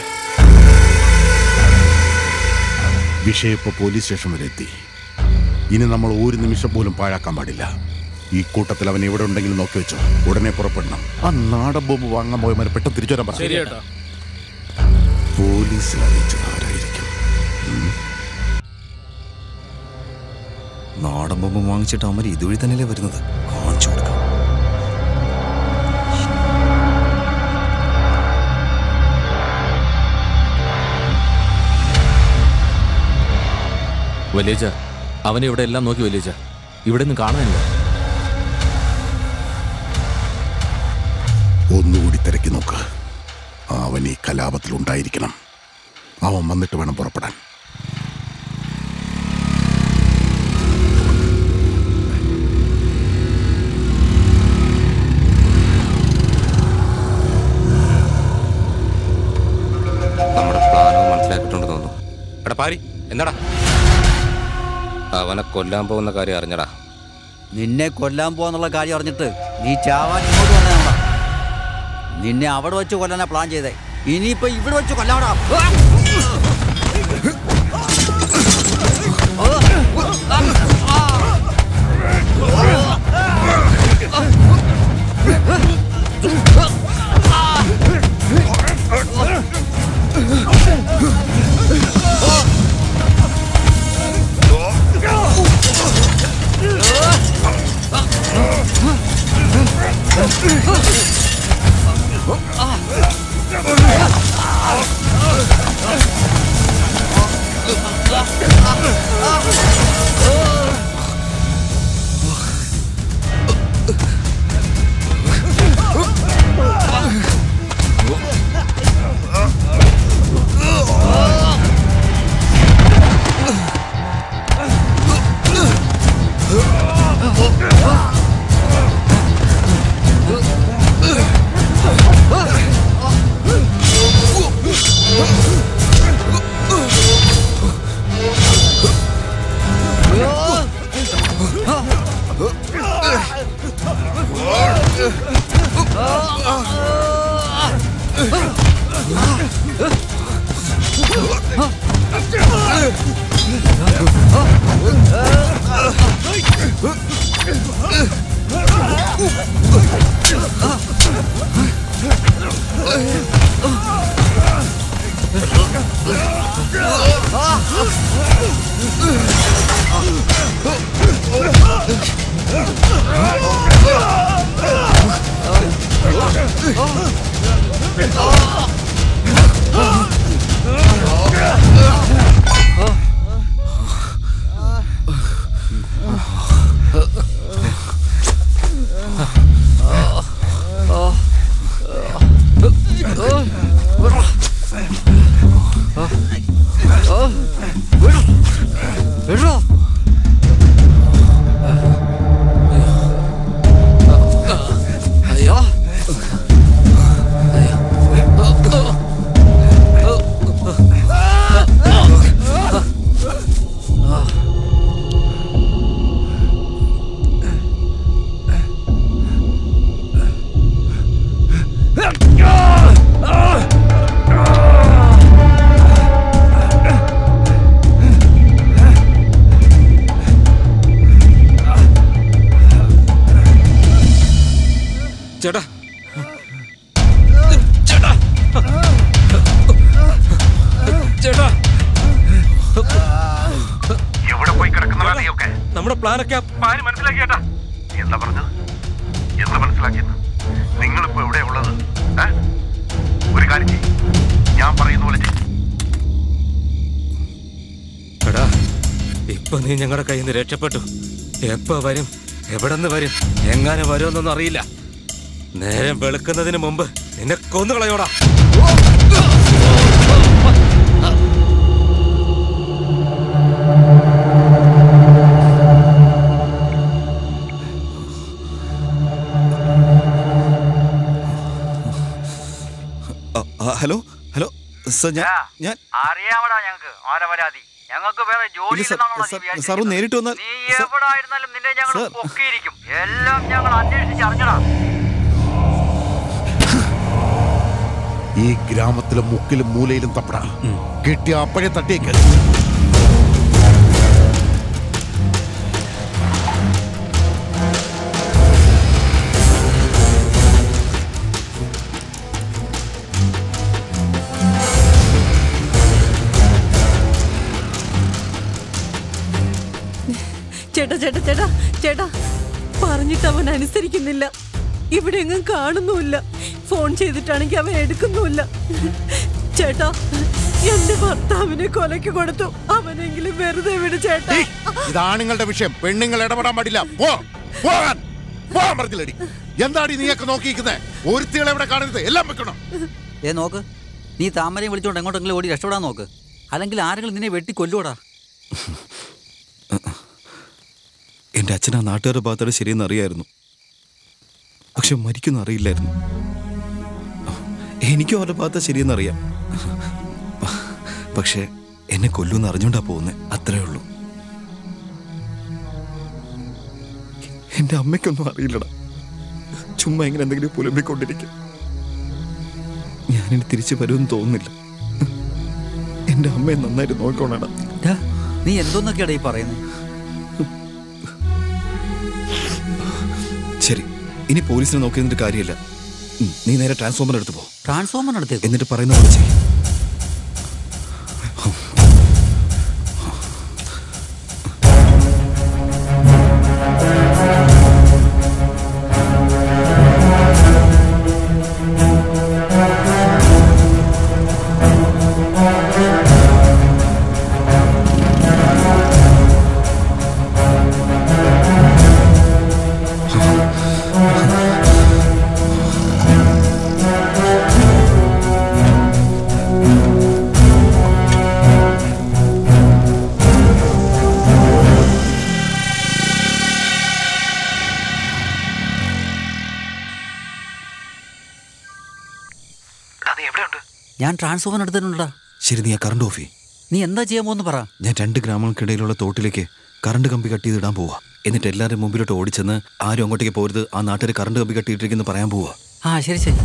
L: വിഷയം ഇപ്പോൾ പോലീസ് സ്റ്റേഷൻ വരെ എത്തി ഇനി നമ്മൾ ഒരു നിമിഷം പോലും പാഴാക്കാൻ പാടില്ല ഈ കൂട്ടത്തിൽ അവൻ എവിടെ ഉണ്ടെങ്കിലും നോക്കി വെച്ചോ ഉടനെ പുറപ്പെടണം ആ നാടൻ ബോംബ് വാങ്ങാൻ പോയവരെ പെട്ടെന്ന് തിരിച്ചു വരാൻ
I: ശരി
L: പറഞ്ഞു
I: കേട്ടോ
L: പോലീസിൽ അറിയിച്ചത് ആരായിരിക്കും
J: നാടൻ ബോംബ് വാങ്ങിച്ചിട്ട് അവന്മാർ ഇതുവഴി തന്നെയല്ലേ വരുന്നത് കാണിച്ചു കൊടുക്കാം
T: വലിയച്ച അവനെ ഇവിടെ എല്ലാം നോക്കി വലിയച്ച ഇവിടെ നിന്ന് കാണാനില്ല
L: ഒന്നുകൂടി തിരക്കി നോക്ക് അവൻ ഈ കലാപത്തിൽ ഉണ്ടായിരിക്കണം അവൻ വന്നിട്ട് വേണം പുറപ്പെടാൻ
U: എന്താടാ അവനെ കൊല്ലാൻ പോകുന്ന കാര്യം അറിഞ്ഞടാ
H: നിന്നെ കൊല്ലാൻ പോവാന്നുള്ള കാര്യം അറിഞ്ഞിട്ട് നീ ചാവാൻ ഇങ്ങോട്ട് വന്നതാണോ നിന്നെ അവിടെ വെച്ച് കൊല്ലാനാ പ്ലാൻ ചെയ്തേ ഇനിയിപ്പോ ഇവിടെ വെച്ച് കൊല്ലാടാ
E: അയ്യോ ചേട്ടാ ചേട്ടാ ചേട്ടാ
N: എവിടെ പോയി കിടക്കുന്നവരാ നീയൊക്കെ
U: നമ്മുടെ പ്ലാനൊക്കെ
N: ആര് മനസ്സിലാക്കിയേട്ടാ എന്താ പറഞ്ഞത് എന്താ മനസ്സിലാക്കിയത് നിങ്ങളിപ്പോ എവിടെയാ ഉള്ളത് ഏ? ഒരു കാര്യം ചെയ്യ് ഞാൻ പറയുന്ന പോലെ ചെയ്യ്
U: എടാ ഇപ്പൊ നീ ഞങ്ങളുടെ കയ്യിൽ നിന്ന് രക്ഷപ്പെട്ടു എപ്പോ വരും എവിടെ നിന്ന് വരും എങ്ങനെ വരുമെന്നൊന്നും അറിയില്ല നേരം വെളുക്കുന്നതിന് മുമ്പ് നിന്നെ കൊന്നു കളയോടാ
J: ഹലോ ഹലോ സർ ഞാൻ ഞാൻ
O: അറിയാമടാ ഞങ്ങൾക്ക് ആരെ പരാതി ഞങ്ങൾക്ക് വേറെ ജോലി
J: ഇല്ല, സർ,
O: ഇല്ലെന്നാണോ നീ
J: സർ,
O: വിചാരിച്ചിരിക്കുന്നത്?
J: സാർ ഒന്ന് നേരിട്ട് വന്നാൽ-
O: നീ
J: സർ-
O: എവിടെ ആയിരുന്നാലും നിന്നെ ഞങ്ങൾ
J: സർ.
O: പൊക്കിയിരിക്കും എല്ലാം ഞങ്ങൾ അന്വേഷിച്ച് അറിഞ്ഞടാ
L: ഈ ഗ്രാമത്തിലെ മുക്കിലും മൂലയിലും തപ്പട കിട്ടിയ അപ്പോഴേ തട്ടിയേക്ക്
Q: ചേട്ടാ ചേട്ടാ ചേട്ടാ ചേട്ടാ പറഞ്ഞിട്ട് അവൻ അനുസരിക്കുന്നില്ല ഇവിടെ എങ്ങും കാണുന്നുമില്ല ഫോൺ ചെയ്തിട്ടാണെങ്കിൽ അവൻ എടുക്കുന്നുമില്ല ചേട്ടാ എന്റെ ഭർത്താവിനെ കൊലയ്ക്ക് കൊടുത്തു അവനെങ്കിലും വെറുതെ വിട് ചേട്ടാ
L: ഇതാണ് നിങ്ങളുടെ വിഷയം പെണ്ണുങ്ങൾ ഇടപെടാൻ പാടില്ല പോ പോകാൻ പോകാൻ പറഞ്ഞില്ലടി എന്താടി നീയൊക്കെ നോക്കിയിരിക്കുന്നത് ഒരുത്തികളെ എവിടെ കാണരുത് എല്ലാം വെക്കണം
H: ഏ നോക്ക് നീ താമരയും വിളിച്ചോണ്ട് എങ്ങോട്ടെങ്കിലും ഓടി രക്ഷപ്പെടാൻ നോക്ക് അല്ലെങ്കിൽ ആരെങ്കിലും നിന്നെ വെട്ടി കൊല്ലുവാടാ
J: എൻ്റെ അച്ഛൻ ആ നാട്ടുകാരുടെ ഭാഗത്തോടെ ശരിയെന്ന് അറിയായിരുന്നു പക്ഷെ മരിക്കുന്ന അറിയില്ലായിരുന്നു എനിക്കും അവരുടെ ഭാഗത്ത് ശരിയെന്ന് അറിയാം പക്ഷേ എന്നെ കൊല്ലുമെന്ന് അറിഞ്ഞോണ്ടാ പോകുന്നത് അത്രേ ഉള്ളൂ എന്റെ അമ്മയ്ക്കൊന്നും അറിയില്ലടാ ചുമ്മാ ഇങ്ങനെ എന്തെങ്കിലും പുലമ്പിക്കൊണ്ടിരിക്കും ഞാനിനി തിരിച്ചു വരുമെന്ന് തോന്നുന്നില്ല എന്റെ അമ്മയെ നന്നായിട്ട് നോക്കണടാ
H: ഡാ, നീ എന്തോന്നൊക്കെയാടാ ഈ പറയുന്നത്
J: ശരി ഇനി പോലീസിനെ നോക്കി നിന്നിട്ട് കാര്യമില്ല ഉം, നീ നേരെ ട്രാൻസ്ഫോമർ എടുത്ത് പോ
H: ട്രാൻസ്ഫോമർ അടുത്തേക്ക്
J: എന്നിട്ട് പറയുന്ന പോലെ ചെയ്യ്
H: ഞാൻ ട്രാൻസ്ഫോമർ എടുത്തിട്ടുണ്ടാ
J: ശരി നീ ആ കറണ്ട് ഓഫ് ചെയ്യ്.
H: നീ എന്താ ചെയ്യാൻ പോകുന്നു പറ
J: ഞാൻ രണ്ട് ഗ്രാമങ്ങൾക്കിടയിലുള്ള തോട്ടിലേക്ക് കറണ്ട് കമ്പി കട്ട് ചെയ്ത് ഇടാൻ പോവാ എന്നിട്ട് എല്ലാവരും മുമ്പിലോട്ട് ഓടിച്ചെന്ന് ആരും അങ്ങോട്ടേക്ക് പോരുത് ആ നാട്ടിൽ കറണ്ട് കമ്പി കട്ടിയിട്ടിരിക്കുന്നു പറയാൻ പോവാ
H: ആ ശരി ശരി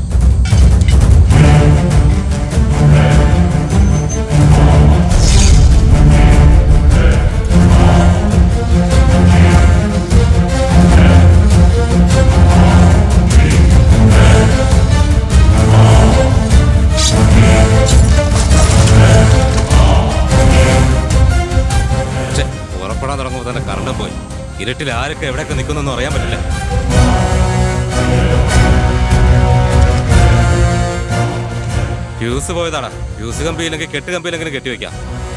U: ഛെ, പുറപ്പെടാൻ തുടങ്ങുമ്പോൾ തന്നെ കറണ്ട് പോയി ഇരുട്ടിൽ ആരൊക്കെ എവിടെയൊക്കെ നിൽക്കുന്നൊന്നും അറിയാൻ പറ്റില്ല ഫ്യൂസ് പോയതാടാ ഫ്യൂസ് കമ്പിയില്ലെങ്കിൽ കെട്ട് കമ്പിയിലെങ്കിലും കെട്ടിവെക്കാം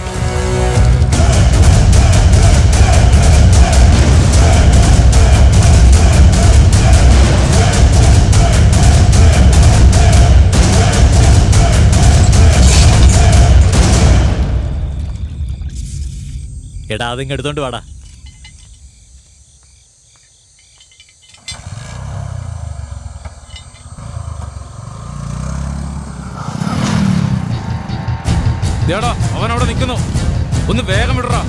A: എടാ അതിങ്ങ് എടുത്തോണ്ട് വാടാ
U: ദേടാ അവൻ അവിടെ നിൽക്കുന്നു ഒന്ന് വേഗം വിടറാ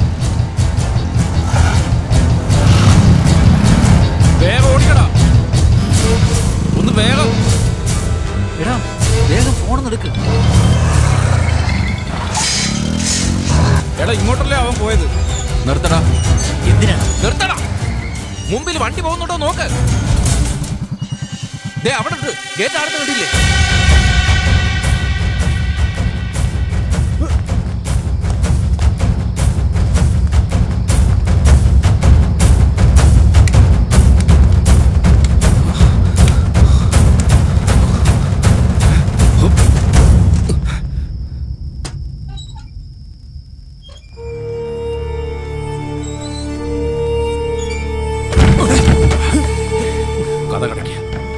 U: വേഗം ഓടിക്കടാ ഒന്ന് വേഗം
H: എടാ വേഗം ഫോൺ എടുക്ക്
U: എടാ ഇങ്ങോട്ടല്ലേ അവൻ പോയത് നിർത്തടാ
A: എന്തിനാ
U: നിർത്തടാ മുമ്പിൽ വണ്ടി പോകുന്നുണ്ടോ നോക്ക് ദേ അവിടെ ഉണ്ട് ഗേറ്റ് അടുത്ത് കണ്ടില്ലേ കഥ കടക്കുക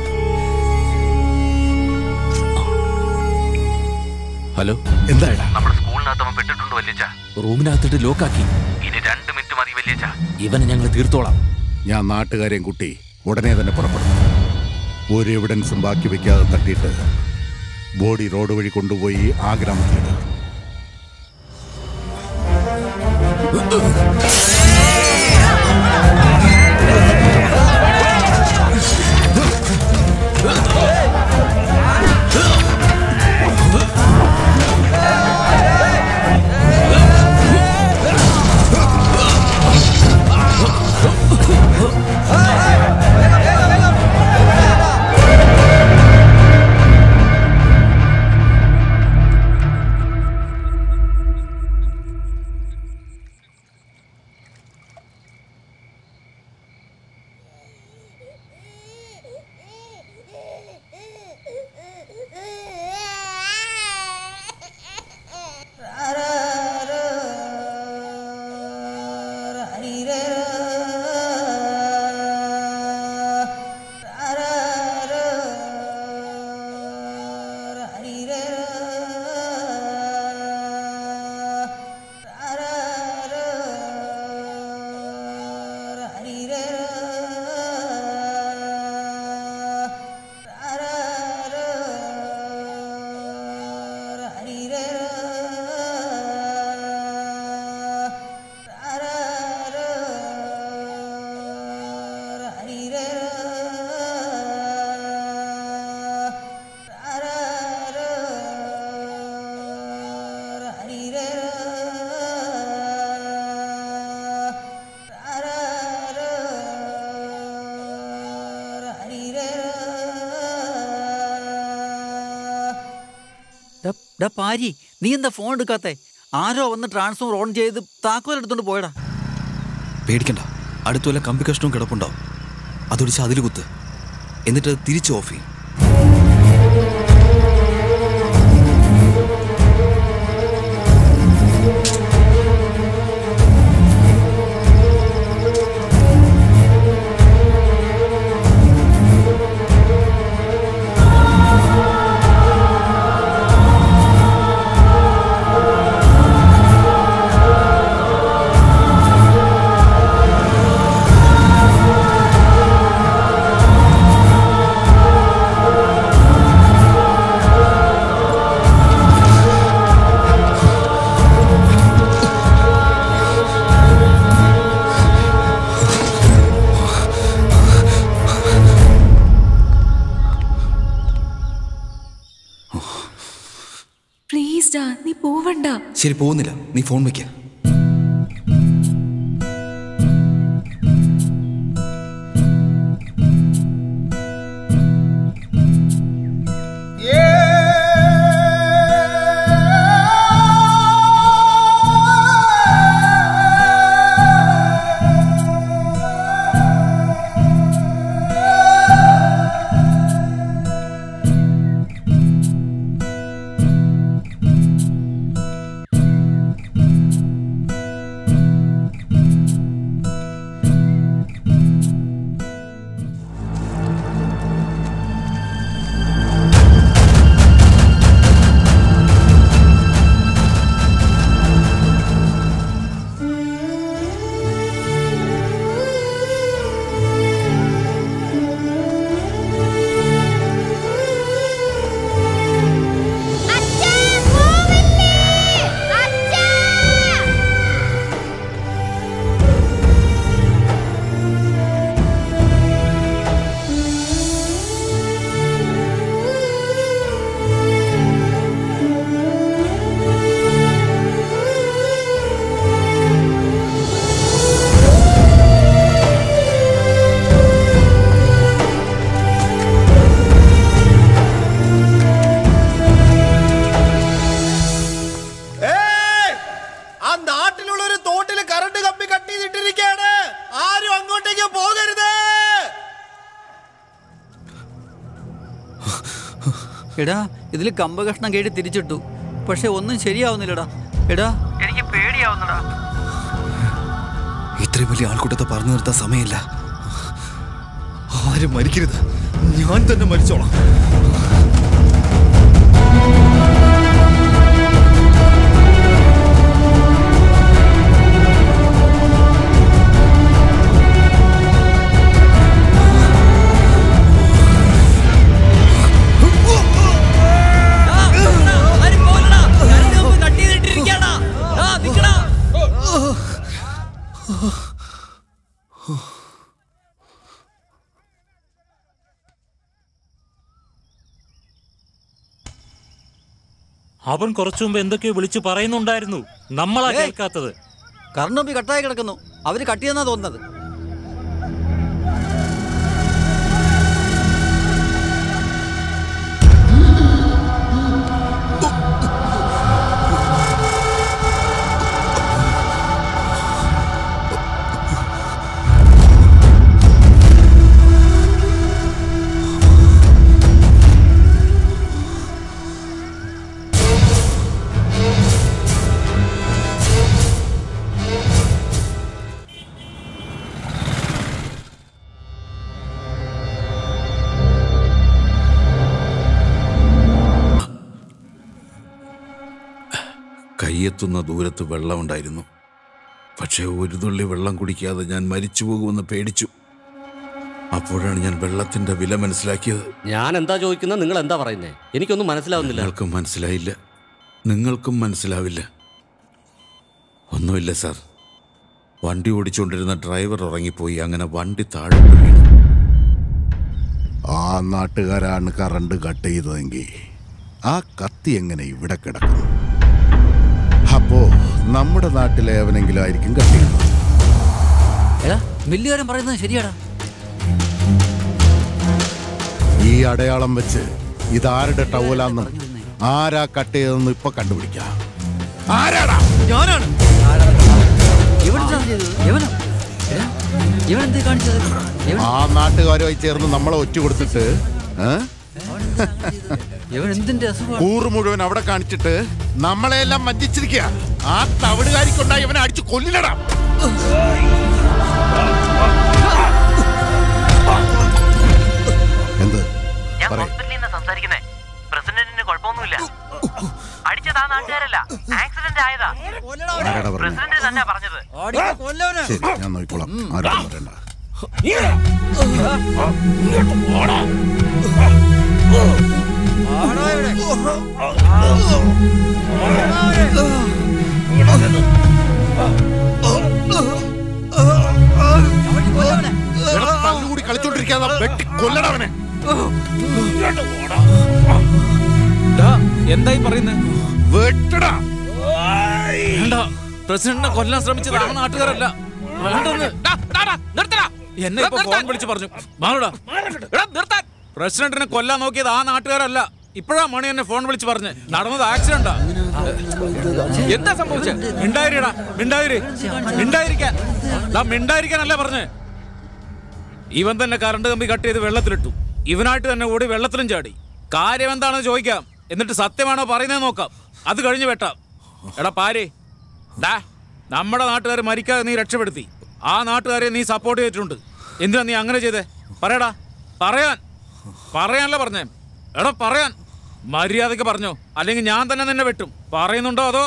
U: ഹലോ
N: എന്തായടാ നമ്മുടെ സ്കൂളിനകത്ത് അവൻ പെട്ടിട്ടുണ്ട് വല്യച്ച
U: റൂമിനകത്തിട്ട് ലോക്കാക്കി
N: ഇനി രണ്ട് മിനിറ്റ് മതി വല്യച്ച
U: ഇവനെ ഞങ്ങൾ തീർത്തോളാം
L: ഞാൻ നാട്ടുകാരെയും കുട്ടി ഉടനെ തന്നെ പുറപ്പെടും ഒരു എവിഡൻസും ബാക്കി വെക്കാതെ തട്ടിയിട്ട് ബോഡി റോഡ് വഴി കൊണ്ടുപോയി ആ ഗ്രാമത്തിലിടുക
H: ഡാ- ഡാ പാരി നീ എന്താ ഫോൺ എടുക്കാത്തെ ആരോ വന്ന് ട്രാൻസ്ഫോമർ ഓൺ ചെയ്ത് താക്കോൽ എടുത്തോണ്ട് പോയടാ
J: പേടിക്കണ്ട അടുത്ത വല്ല കമ്പി കഷ്ണവും കിടപ്പുണ്ടാവും അതൊടിച്ച് അതിൽ കുത്ത് എന്നിട്ട് തിരിച്ച് ഓഫ് ചെയ്യും
F: പ്ലീസ് ഡാ നീ പോവണ്ട
J: ശരി പോകുന്നില്ല നീ ഫോൺ വെക്ക
G: ആ നാട്ടിലുള്ള ഒരു തോട്ടിൽ കറണ്ട് കമ്പി കട്ട് ചെയ്തിട്ടിരിക്കുകയാണ് ആരും അങ്ങോട്ടേക്ക് പോകരുത്
H: എടാ ഇതിൽ കമ്പ കഷ്ണം കേട്ടി തിരിച്ചിട്ടു പക്ഷെ ഒന്നും ശരിയാവുന്നില്ലടാ എടാ എനിക്ക് പേടിയാവുന്നടാ
J: ഇത്രയും വലിയ ആൾക്കൂട്ടത്തെ പറഞ്ഞു നിർത്താൻ സമയമില്ല ആരും മരിക്കരുത് ഞാൻ തന്നെ മരിച്ചോളാം
R: അവൻ കുറച്ചു മുമ്പ് എന്തൊക്കെയോ വിളിച്ചു പറയുന്നുണ്ടായിരുന്നു നമ്മളാ
H: ഏയ്!
R: കേൾക്കാത്തത്
H: കറണ്ട് കട്ടായി കിടക്കുന്നു അവര് കട്ട് ചെയ്യുന്നാ തോന്നുന്നത്
M: കൈയെത്തുന്ന ദൂരത്ത് വെള്ളമുണ്ടായിരുന്നു പക്ഷേ ഒരു തുള്ളി വെള്ളം കുടിക്കാതെ ഞാൻ മരിച്ചു പോകുമെന്ന് പേടിച്ചു അപ്പോഴാണ് ഞാൻ വെള്ളത്തിന്റെ വില മനസ്സിലാക്കിയത്
E: ഞാൻ എന്താ ചോദിക്കുന്നത് നിങ്ങൾ എന്താ പറയുന്നേ എനിക്കൊന്നും മനസ്സിലാവുന്നില്ല
M: നിങ്ങൾക്കും മനസ്സിലായില്ല നിങ്ങൾക്കും മനസ്സിലാവില്ല ഒന്നുമില്ല സാർ വണ്ടി ഓടിച്ചുകൊണ്ടിരുന്ന ഡ്രൈവർ ഉറങ്ങിപ്പോയി അങ്ങനെ വണ്ടി താഴെ വീണു
L: ആ നാട്ടുകാരാണ് കറണ്ട് കട്ട് ചെയ്തതെങ്കിൽ ആ കത്തി എങ്ങനെ ഇവിടെ കിടക്കും അപ്പോ നമ്മുടെ നാട്ടിലെ എവനെങ്കിലും ആയിരിക്കും കട്ട് ചെയ്യുന്നത്
H: എടാ മില്ലുകാരൻ പറയുന്നത് ശരിയാടാ
L: ഈ അടയാളം വെച്ച് ഇതാരുടെ ടവലാന്ന് ആരാ കട്ട് ചെയ്തതെന്ന് ഇപ്പൊ കണ്ടുപിടിക്കാം
M: ആരാടാ
A: ഞാനാണ്
L: ആ നാട്ടുകാരുമായി ചേർന്ന് നമ്മളെ ഒറ്റ കൊടുത്തിട്ട് ഏ? കൂറ് മുഴുവൻ അവിടെ കാണിച്ചിട്ട് നമ്മളെല്ലാം വഞ്ചിച്ചിരിക്കുക ആ തവിടുകാരിക്കൊണ്ടായി ഇവനെ അടിച്ചു കൊല്ലില്ലടാ എന്ത്
B: ഞാൻ
L: പറയ്.
B: ഹോസ്പിറ്റലിൽ നിന്ന് സംസാരിക്കുന്നേ പ്രസിഡന്റിന് കുഴപ്പമൊന്നുമില്ല അടിച്ചത് ആ നാട്ടുകാരല്ല ആക്സിഡന്റ് ആയതാ
L: ആരാടാ പറഞ്ഞത്?
B: പ്രസിഡന്റ് തന്നെ പറഞ്ഞത്
L: ശരി ഞാൻ നോക്കിക്കോളാം ആരോടും പറയണ്ട എടാ, തല്ലുകൂടി കളിച്ചോണ്ടിരിക്കാതെ വെട്ടി കൊല്ലടവനെ
I: എന്തായി പറയുന്നത്
L: വെട്ടടാ
I: വേണ്ട പ്രസിഡന്റിനെ കൊല്ലാൻ ശ്രമിച്ചത് ആ നാട്ടുകാരല്ല വേണ്ടെന്ന് ഡാ, ഡാ, ഡാ, നിർത്തടാ. എന്നെ ഇപ്പൊ ഫോൺ വിളിച്ച് പറഞ്ഞു മാറുടാ പ്രസിഡന്റിനെ കൊല്ലാൻ നോക്കിയത് ആ നാട്ടുകാരല്ല ഇപ്പോഴാ മണി എന്നെ ഫോൺ വിളിച്ച് പറഞ്ഞ് നടന്നത് ആക്സിഡന്റാ എന്താ സംഭവിച്ചത് മിണ്ടായിരിടാ മിണ്ടായിരി മിണ്ടായിരിക്കാൻ ഡാ മിണ്ടായിരിക്കാനല്ല പറഞ്ഞ് ഇവൻ തന്നെ കറണ്ട് കമ്പി കട്ട് ചെയ്ത് വെള്ളത്തിലിട്ടു ഇവനായിട്ട് തന്നെ ഓടി വെള്ളത്തിലും ചാടി കാര്യം എന്താണെന്ന് ചോദിക്കാം എന്നിട്ട് സത്യമാണോ പറയുന്നത് നോക്കാം അത് കഴിഞ്ഞ് വെട്ടാം എടാ പാരേ ഡാ നമ്മുടെ നാട്ടുകാർ മരിക്കാതെ നീ രക്ഷപ്പെടുത്തി ആ നാട്ടുകാരെ നീ സപ്പോർട്ട് ചെയ്തിട്ടുണ്ട് എന്തിനാ നീ അങ്ങനെ ചെയ്തേ പറയടാ പറയാൻ പറയാനല്ല പറഞ്ഞേ എടാ പറയാൻ മര്യാദക്ക് പറഞ്ഞോ അല്ലെങ്കിൽ ഞാൻ തന്നെ നിന്നെ വെട്ടും പറയുന്നുണ്ടോ അതോ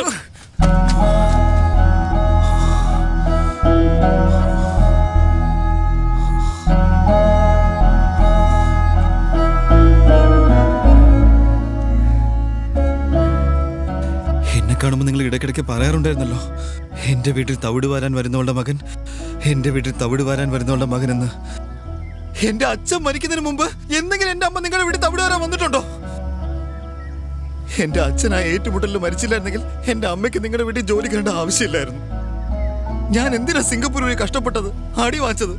J: എന്നെ കാണുമ്പോൾ നിങ്ങൾ ഇടയ്ക്കിടയ്ക്ക് പറയാറുണ്ടായിരുന്നല്ലോ എൻ്റെ വീട്ടിൽ തവിട് വാരാൻ വരുന്നവളുടെ മകൻ എൻ്റെ വീട്ടിൽ തവിട് വാരാൻ വരുന്നവളുടെ മകൻ എന്ന് എൻ്റെ അച്ഛൻ മരിക്കുന്നതിന് മുമ്പ് എന്തെങ്കിലും എൻ്റെ അമ്മ നിങ്ങളുടെ വീട്ടിൽ തവിട് വാരാൻ വന്നിട്ടുണ്ടോ എൻ്റെ അച്ഛൻ ആ ഏറ്റുമുട്ടലിൽ മരിച്ചില്ലായിരുന്നെങ്കിൽ എൻ്റെ അമ്മയ്ക്ക് നിങ്ങളുടെ വീട്ടിൽ ജോലി ചെയ്യേണ്ട ആവശ്യമില്ലായിരുന്നു ഞാൻ എന്തിനാ സിംഗപ്പൂർ വഴി കഷ്ടപ്പെട്ടത് അടി വാങ്ങിച്ചത്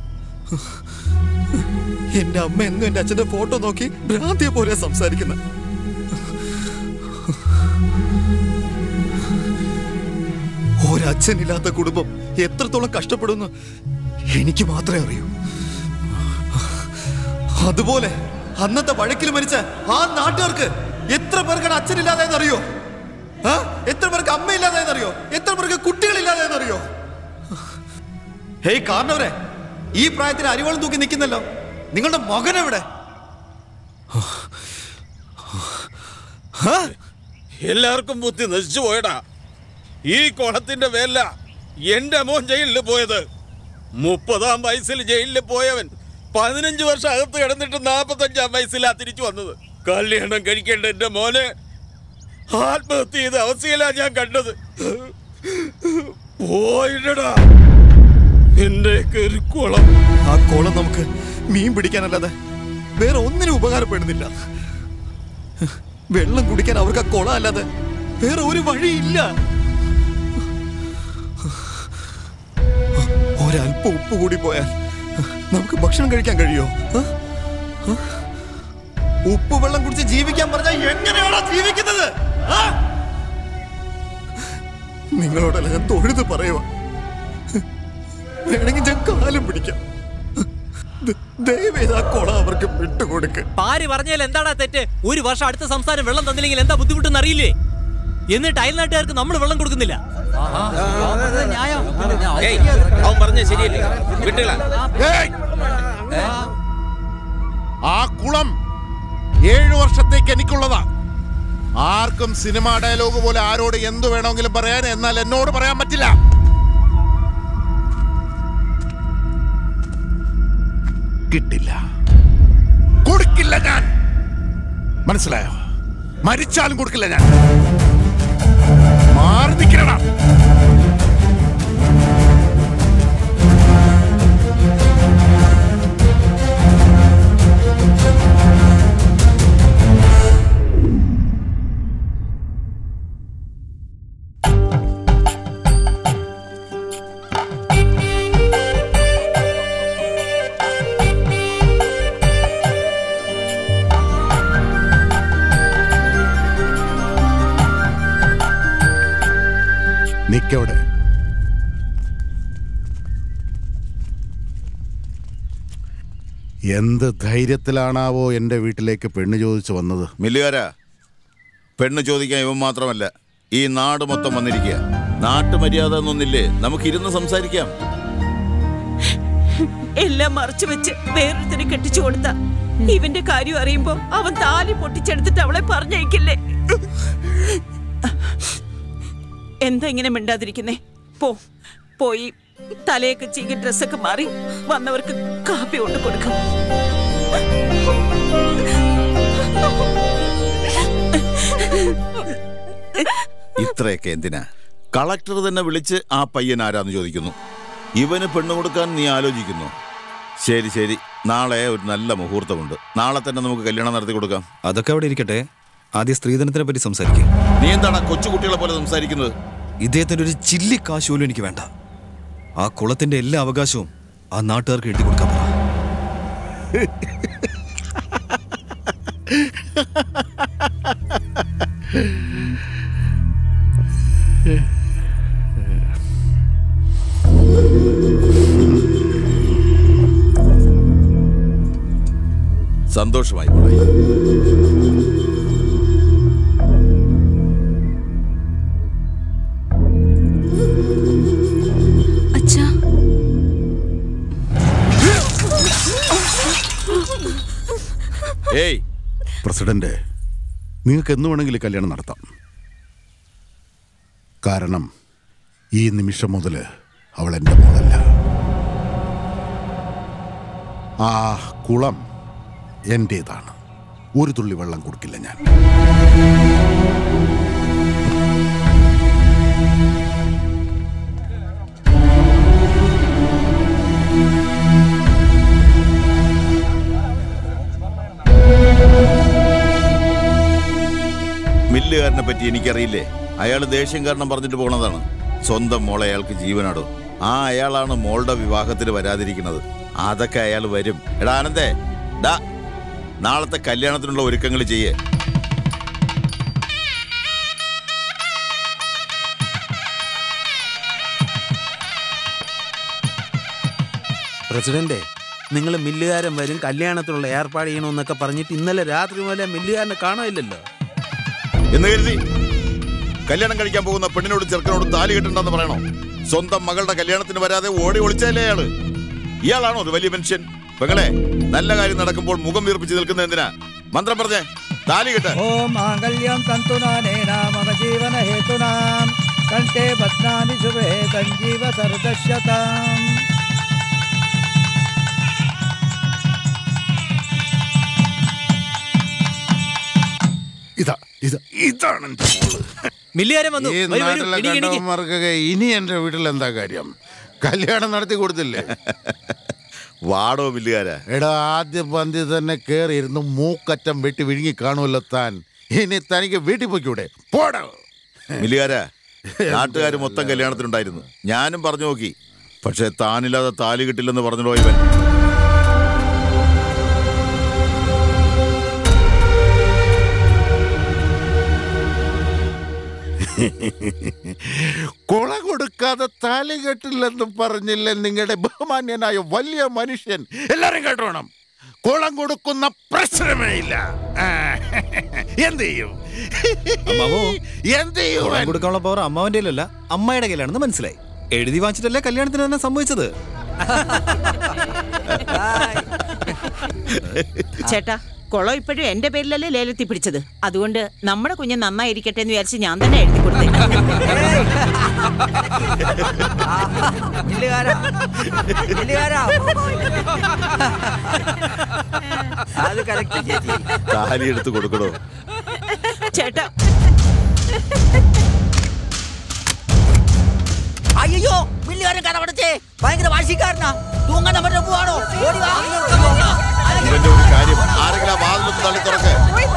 J: എൻ്റെ അമ്മ എന്നും എൻ്റെ അച്ഛൻ്റെ ഫോട്ടോ നോക്കി ഭ്രാന്തിയെ പോലെ സംസാരിക്കുന്നത് ഒരച്ഛനില്ലാത്ത കുടുംബം എത്രത്തോളം കഷ്ടപ്പെടുന്നു എനിക്ക് മാത്രമേ അറിയൂ അതുപോലെ അന്നത്തെ വഴക്കിൽ മരിച്ച ആ നാട്ടുകാർക്ക് എത്ര പേർക്കാണ് അച്ഛനില്ലാതായെന്ന് അറിയോ ആ? എത്ര പേർക്ക് അമ്മയില്ലാതായെന്ന് അറിയോ എത്ര പേർക്ക് കുട്ടികളില്ലാതായെന്ന് അറിയോ ഹേയ് കാരണവരെ ഈ പ്രായത്തിൽ അരിവളം തൂക്കി നിൽക്കുന്നല്ലോ നിങ്ങളുടെ മകൻ എവിടെ
I: എല്ലാവർക്കും ബുദ്ധി നശിച്ചു പോയടാ ഈ കുളത്തിന്റെ പേരില എന്റെ മോൻ ജയിലിൽ പോയത് മുപ്പതാം വയസ്സിൽ ജയിലിൽ പോയവൻ പതിനഞ്ച് വർഷം അകത്ത് കിടന്നിട്ട് നാപ്പത്തഞ്ചാം വയസ്സിലാ തിരിച്ചു വന്നത് കല്യാണം കഴിക്കേണ്ട എന്റെ മോനെ ആത്മഹത്യ ചെയ്ത അവസ്ഥയിലാ ഞാൻ കണ്ടത് പോയിടടാ എന്റെ ഒരു കുളം
J: ആ കുളം നമുക്ക് മീൻ പിടിക്കാനല്ലാതെ വേറെ ഒന്നിനും ഉപകാരപ്പെടുന്നില്ല വെള്ളം കുടിക്കാൻ അവർക്ക് ആ കുളം അല്ലാതെ വേറെ ഒരു വഴിയില്ല ഒരല്പം ഉപ്പ് കൂടി പോയാൽ നമുക്ക് ഭക്ഷണം കഴിക്കാൻ കഴിയോ ആ? ആ? ഉപ്പ് വെള്ളം കുടിച്ച് ജീവിക്കാൻ പറഞ്ഞാൽ എങ്ങനെയാണോ ജീവിക്കുന്നത് ആ? നിങ്ങളോടല്ല ഞാൻ തൊഴുത് പറയുവാ വേണമെങ്കിൽ ഞാൻ കാലം പിടിക്കാം ദ- ദയവേത് ആ കുളം അവർക്ക് വിട്ടുകൊടുക്ക്
A: പാരി പറഞ്ഞാൽ എന്താടാ തെറ്റ് ഒരു വർഷം അടുത്ത സംസ്ഥാനം വെള്ളം തന്നില്ലെങ്കിൽ എന്താ ബുദ്ധിമുട്ടെന്ന് അറിയില്ലേ എന്നിട്ട് അയൽനാട്ടുകാർക്ക് നമ്മൾ വെള്ളം കൊടുക്കുന്നില്ല
I: അവൻ പറഞ്ഞ ശരിയല്ലേ വിട്ടുകളാ
L: ആ കുളം ഏഴു വർഷത്തേക്ക് എനിക്കുള്ളതാ ആർക്കും സിനിമാ ഡയലോഗ് പോലെ ആരോട് എന്തു വേണമെങ്കിലും പറയാൻ എന്നാൽ എന്നോട് പറയാൻ പറ്റില്ല കിട്ടില്ല കൊടുക്കില്ല ഞാൻ മനസ്സിലായോ മരിച്ചാലും കൊടുക്കില്ല ഞാൻ മാറി നിൽക്കണടാ എന്ത് ധൈര്യത്തിലാണാവോ എൻ്റെ വീട്ടിലേക്ക് പെണ്ണ് ചോദിച്ചു വന്നത്
M: മില്ലുകാരാ പെണ്ണ് ചോദിക്കാൻ ഇവൻ മാത്രമല്ല ഈ നാട് മൊത്തം വന്നിരിക്കുക നാട്ടുമര്യാദ എന്നൊന്നില്ലേ നമുക്ക് ഇരുന്ന് സംസാരിക്കാം
K: എല്ലാം മറച്ചു വെച്ച് വേറൊരുത്തിന് കെട്ടിച്ചു കൊടുത്ത ഇവന്റെ കാര്യം അറിയുമ്പോ അവൻ താലി പൊട്ടിച്ചെടുത്തിട്ട് അവളെ പറഞ്ഞയക്കില്ലേ എന്താ ഇങ്ങനെ മിണ്ടാതിരിക്കുന്നേ പോ പോയി തലയൊക്കെ ചീകി ഡ്രസ്സൊക്കെ മാറി വന്നവർക്ക് കാപ്പി കൊണ്ട് കൊടുക്കും
M: ഇത്രയൊക്കെ എന്തിനാ കളക്ടർ തന്നെ വിളിച്ച് ആ പയ്യൻ ആരാന്ന് ചോദിക്കുന്നു ഇവന് പെണ്ണ് കൊടുക്കാൻ നീ ആലോചിക്കുന്നു ശരി ശരി നാളെ ഒരു നല്ല മുഹൂർത്തമുണ്ട് നാളെ തന്നെ നമുക്ക് കല്യാണം നടത്തി കൊടുക്കാം
J: അതൊക്കെ അവിടെ ഇരിക്കട്ടെ ആദ്യം സ്ത്രീധനത്തിനെ പറ്റി സംസാരിക്കും
M: നീ എന്താണ് കൊച്ചുകുട്ടികളെ പോലെ സംസാരിക്കുന്നത്
J: ഇദ്ദേഹത്തിന്റെ ഒരു ചില്ലി കാശ് പോലും എനിക്ക് വേണ്ട ആ കുളത്തിന്റെ എല്ലാ അവകാശവും ആ നാട്ടുകാർക്ക് എഴുതി കൊടുക്കാൻ പറ
M: സന്തോഷമായി മോളെ
F: അച്ഛാ
M: ഏയ്
L: പ്രസിഡന്റ് നിങ്ങൾക്ക് എന്ന് വേണമെങ്കിലും ഈ കല്യാണം നടത്താം കാരണം ഈ നിമിഷം മുതൽ അവൾ എൻ്റെ മോളല്ല ആ കുളം എൻ്റേതാണ് ഒരു തുള്ളി വെള്ളം കൊടുക്കില്ല ഞാൻ
M: മില്ലുകാരനെ പറ്റി എനിക്കറിയില്ലേ അയാൾ ദേഷ്യം കാരണം പറഞ്ഞിട്ട് പോണതാണ് സ്വന്തം മോളെ അയാൾക്ക് ജീവനാടോ ആ അയാളാണ് മോളുടെ വിവാഹത്തിന് വരാതിരിക്കുന്നത് അതൊക്കെ അയാൾ വരും എടാ ആനന്ദേ ഡാ നാളത്തെ കല്യാണത്തിനുള്ള ഒരുക്കങ്ങൾ ചെയ്യേ
I: പ്രസിഡന്റ് നിങ്ങൾ മില്ലുകാരൻ വരും കല്യാണത്തിനുള്ള ഏർപ്പാട് ചെയ്യണമെന്നൊക്കെ പറഞ്ഞിട്ട് ഇന്നലെ രാത്രി മുതലേ മില്ലുകാരനെ കാണുമില്ലല്ലോ
M: എന്ന് കരുതി കല്യാണം കഴിക്കാൻ പോകുന്ന പെണ്ണിനോട് ചെറുക്കനോട് താലി കെട്ടണ്ടെന്ന് പറയണോ സ്വന്തം മകളുടെ കല്യാണത്തിന് വരാതെ ഓടി ഒളിച്ചല്ലേ അയാള് ഇയാളാണോ ഒരു വലിയ മനുഷ്യൻ പെങ്ങളെ നല്ല കാര്യം നടക്കുമ്പോൾ മുഖം വീർപ്പിച്ച് നിൽക്കുന്ന എന്തിനാ മന്ത്രം പറഞ്ഞേ താലി കെട്ട്
C: ഓം മാംഗല്യം തന്തുനാനേന മമ ജീവന ഹേതുനാം കണ്ഠേ ഭദ്രാമി ശുഭേ സഞ്ജീവ സർദശ്യതാം
L: ഇതാ ഇതാ ഇതാണ് എൻ്റെ മോള്
A: മില്ലുകാരൻ വന്നു
L: ഈ
A: വരൂ, വരൂ,
L: നാട്ടിലെ
A: എണീക്ക്, എണീക്ക്.
L: കണ്ടവന്മാർക്കൊക്കെ ഇനി എൻ്റെ വീട്ടിൽ എന്താ കാര്യം കല്യാണം നടത്തി കൊടുത്തില്ലേ
M: വാടോ മില്ലുകാരാ
L: എടാ ആദ്യ പന്തി തന്നെ കേറി ഇരുന്ന് മൂക്കറ്റം വെട്ടി വിഴുങ്ങി കാണുമല്ലോ താൻ ഇനി തനിക്ക് വീട്ടിൽ പോയിക്കൂടെ പോടോ
M: മില്ലുകാരാ നാട്ടുകാർ മൊത്തം കല്യാണത്തിനുണ്ടായിരുന്നു ഞാനും പറഞ്ഞു നോക്കി പക്ഷെ താനില്ലാതെ താലി കിട്ടില്ലെന്ന് പറഞ്ഞല്ലോ ഇവൻ
L: കൊള കൊടുക്കാതെ താലി കെട്ടില്ലെന്ന് പറഞ്ഞില്ലേ നിങ്ങളുടെ ബഹുമാന്യനായ വലിയ മനുഷ്യൻ എല്ലാരും കേട്ടോണം കുളം കൊടുക്കുന്ന പ്രശ്നമേ ഇല്ല ആ, എന്ത് ചെയ്യും
J: അമ്മാവോ
L: എന്ത് ചെയ്യും
J: കുളം കൊടുക്കാനുള്ള പവർ അമ്മാവന്റെ അല്ല അമ്മയുടെ കയ്യിലാണെന്ന് മനസ്സിലായി എഴുതി വാങ്ങിച്ചിട്ടല്ലേ കല്യാണത്തിന് തന്നെ സംഭവിച്ചത്
K: ചേട്ടാ കുളം ഇപ്പോഴും എന്റെ പേരിലല്ലേ ലേലത്തിൽ പിടിച്ചത് അതുകൊണ്ട് നമ്മുടെ കുഞ്ഞ് നന്നായിരിക്കട്ടെ എന്ന് വിചാരിച്ച് ഞാൻ തന്നെ എഴുതി കൊടുത്തേ
C: മില്ലുകാരാ മില്ലുകാരാ അത് കറക്റ്റ് ചേച്ചി
M: താലി എടുത്ത് കൊടുക്കണോ
K: ചേട്ടാ
O: അയ്യോ മില്ലുകാരൻ കടപടച്ചേ ഭയങ്കര വാശിക്കാരനാ തൂങ്ങാൻ അവരുടെ പോവാണോ ഓടി വാ
M: ഇവന്റെ ഒരു കാര്യം ആരെങ്കിലും ആ വാതിലൊന്ന് തള്ളി തുറക്ക്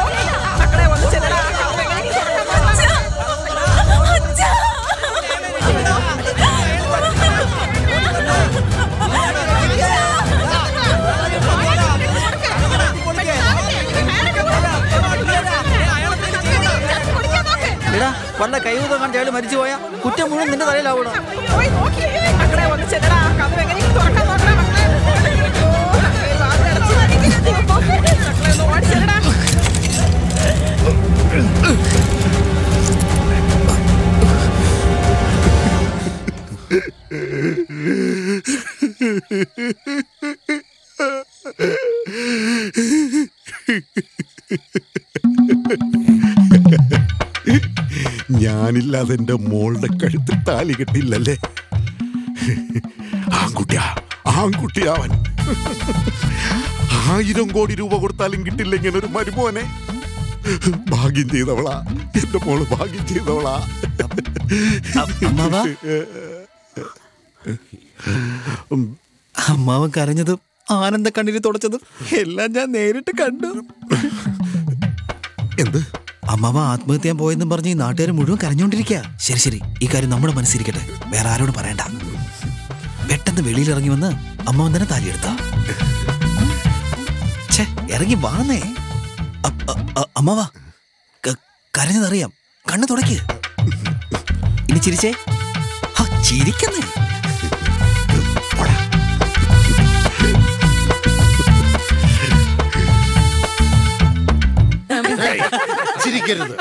O: എടാ വല്ല കൈകൂതം കണ്ട അയാൾ മരിച്ചു പോയാ കുറ്റം മുഴുവൻ നിന്റെ തലയിലാവണം
K: മക്കളെ ഒന്ന് ചെല്ലടാ കഥ എങ്ങനെ തുറക്കാൻ നോക്കണേ മക്കളെ
L: ഞാനില്ലാതെ എന്റെ മോളുടെ കഴുത്തിൽ താലി കെട്ടില്ലല്ലേ ആൺകുട്ടിയാ ആൺകുട്ടിയാവൻ ആയിരം കോടി രൂപ കൊടുത്താലും കിട്ടില്ല ഇങ്ങനെ ഒരു മരുമോനെ ഭാഗ്യം ചെയ്തവളാ എന്റെ മോള് ഭാഗ്യം ചെയ്തവളാ
J: അമ്മാവാ? അമ്മാവൻ കരഞ്ഞതും ആനന്ദ കണ്ണീര് തുടച്ചതും എല്ലാം ഞാൻ നേരിട്ട് കണ്ടു
L: എന്ത്
J: അമ്മാവ ആത്മഹത്യ ചെയ്യാൻ പോയെന്നും പറഞ്ഞ് ഈ നാട്ടുകാർ മുഴുവൻ കരഞ്ഞോണ്ടിരിക്കുക ശരി ശരി ഈ കാര്യം നമ്മുടെ മനസ്സിരിക്കട്ടെ വേറെ ആരോടും പറയണ്ട പെട്ടെന്ന് വെളിയിൽ ഇറങ്ങി വന്ന് അമ്മാവൻ തന്നെ താലിയെടുത്ത ഛേ ഇറങ്ങി വാന്നേ അ- അ- അ- അമ്മാവാ ക- കരഞ്ഞതറിയാം കണ്ണു തുടയ്ക്ക് ഇനി ചിരിച്ചേ ഹാ, ചിരിക്കുന്നേ
L: ഏയ്, ചിരിക്കരുത്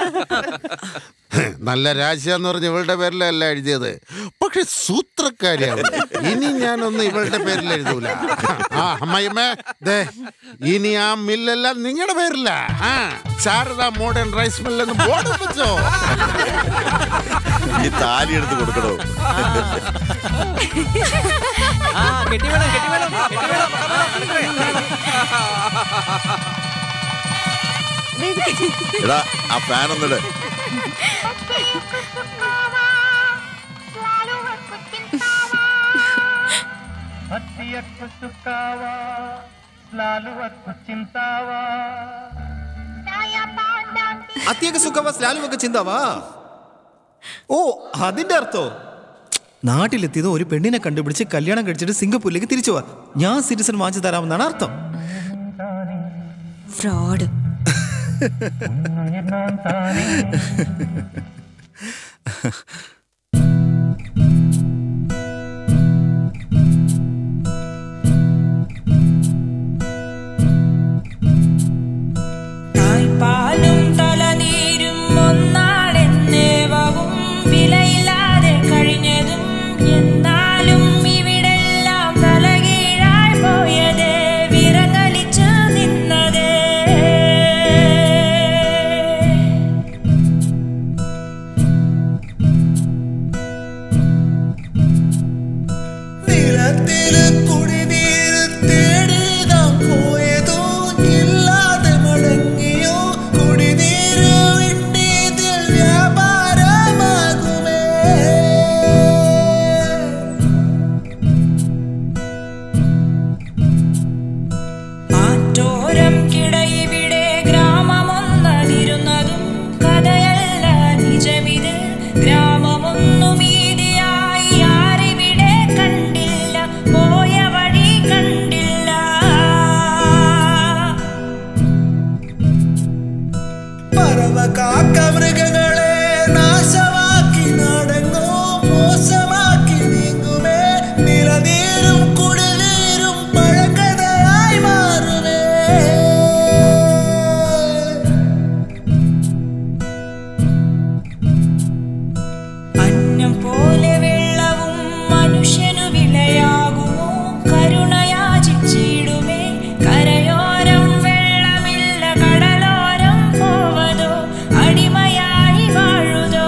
L: നല്ല രാശിയാന്ന് പറഞ്ഞ് ഇവളുടെ പേരിലല്ല എഴുതിയത് പക്ഷെ സൂത്രക്കാരിയാണ് ഇനി ഞാനൊന്നും ഇവളുടെ പേരിൽ എഴുതൂല ആ അമ്മയമ്മേ ദേ ഇനി ആ മില്ലെല്ലാം നിങ്ങളുടെ പേരില്ല ആ ശാരദ മോഡേൺ റൈസ് മില്ലെന്ന് ബോർഡ് വെച്ചോ
M: ഈ താലി എടുത്ത് കൊടുക്കണോ എടാ ആ ഫാൻ ഒന്നിട്
J: അത്യൊക്കെ സുഖവാ സ്ലാലുമൊക്കെ ചിന്താവാ ഓ അതിന്റെ അർത്ഥോ നാട്ടിലെത്തിയത് ഒരു പെണ്ണിനെ കണ്ടുപിടിച്ച് കല്യാണം കഴിച്ചിട്ട് സിംഗപ്പൂരിലേക്ക് തിരിച്ചു പോവാ ഞാൻ സിറ്റിസൺ വാങ്ങിച്ചു തരാമെന്നാണ് അർത്ഥം
F: ഫ്രോഡ്
D: പാലും തലനീരും ഒന്നാടെന്നേവവും വിലയില്ലാതെ കഴിഞ്ഞതും എന്നാലും ഇവിടെല്ലാം തലകീഴായി പോയതേ വിറങ്ങലിച്ചു നിന്നതേ
P: നിലത്തില് കുടിനീര് തേടിതാ പോയതോ ഇല്ലാതെ മടങ്ങിയോ കുടിനീര് വിട്ടിതിൽ വ്യാപാരമാകുമേ
D: ആറ്റോരം കിടയിവിടെ ഗ്രാമമൊന്നതിരുന്നതും കഥയല്ല നിജമിത് ഗ്രാമമൊന്നു മീതിയായി ആരിവിടെ കണ്ടില്ല പോയ വഴി കണ്ടില്ല
P: പറവ കാക്ക മൃഗങ്ങളെ നാശമാക്കി നാടെങ്ങോ മോശമാക്കി നീങ്ങുമേ നിലനീരും കുടിനീരും പഴങ്കഥയായി മാറുമേ
D: അന്നം പോലെ വെള്ളവും മനുഷ്യനു വിലയാകുമോ കരുണയാചിച്ചിടുമേ കരയോരം വെള്ളമില്ല കടലോരം പോവതോ അടിമയായി വാഴുതോ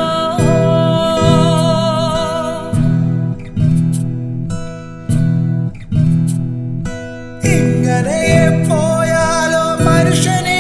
P: ഇങ്ങനെ പോയാലോ മനുഷ്യനെ